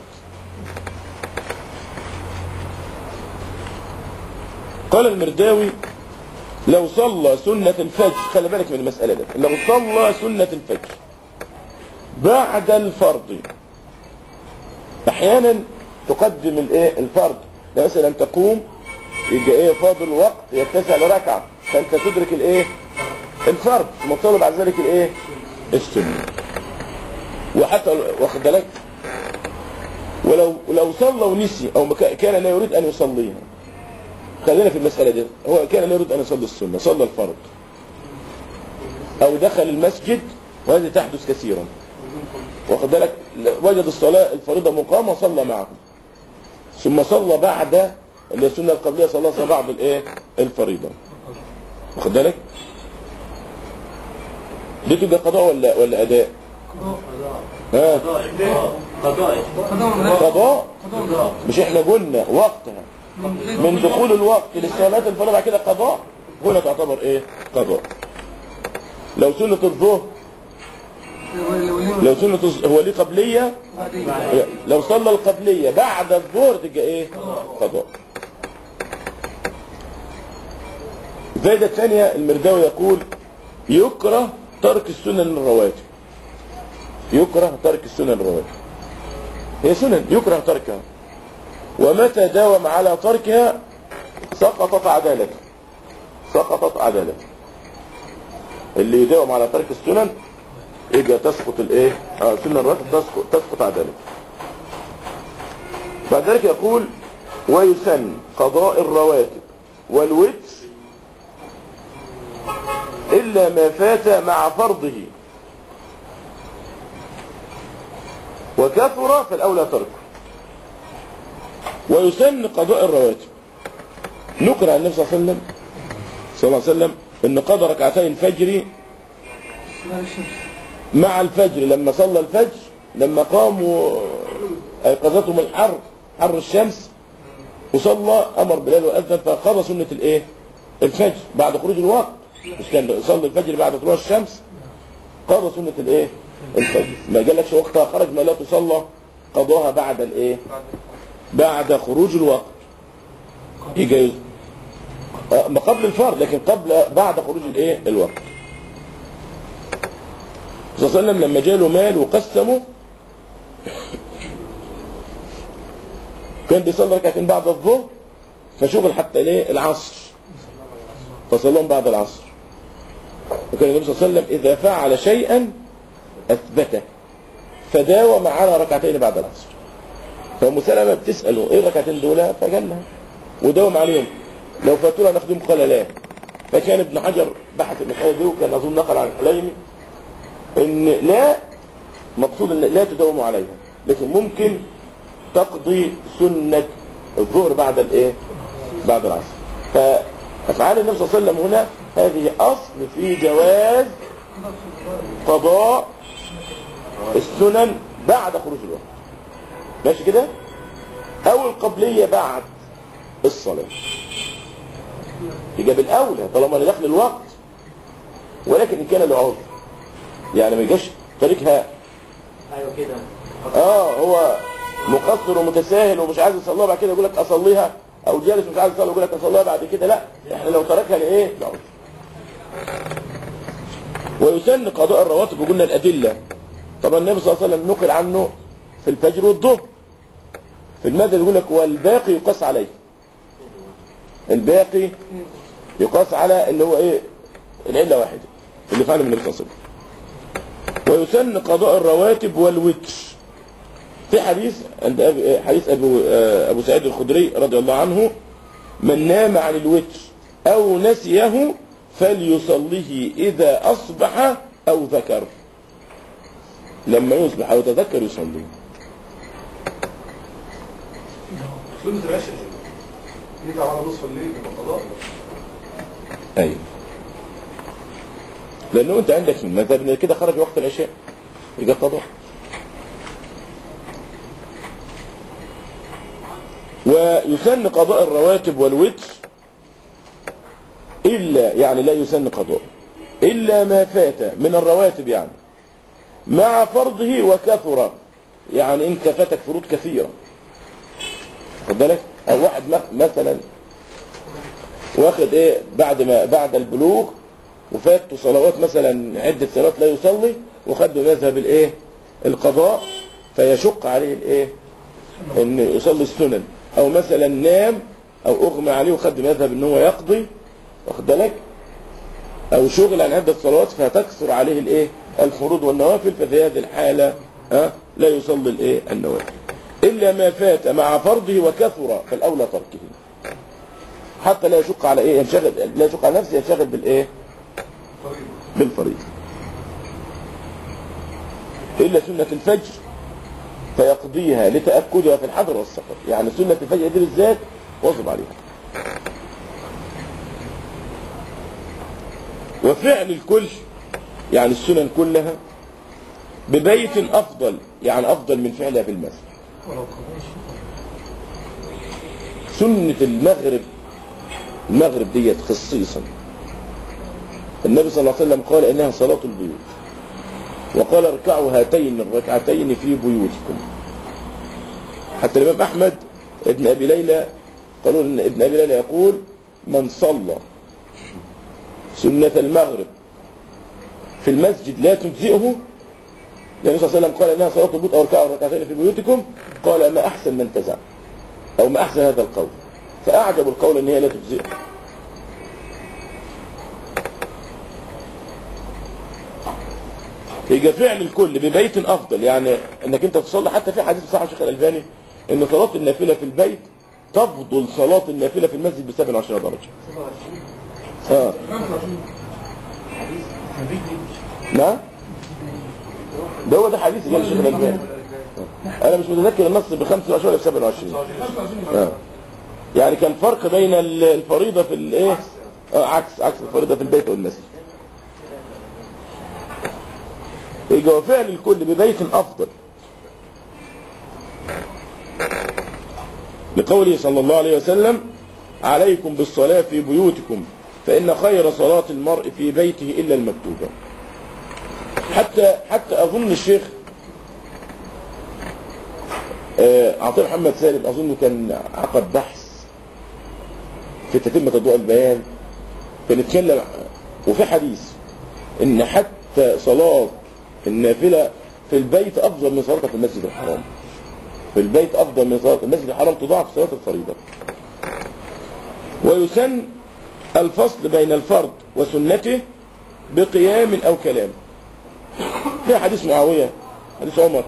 قال المرداوي لو صلى سنة الفجر خلي بالك من المسألة دي لو صلى سنة الفجر بعد الفرض احيانا تقدم الايه الفرض يعني مثلا تقوم يجي ايه فاضل وقت يتسع لركعة فانت تدرك الايه الفرض ثم تصلي بعد ذلك الايه السنة وحتى واخد بالك ولو ولو صلى ونسي او ما كان- كان لا يريد ان يصليها خلينا في المسألة دي هو كان لا يريد أن يصلي السنة صلى الفرض أو دخل المسجد وهذه تحدث كثيرا واخد بالك وجد الصلاة الفريضة مقامة وصلى معهم ثم صلى بعد اللي هي السنه القبليه صلاها بعد الايه الفريضه واخد بالك دي تبقى قضاء ولا ولا اداء ها قضاء قضاء مش احنا قلنا وقتها من دخول الوقت للصلاة الفريضة بعد كده قضاء هنا تعتبر ايه قضاء لو سنة الظهر لو سنة الظ- هو ليه قبلية لو صلى القبلية بعد الظهر تبقى ايه قضاء الزايدة الثانية المرداوي يقول يكره ترك السنن الرواتب يكره ترك السنن الرواتب هي سنن يكره تركها ومتى داوم على تركها سقطت عدالته سقطت عدالته اللي يداوم على ترك السنن يبقى تسقط الايه اه سنن الراتب تسقط تسقط عدالته بعد ذلك يقول ويسن قضاء الرواتب والوتر إلا ما فات مع فرضه وكثر فالأولى تركه ويسن قضاء الرواتب نقرأ عن النبي صلى الله عليه وسلم صلى الله عليه وسلم ان قضى ركعتي الفجر مع الفجر لما صلى الفجر لما قاموا ايقظتهم الحر حر الشمس وصلى امر بلال واذن فقضى سنه الايه الفجر بعد خروج الوقت مش كان يصلي الفجر بعد طلوع الشمس قضى سنه الايه الفجر ما قالكش وقتها خرج ما لا تصلى قضاها بعد الايه بعد خروج الوقت يجي آه، ما قبل الفرض لكن قبل بعد خروج الايه الوقت صلى الله عليه وسلم لما جاله مال وقسمه كان بيصلي ركعتين بعد الظهر فشغل حتى ليه العصر فصلهم بعد العصر وكان النبي صلى الله عليه وسلم إذا فعل شيئا أثبته فداوم على ركعتين بعد العصر فأم سلمة بتسأله إيه الركعتين دول فقال لها وداوم عليهم لو فاتوا لها نخدم قال لا فكان ابن حجر بحث المسألة دي وكان أظن نقل عن الحليمي إن لا مقصود إن لا تداوم عليها لكن ممكن تقضي سنة الظهر بعد الايه بعد العصر فأفعال النبي صلى الله عليه وسلم هنا هذه أصل في جواز قضاء السنن بعد خروج الوقت ماشي كده أو القبلية بعد الصلاة يبقى بالأولى طالما أنا داخل الوقت ولكن إن كان له عذر يعني ما يجيش طريقها ايوه كده اه هو مقصر ومتساهل ومش عايز يصليها بعد كده يقول لك اصليها او جالس مش عايز يصلي يقول لك اصليها بعد كده لا احنا لو تركها لايه لا ويسن قضاء الرواتب وقلنا الادله طبعا النبي صلى الله عليه وسلم نقل عنه في الفجر والظهر في المذهب يقول لك والباقي يقاس عليه الباقي يقاس على اللي هو ايه العله واحده اللي فعله من النبي صلى الله عليه وسلم ويسن قضاء الرواتب والوتر في حديث عند أبي حديث أبو, أبو سعيد الخدري رضي الله عنه من نام عن الوتر أو نسيه فليصليه إذا أصبح أو ذكر لما يصبح أو يتذكر يصلي سنة العشاء يجي على نصف الليل يبقى قضاء أيوة لأنه أنت عندك في المذهب إن كده خرج وقت العشاء يبقى قضاء ويسن قضاء الرواتب والوتر إلا يعني لا يسن قضاء إلا ما فات من الرواتب يعني مع فرضه وكثر يعني انت فاتك فروض كثيرة خد بالك او واحد مخ- مثلا واخد ايه بعد ما بعد البلوغ وفاته صلوات مثلا عدة سنوات لا يصلي وخد مذهب الايه القضاء فيشق عليه الايه ان يصلي السنن او مثلا نام او اغمى عليه وخد مذهب ان هو يقضي واخد بالك او شغل عن عدة صلوات فتكثر عليه الايه الفروض والنوافل ففي هذه الحالة ها لا يصلي الايه النوافل الا ما فات مع فرضه وكثر فالاولى تركه حتى لا يشق على ايه ينشغل لا يشق على نفسه ينشغل بالايه بالفريضة الا سنة الفجر فيقضيها لتأكدها في الحضر والسفر يعني سنة الفجر دي بالذات واظب عليها وفعل الكل يعني السنن كلها ببيت أفضل يعني أفضل من فعلها في المسجد سنة المغرب المغرب ديت خصيصا النبي صلى الله عليه وسلم قال إنها صلاة البيوت وقال اركعوا هاتين الركعتين في بيوتكم حتى الإمام أحمد ابن أبي ليلى قالوا إن ابن أبي ليلى يقول من صلى سنة المغرب في المسجد لا تجزئه النبي صلى الله عليه وسلم قال انها صلاه البيوت او اركعوا ركعتين في بيوتكم قال ما احسن من تزع او ما احسن هذا القول فاعجب القول ان هي لا تجزئه يبقى فعل الكل ببيت افضل يعني انك انت تصلي حتى في حديث صحيح الشيخ الالباني ان صلاه النافله في البيت تفضل صلاه النافله في المسجد ب 27 درجه اه نعم ده هو ده حديث قال الشيخ الالباني انا مش متذكر النص ب 25 ولا ب 27 آه. يعني كان فرق بين ال- الفريضه في الايه آه عكس عكس الفريضه في البيت والمسجد يبقى فعل الكل ببيت افضل لقوله صلى الله عليه وسلم عليكم بالصلاة في بيوتكم فإن خير صلاة المرء في بيته إلا المكتوبة حتى حتى أظن الشيخ آه، عطيه محمد سالم أظن كان عقد بحث في تتمة أضواء البيان كان يتكلم وفي حديث إن حتى صلاة النافلة في البيت أفضل من صلاتها في المسجد الحرام في البيت أفضل من صلاة المسجد الحرام تضاعف صلاة الفريضة ويسن الفصل بين الفرض وسنته بقيام أو كلام في حديث معاوية حديث عمر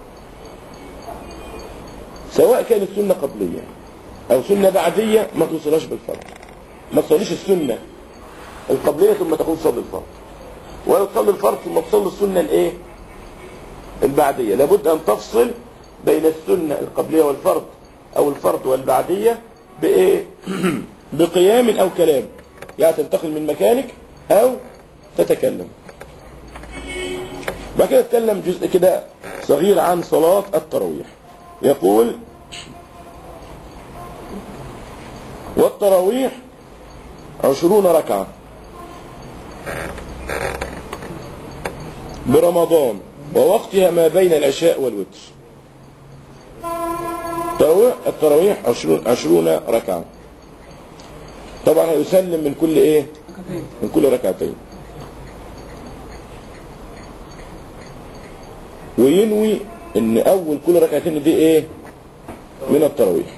سواء كانت سنة قبلية أو سنة بعدية ما توصلهاش بالفرض ما تصليش السنة القبلية ثم تقول صلي الفرض ولا تصلي الفرض ثم تصلي السنة الايه البعدية لابد ان تفصل بين السنة القبلية والفرض او الفرض والبعدية بايه بقيام او كلام يعني تنتقل من مكانك او تتكلم بعد كده اتكلم جزء كده صغير عن صلاة التراويح يقول والتراويح عشرون ركعة برمضان ووقتها ما بين العشاء والوتر التراويح التراويح عشرون, عشرون ركعة طبعا هيسلم من كل ايه من كل ركعتين وينوي ان اول كل ركعتين دي ايه من التراويح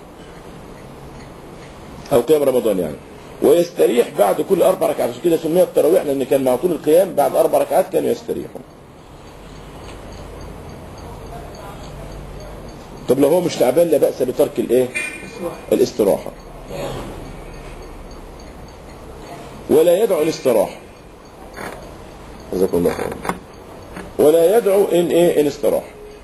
او قيام رمضان يعني ويستريح بعد كل اربع ركعات عشان كده سميها التراويح لان كان مع طول القيام بعد اربع ركعات كانوا يستريحوا طب لو هو مش تعبان لا باس بترك الايه الاستراحه ولا يدعو الاستراحه جزاكم الله خيرا ولا يدعو ان ايه ان استراح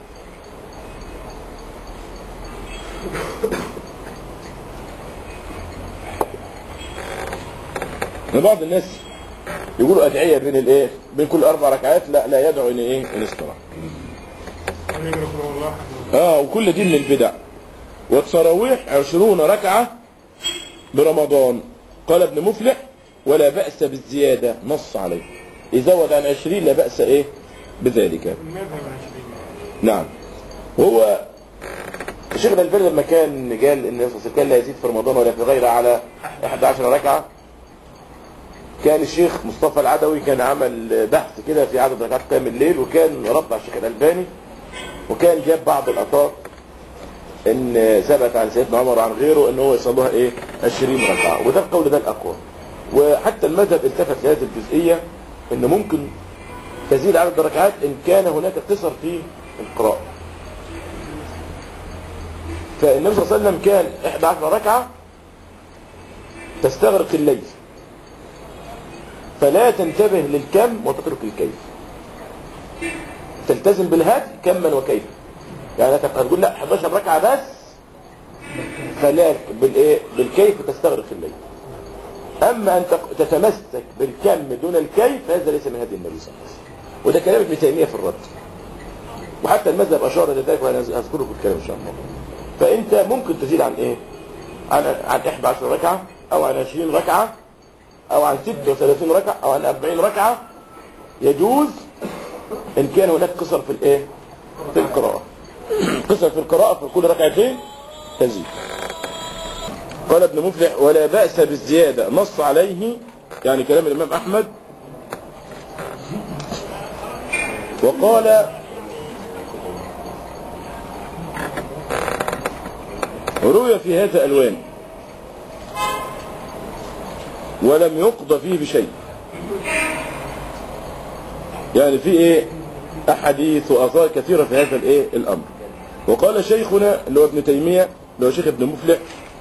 بعض الناس يقولوا ادعيه بين الايه بين كل اربع ركعات لا لا يدعو ان ايه ان استراح اه وكل دي من البدع والتراويح عشرون ركعة برمضان قال ابن مفلح ولا بأس بالزيادة نص عليه يزود عن عشرين لا بأس ايه بذلك نعم هو الشيخ الألباني لما كان قال ان كان لا يزيد في رمضان ولا في غيره على 11 ركعة كان الشيخ مصطفى العدوي كان عمل بحث كده في عدد ركعات قيام الليل وكان ربع الشيخ الألباني وكان جاب بعض الآثار ان ثبت عن سيدنا عمر عن غيره ان هو يصلوها ايه 20 ركعة وده القول ده الأقوى وحتى المذهب التفت لهذه الجزئية ان ممكن تزيد عدد الركعات ان كان هناك قصر في القراءة فالنبي صلى الله عليه وسلم كان 11 ركعة تستغرق الليل فلا تنتبه للكم وتترك الكيف تلتزم بالهدي كما وكيفا يعني هتقول لا 11 ركعة بس خلاك بالايه بالكيف تستغرق الليل اما ان تق- تتمسك بالكم دون الكيف هذا ليس من هدي النبي صلى الله عليه وسلم وده كلام ابن تيميه في الرد وحتى المذهب اشار الى ذلك وانا اذكره في الكلام ان شاء الله فانت ممكن تزيد عن ايه عن عن 11 ركعه او عن 20 ركعه او عن 36 ركعه او عن 40 ركعه يجوز ان كان هناك قصر في الايه في القراءه قصر في القراءه في كل ركعتين تزيد قال ابن مفلح ولا بأس بالزيادة نص عليه يعني كلام الإمام أحمد وقال روي في هذا ألوان ولم يقضى فيه بشيء يعني في ايه احاديث واثار كثيره في هذا الايه الامر وقال شيخنا اللي هو ابن تيميه اللي هو شيخ ابن مفلح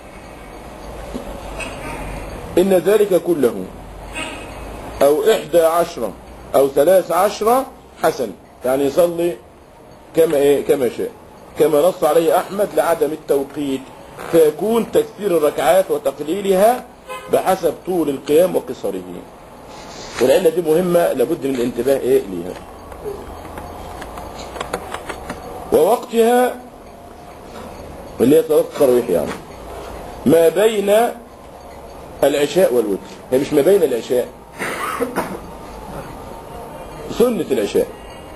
ان ذلك كله او احدى عشرة او ثلاث عشرة حسن يعني يصلي كما ايه كما شاء كما نص عليه احمد لعدم التوقيت فيكون تكثير الركعات وتقليلها بحسب طول القيام وقصره والعله دي مهمه لابد من الانتباه ايه ليها ووقتها اللي هي صلاه التراويح يعني ما بين العشاء والوتر هي مش ما بين العشاء سنة العشاء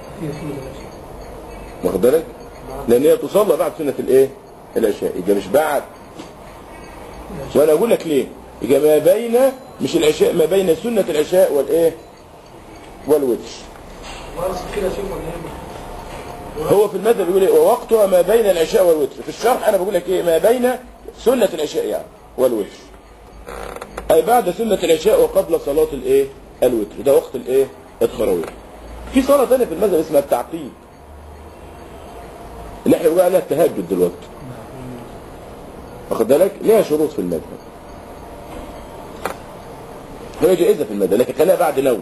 واخد بالك؟ لأن هي تصلى بعد سنة الإيه؟ العشاء يبقى مش بعد وأنا أقول لك ليه؟ يبقى ما بين مش العشاء ما بين سنة العشاء والإيه؟ والوتر وارث كده شوف ولا ايه هو في المذهب بيقول ايه ووقتها ما بين العشاء والوتر في الشرح انا بقول لك ايه ما بين سنة العشاء يعني والوتر اي بعد سنة العشاء وقبل صلاة الايه الوتر ده وقت الايه التراويح في صلاة ثانية في المذهب اسمها التعقيد اللي احنا بنقول عليها التهجد دلوقتي واخد بالك ليها شروط في المذهب هي جائزة في المذهب لكن خليها بعد نوم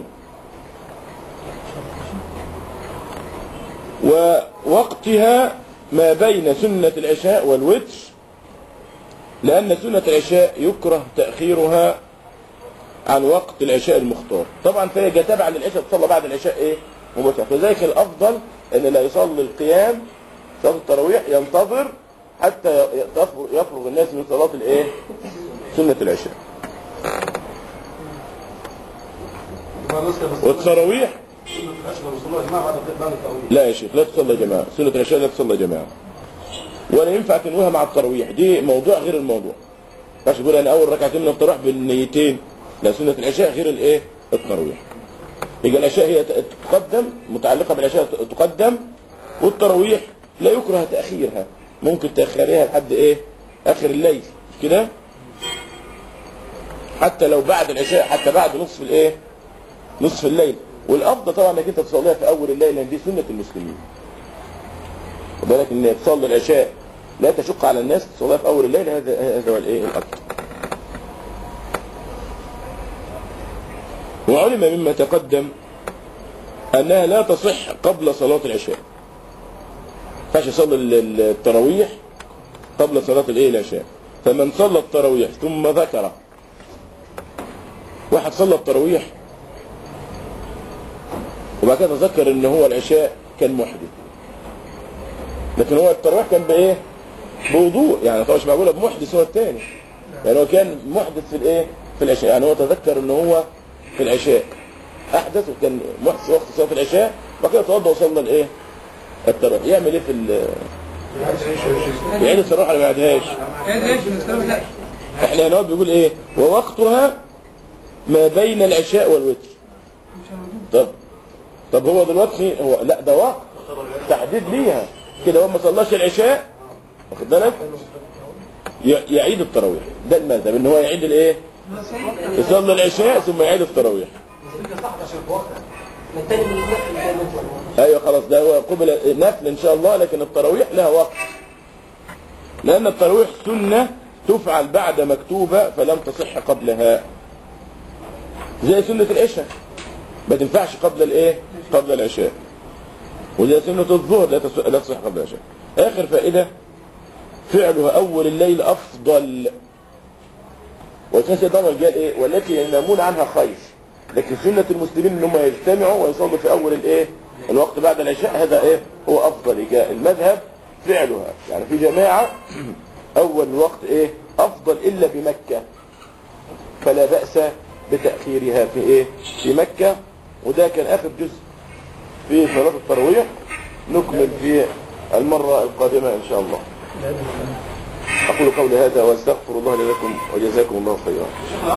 ووقتها ما بين سنة العشاء والوتر لأن سنة العشاء يكره تأخيرها عن وقت العشاء المختار طبعا فهي جاء تبع للعشاء تصلى بعد العشاء ايه مباشرة فذلك الأفضل أن لا يصلي القيام صلاة التراويح ينتظر حتى يفرغ يفرغ الناس من صلاة الايه سنة العشاء والتراويح لا يا شيخ لا تصلى جماعة سنة العشاء لا تصلى جماعة ولا ينفع تنويها مع التراويح دي موضوع غير الموضوع مش تقول انا اول ركعتين من التراويح بالنيتين لا سنة العشاء غير الايه التراويح يبقى العشاء هي تقدم متعلقة بالعشاء تقدم والتراويح لا يكره تأخيرها ممكن تأخريها لحد ايه اخر الليل مش كده حتى لو بعد العشاء حتى بعد نصف الايه نصف الليل والافضل طبعا انك انت تصليها في اول الليل لان دي سنه المسلمين خد بالك ان تصلي العشاء لا تشق على الناس تصليها في اول الليل هذا هذا هو الايه الافضل وعلم مما تقدم انها لا تصح قبل صلاه العشاء ما ينفعش يصلي ال- التراويح قبل صلاه الايه العشاء فمن صلى التراويح ثم ذكر واحد صلى التراويح وبعد كده تذكر ان هو العشاء كان محدث لكن هو التراويح كان بايه بوضوء يعني طبعا مش معقوله بمحدث هو الثاني يعني هو كان محدث في الايه في العشاء يعني هو تذكر ان هو في العشاء احدث وكان محدث وقت صلاه العشاء وبعد كده توضى وصلى الايه التراويح يعمل ايه في ال يعيد التراويح ولا ما يعيدهاش احنا هنا بيقول ايه ووقتها ما بين العشاء والوتر طب طب هو دلوقتي هو لا ده وقت تحديد ليها كده هو ما صلاش العشاء واخد بالك ي- يعيد التراويح ده المذهب ان هو يعيد الايه يصلي العشاء ثم يعيد التراويح ايوه خلاص ده هو قبل نفل ان شاء الله لكن التراويح لها وقت لان التراويح سنه تفعل بعد مكتوبه فلم تصح قبلها زي سنه العشاء ما تنفعش قبل الايه قبل العشاء وزي سنه الظهر لا تصح لا تصح قبل العشاء اخر فائده فعلها أول الليل أفضل وكان سيدنا عمر قال إيه والتي ينامون عنها خير لكن سنة المسلمين إن هم يجتمعوا ويصلوا في أول الإيه الوقت بعد العشاء هذا إيه هو أفضل جاء المذهب فعلها يعني في جماعة أول الوقت إيه أفضل إلا بمكة فلا بأس بتأخيرها في إيه في مكة وده كان آخر جزء في صلاة التراويح نكمل في المرة القادمة إن شاء الله أقول قولي هذا واستغفر الله لي ولكم وجزاكم الله خيرا